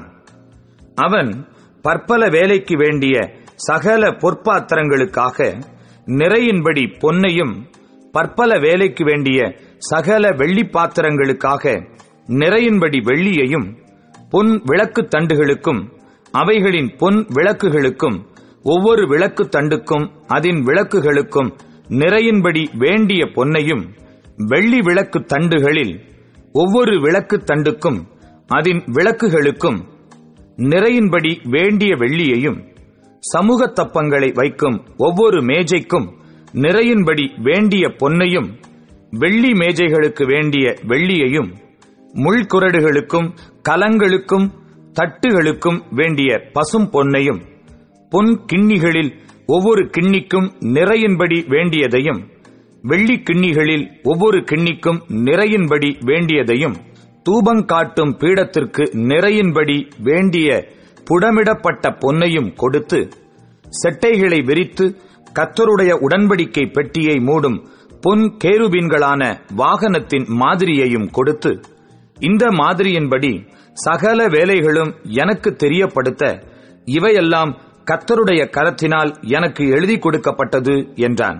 அவன் பற்பல வேலைக்கு வேண்டிய சகல பொற்பாத்திரங்களுக்காக நிறையின்படி பொன்னையும் பற்பல வேலைக்கு வேண்டிய சகல வெள்ளி பாத்திரங்களுக்காக நிறையின்படி வெள்ளியையும் பொன் விளக்கு தண்டுகளுக்கும் அவைகளின் பொன் விளக்குகளுக்கும் ஒவ்வொரு விளக்கு தண்டுக்கும் அதன் விளக்குகளுக்கும் நிறையின்படி வேண்டிய பொன்னையும் வெள்ளி விளக்கு தண்டுகளில் ஒவ்வொரு விளக்கு தண்டுக்கும் அதன் விளக்குகளுக்கும் நிறையின்படி வேண்டிய வெள்ளியையும் சமூக தப்பங்களை வைக்கும் ஒவ்வொரு மேஜைக்கும் நிறையின்படி வேண்டிய பொன்னையும் வெள்ளி மேஜைகளுக்கு வேண்டிய வெள்ளியையும் முள்குரடுகளுக்கும் கலங்களுக்கும் தட்டுகளுக்கும் வேண்டிய பசும் பொன்னையும் பொன் கிண்ணிகளில் ஒவ்வொரு கிண்ணிக்கும் நிறையின்படி வேண்டியதையும் வெள்ளி கிண்ணிகளில் ஒவ்வொரு கிண்ணிக்கும் நிறையின்படி வேண்டியதையும் தூபங்காட்டும் பீடத்திற்கு நிறையின்படி வேண்டிய புடமிடப்பட்ட பொன்னையும் கொடுத்து செட்டைகளை விரித்து கத்தருடைய உடன்படிக்கை பெட்டியை மூடும் பொன் கேருபீன்களான வாகனத்தின் மாதிரியையும் கொடுத்து இந்த மாதிரியின்படி சகல வேலைகளும் எனக்கு தெரியப்படுத்த இவையெல்லாம் கத்தருடைய கரத்தினால் எனக்கு எழுதி கொடுக்கப்பட்டது என்றான்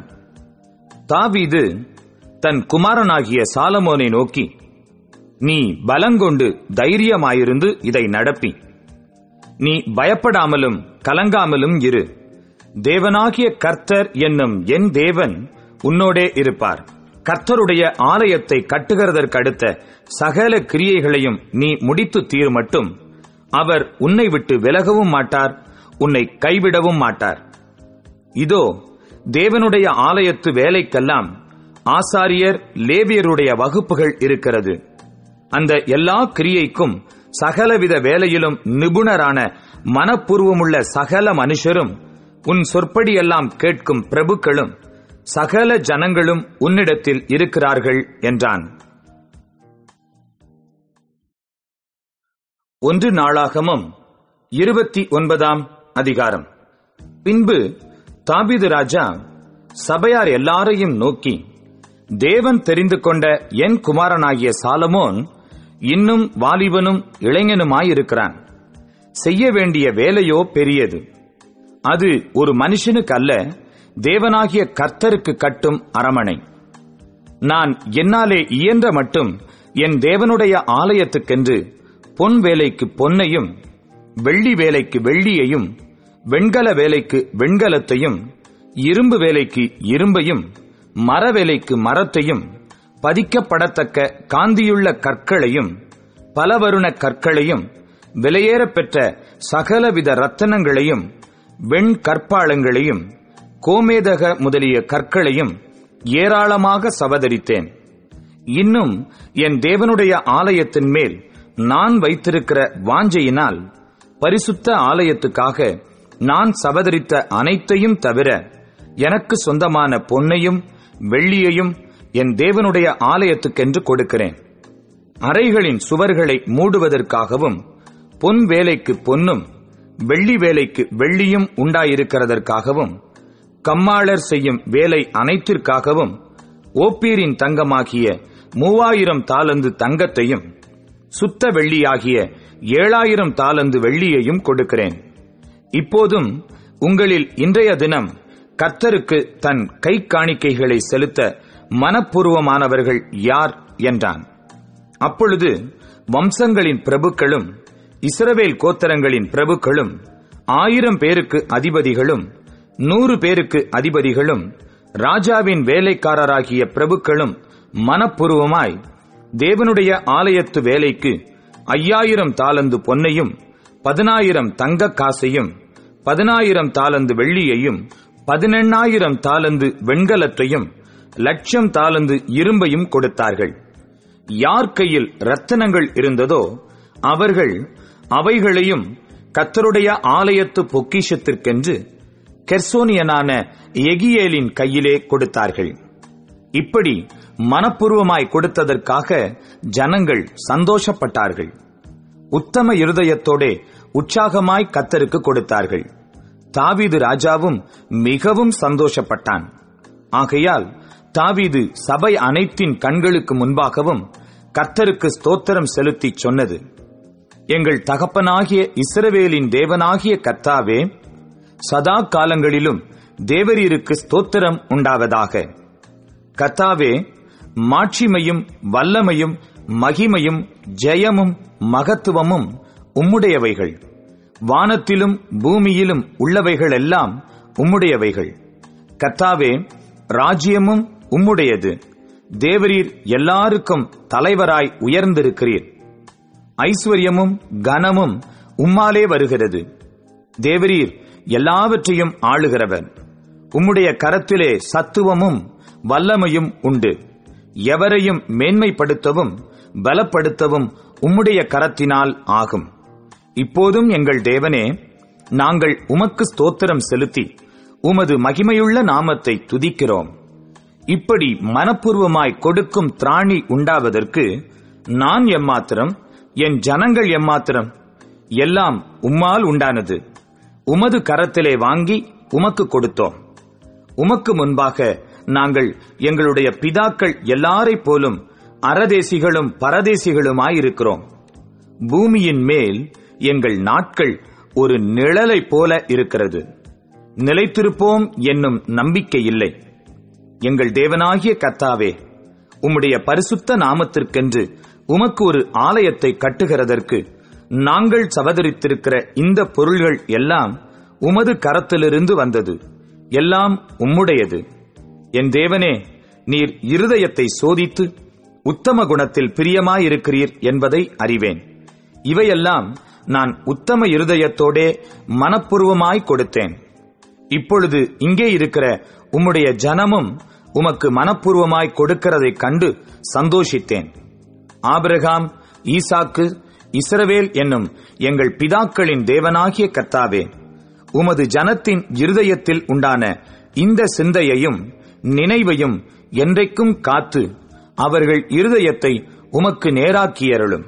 தாவீது தன் குமாரனாகிய சாலமோனை நோக்கி நீ பலங்கொண்டு தைரியமாயிருந்து இதை நடப்பி நீ பயப்படாமலும் கலங்காமலும் இரு தேவனாகிய கர்த்தர் என்னும் என் தேவன் உன்னோடே இருப்பார் கர்த்தருடைய ஆலயத்தை கட்டுகிறதற்கடுத்த சகல கிரியைகளையும் நீ முடித்து தீர் மட்டும் அவர் உன்னை விட்டு விலகவும் மாட்டார் உன்னை கைவிடவும் மாட்டார் இதோ தேவனுடைய ஆலயத்து வேலைக்கெல்லாம் ஆசாரியர் லேவியருடைய வகுப்புகள் இருக்கிறது அந்த எல்லா கிரியைக்கும் சகலவித வேலையிலும் நிபுணரான மனப்பூர்வமுள்ள சகல மனுஷரும் உன் சொற்படியெல்லாம் கேட்கும் பிரபுக்களும் சகல ஜனங்களும் உன்னிடத்தில் இருக்கிறார்கள் என்றான் ஒன்று நாளாகமும் இருபத்தி ஒன்பதாம் அதிகாரம் பின்பு தாபீது ராஜா சபையார் எல்லாரையும் நோக்கி தேவன் தெரிந்து கொண்ட என் குமாரனாகிய சாலமோன் இன்னும் வாலிபனும் இளைஞனுமாயிருக்கிறான் செய்ய வேண்டிய வேலையோ பெரியது அது ஒரு மனுஷனுக்கு அல்ல தேவனாகிய கர்த்தருக்கு கட்டும் அரமனை நான் என்னாலே இயன்ற மட்டும் என் தேவனுடைய ஆலயத்துக்கென்று பொன் வேலைக்கு பொன்னையும் வெள்ளி வேலைக்கு வெள்ளியையும் வெண்கல வேலைக்கு வெண்கலத்தையும் இரும்பு வேலைக்கு இரும்பையும் மர வேலைக்கு மரத்தையும் பதிக்கப்படத்தக்க காந்தியுள்ள கற்களையும் பலவருண கற்களையும் விலையேறப் பெற்ற சகலவித ரத்தனங்களையும் வெண் கற்பாளங்களையும் கோமேதக முதலிய கற்களையும் ஏராளமாக சவதரித்தேன் இன்னும் என் தேவனுடைய ஆலயத்தின் மேல் நான் வைத்திருக்கிற வாஞ்சையினால் பரிசுத்த ஆலயத்துக்காக நான் சபதரித்த அனைத்தையும் தவிர எனக்கு சொந்தமான பொன்னையும் வெள்ளியையும் என் தேவனுடைய ஆலயத்துக்கென்று கொடுக்கிறேன் அறைகளின் சுவர்களை மூடுவதற்காகவும் பொன் வேலைக்கு பொன்னும் வெள்ளி வேலைக்கு வெள்ளியும் உண்டாயிருக்கிறதற்காகவும் கம்மாளர் செய்யும் வேலை அனைத்திற்காகவும் ஓப்பீரின் தங்கமாகிய மூவாயிரம் தாலந்து தங்கத்தையும் சுத்த வெள்ளியாகிய ஏழாயிரம் தாலந்து வெள்ளியையும் கொடுக்கிறேன் இப்போதும் உங்களில் இன்றைய தினம் கர்த்தருக்கு தன் கை காணிக்கைகளை செலுத்த மனப்பூர்வமானவர்கள் யார் என்றான் அப்பொழுது வம்சங்களின் பிரபுக்களும் இஸ்ரவேல் கோத்தரங்களின் பிரபுக்களும் ஆயிரம் பேருக்கு அதிபதிகளும் நூறு பேருக்கு அதிபதிகளும் ராஜாவின் வேலைக்காரராகிய பிரபுக்களும் மனப்பூர்வமாய் தேவனுடைய ஆலயத்து வேலைக்கு ஐயாயிரம் தாலந்து பொன்னையும் பதினாயிரம் தங்க காசையும் பதினாயிரம் தாலந்து வெள்ளியையும் பதினெண்ணாயிரம் தாலந்து வெண்கலத்தையும் லட்சம் தாலந்து இரும்பையும் கொடுத்தார்கள் யார் கையில் ரத்தனங்கள் இருந்ததோ அவர்கள் அவைகளையும் கத்தருடைய ஆலயத்து பொக்கிஷத்திற்கென்று கெர்சோனியனான எகியேலின் கையிலே கொடுத்தார்கள் இப்படி மனப்பூர்வமாய் கொடுத்ததற்காக ஜனங்கள் சந்தோஷப்பட்டார்கள் உத்தம இருதயத்தோடே உற்சாகமாய் கத்தருக்கு கொடுத்தார்கள் தாவீது ராஜாவும் மிகவும் சந்தோஷப்பட்டான் ஆகையால் தாவீது சபை அனைத்தின் கண்களுக்கு முன்பாகவும் கர்த்தருக்கு ஸ்தோத்திரம் செலுத்தி சொன்னது எங்கள் தகப்பனாகிய இஸ்ரவேலின் தேவனாகிய கர்த்தாவே சதா காலங்களிலும் தேவரீருக்கு ஸ்தோத்திரம் உண்டாவதாக கர்த்தாவே மாட்சிமையும் வல்லமையும் மகிமையும் ஜெயமும் மகத்துவமும் உம்முடையவைகள் வானத்திலும் பூமியிலும் உள்ளவைகள் எல்லாம் உம்முடையவைகள் கர்த்தாவே ராஜ்யமும் உம்முடையது தேவரீர் எல்லாருக்கும் தலைவராய் உயர்ந்திருக்கிறீர் ஐஸ்வர்யமும் கனமும் உம்மாலே வருகிறது தேவரீர் எல்லாவற்றையும் ஆளுகிறவர் உம்முடைய கரத்திலே சத்துவமும் வல்லமையும் உண்டு எவரையும் மேன்மைப்படுத்தவும் பலப்படுத்தவும் உம்முடைய கரத்தினால் ஆகும் இப்போதும் எங்கள் தேவனே நாங்கள் உமக்கு ஸ்தோத்திரம் செலுத்தி உமது மகிமையுள்ள நாமத்தை துதிக்கிறோம் இப்படி மனப்பூர்வமாய் கொடுக்கும் திராணி உண்டாவதற்கு நான் எம்மாத்திரம் என் ஜனங்கள் எம்மாத்திரம் எல்லாம் உம்மால் உண்டானது உமது கரத்திலே வாங்கி உமக்கு கொடுத்தோம் உமக்கு முன்பாக நாங்கள் எங்களுடைய பிதாக்கள் எல்லாரைப் போலும் அரதேசிகளும் பரதேசிகளுமாயிருக்கிறோம் பூமியின் மேல் எங்கள் நாட்கள் ஒரு நிழலைப் போல இருக்கிறது நிலைத்திருப்போம் என்னும் நம்பிக்கை இல்லை எங்கள் தேவனாகிய கர்த்தாவே உம்முடைய பரிசுத்த நாமத்திற்கென்று உமக்கு ஒரு ஆலயத்தை கட்டுகிறதற்கு நாங்கள் சவதரித்திருக்கிற இந்த பொருள்கள் எல்லாம் உமது கரத்திலிருந்து வந்தது எல்லாம் உம்முடையது என் தேவனே நீர் இருதயத்தை சோதித்து உத்தம குணத்தில் பிரியமாயிருக்கிறீர் என்பதை அறிவேன் இவையெல்லாம் நான் உத்தம இருதயத்தோடே மனப்பூர்வமாய் கொடுத்தேன் இப்பொழுது இங்கே இருக்கிற உம்முடைய ஜனமும் உமக்கு மனப்பூர்வமாய் கொடுக்கிறதைக் கண்டு சந்தோஷித்தேன் ஆபிரகாம் ஈசாக்கு இஸ்ரவேல் என்னும் எங்கள் பிதாக்களின் தேவனாகிய கர்த்தாவே உமது ஜனத்தின் இருதயத்தில் உண்டான இந்த சிந்தையையும் நினைவையும் என்றைக்கும் காத்து அவர்கள் இருதயத்தை உமக்கு நேராக்கியருளும்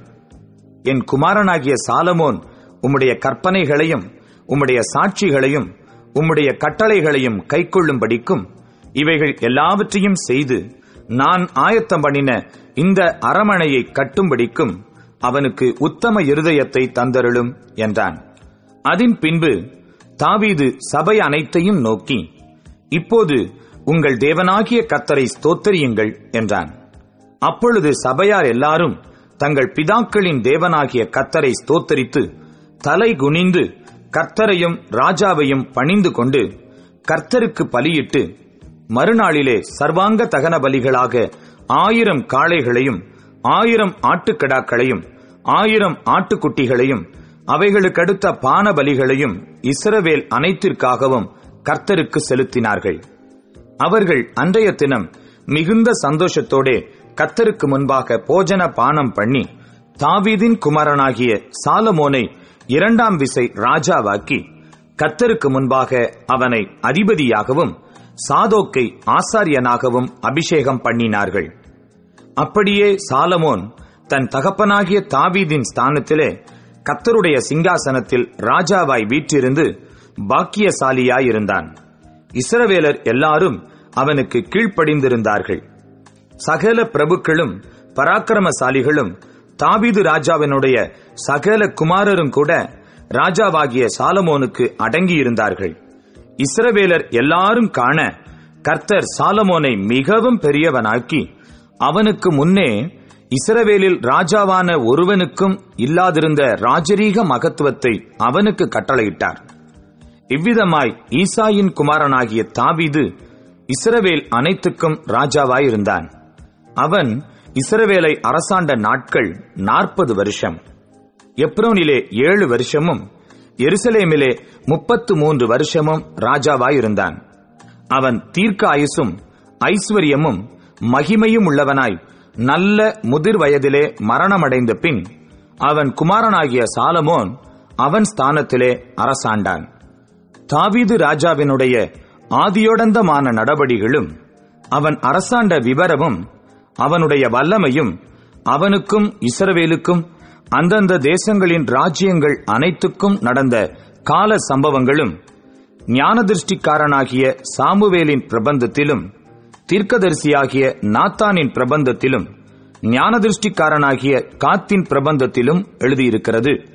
என் குமாரனாகிய சாலமோன் உம்முடைய கற்பனைகளையும் உம்முடைய சாட்சிகளையும் உம்முடைய கட்டளைகளையும் கைக்கொள்ளும்படிக்கும் இவைகள் எல்லாவற்றையும் செய்து நான் ஆயத்தம் பண்ணின இந்த அரமனையை கட்டும்படிக்கும் அவனுக்கு உத்தம இருதயத்தை தந்தருளும் என்றான் அதன் பின்பு தாவீது சபை அனைத்தையும் நோக்கி இப்போது உங்கள் தேவனாகிய கத்தரை ஸ்தோத்தரியுங்கள் என்றான் அப்பொழுது சபையார் எல்லாரும் தங்கள் பிதாக்களின் தேவனாகிய கர்த்தரை ஸ்தோத்தரித்து தலை குனிந்து கர்த்தரையும் ராஜாவையும் பணிந்து கொண்டு கர்த்தருக்கு பலியிட்டு மறுநாளிலே சர்வாங்க தகன பலிகளாக ஆயிரம் காளைகளையும் ஆயிரம் ஆட்டுக்கடாக்களையும் ஆயிரம் ஆட்டுக்குட்டிகளையும் அவைகளுக்கடுத்த பான பலிகளையும் இஸ்ரவேல் அனைத்திற்காகவும் கர்த்தருக்கு செலுத்தினார்கள் அவர்கள் அன்றைய தினம் மிகுந்த சந்தோஷத்தோடே கர்த்தருக்கு முன்பாக போஜன பானம் பண்ணி தாவீதின் குமாரனாகிய சாலமோனை இரண்டாம் விசை ராஜாவாக்கி கர்த்தருக்கு முன்பாக அவனை அதிபதியாகவும் சாதோக்கை ஆசாரியனாகவும் அபிஷேகம் பண்ணினார்கள் அப்படியே சாலமோன் தன் தகப்பனாகிய தாவீதின் ஸ்தானத்திலே கர்த்தருடைய சிங்காசனத்தில் ராஜாவாய் வீற்றிருந்து பாக்கியசாலியாயிருந்தான் இஸ்ரவேலர் எல்லாரும் அவனுக்கு கீழ்ப்படிந்திருந்தார்கள் சகல பிரபுக்களும் பராக்கிரமசாலிகளும் தாவீது ராஜாவினுடைய சகல குமாரரும் கூட ராஜாவாகிய சாலமோனுக்கு அடங்கியிருந்தார்கள் இஸ்ரவேலர் எல்லாரும் காண கர்த்தர் சாலமோனை மிகவும் பெரியவனாக்கி அவனுக்கு முன்னே இஸ்ரவேலில் ராஜாவான ஒருவனுக்கும் இல்லாதிருந்த ராஜரீக மகத்துவத்தை அவனுக்கு கட்டளையிட்டார் இவ்விதமாய் ஈசாயின் குமாரனாகிய தாவீது இஸ்ரவேல் அனைத்துக்கும் ராஜாவாயிருந்தான் அவன் இஸ்ரவேலை அரசாண்ட நாட்கள் நாற்பது வருஷம் எப்ரோனிலே ஏழு வருஷமும் எருசலேமிலே முப்பத்து மூன்று வருஷமும் ராஜாவாயிருந்தான் அவன் தீர்க்க ஆயுசும் ஐஸ்வர்யமும் மகிமையும் உள்ளவனாய் நல்ல முதிர் வயதிலே மரணமடைந்த பின் அவன் குமாரனாகிய சாலமோன் அவன் ஸ்தானத்திலே அரசாண்டான் தாவீது ராஜாவினுடைய ஆதியோடந்தமான நடபடிகளும் அவன் அரசாண்ட விவரமும் அவனுடைய வல்லமையும் அவனுக்கும் இஸ்ரவேலுக்கும் அந்தந்த தேசங்களின் ராஜ்யங்கள் அனைத்துக்கும் நடந்த கால சம்பவங்களும் ஞானதிருஷ்டிக்காரனாகிய சாமுவேலின் பிரபந்தத்திலும் தீர்க்கதரிசியாகிய நாத்தானின் பிரபந்தத்திலும் ஞானதிருஷ்டிக்காரனாகிய காத்தின் பிரபந்தத்திலும் எழுதியிருக்கிறது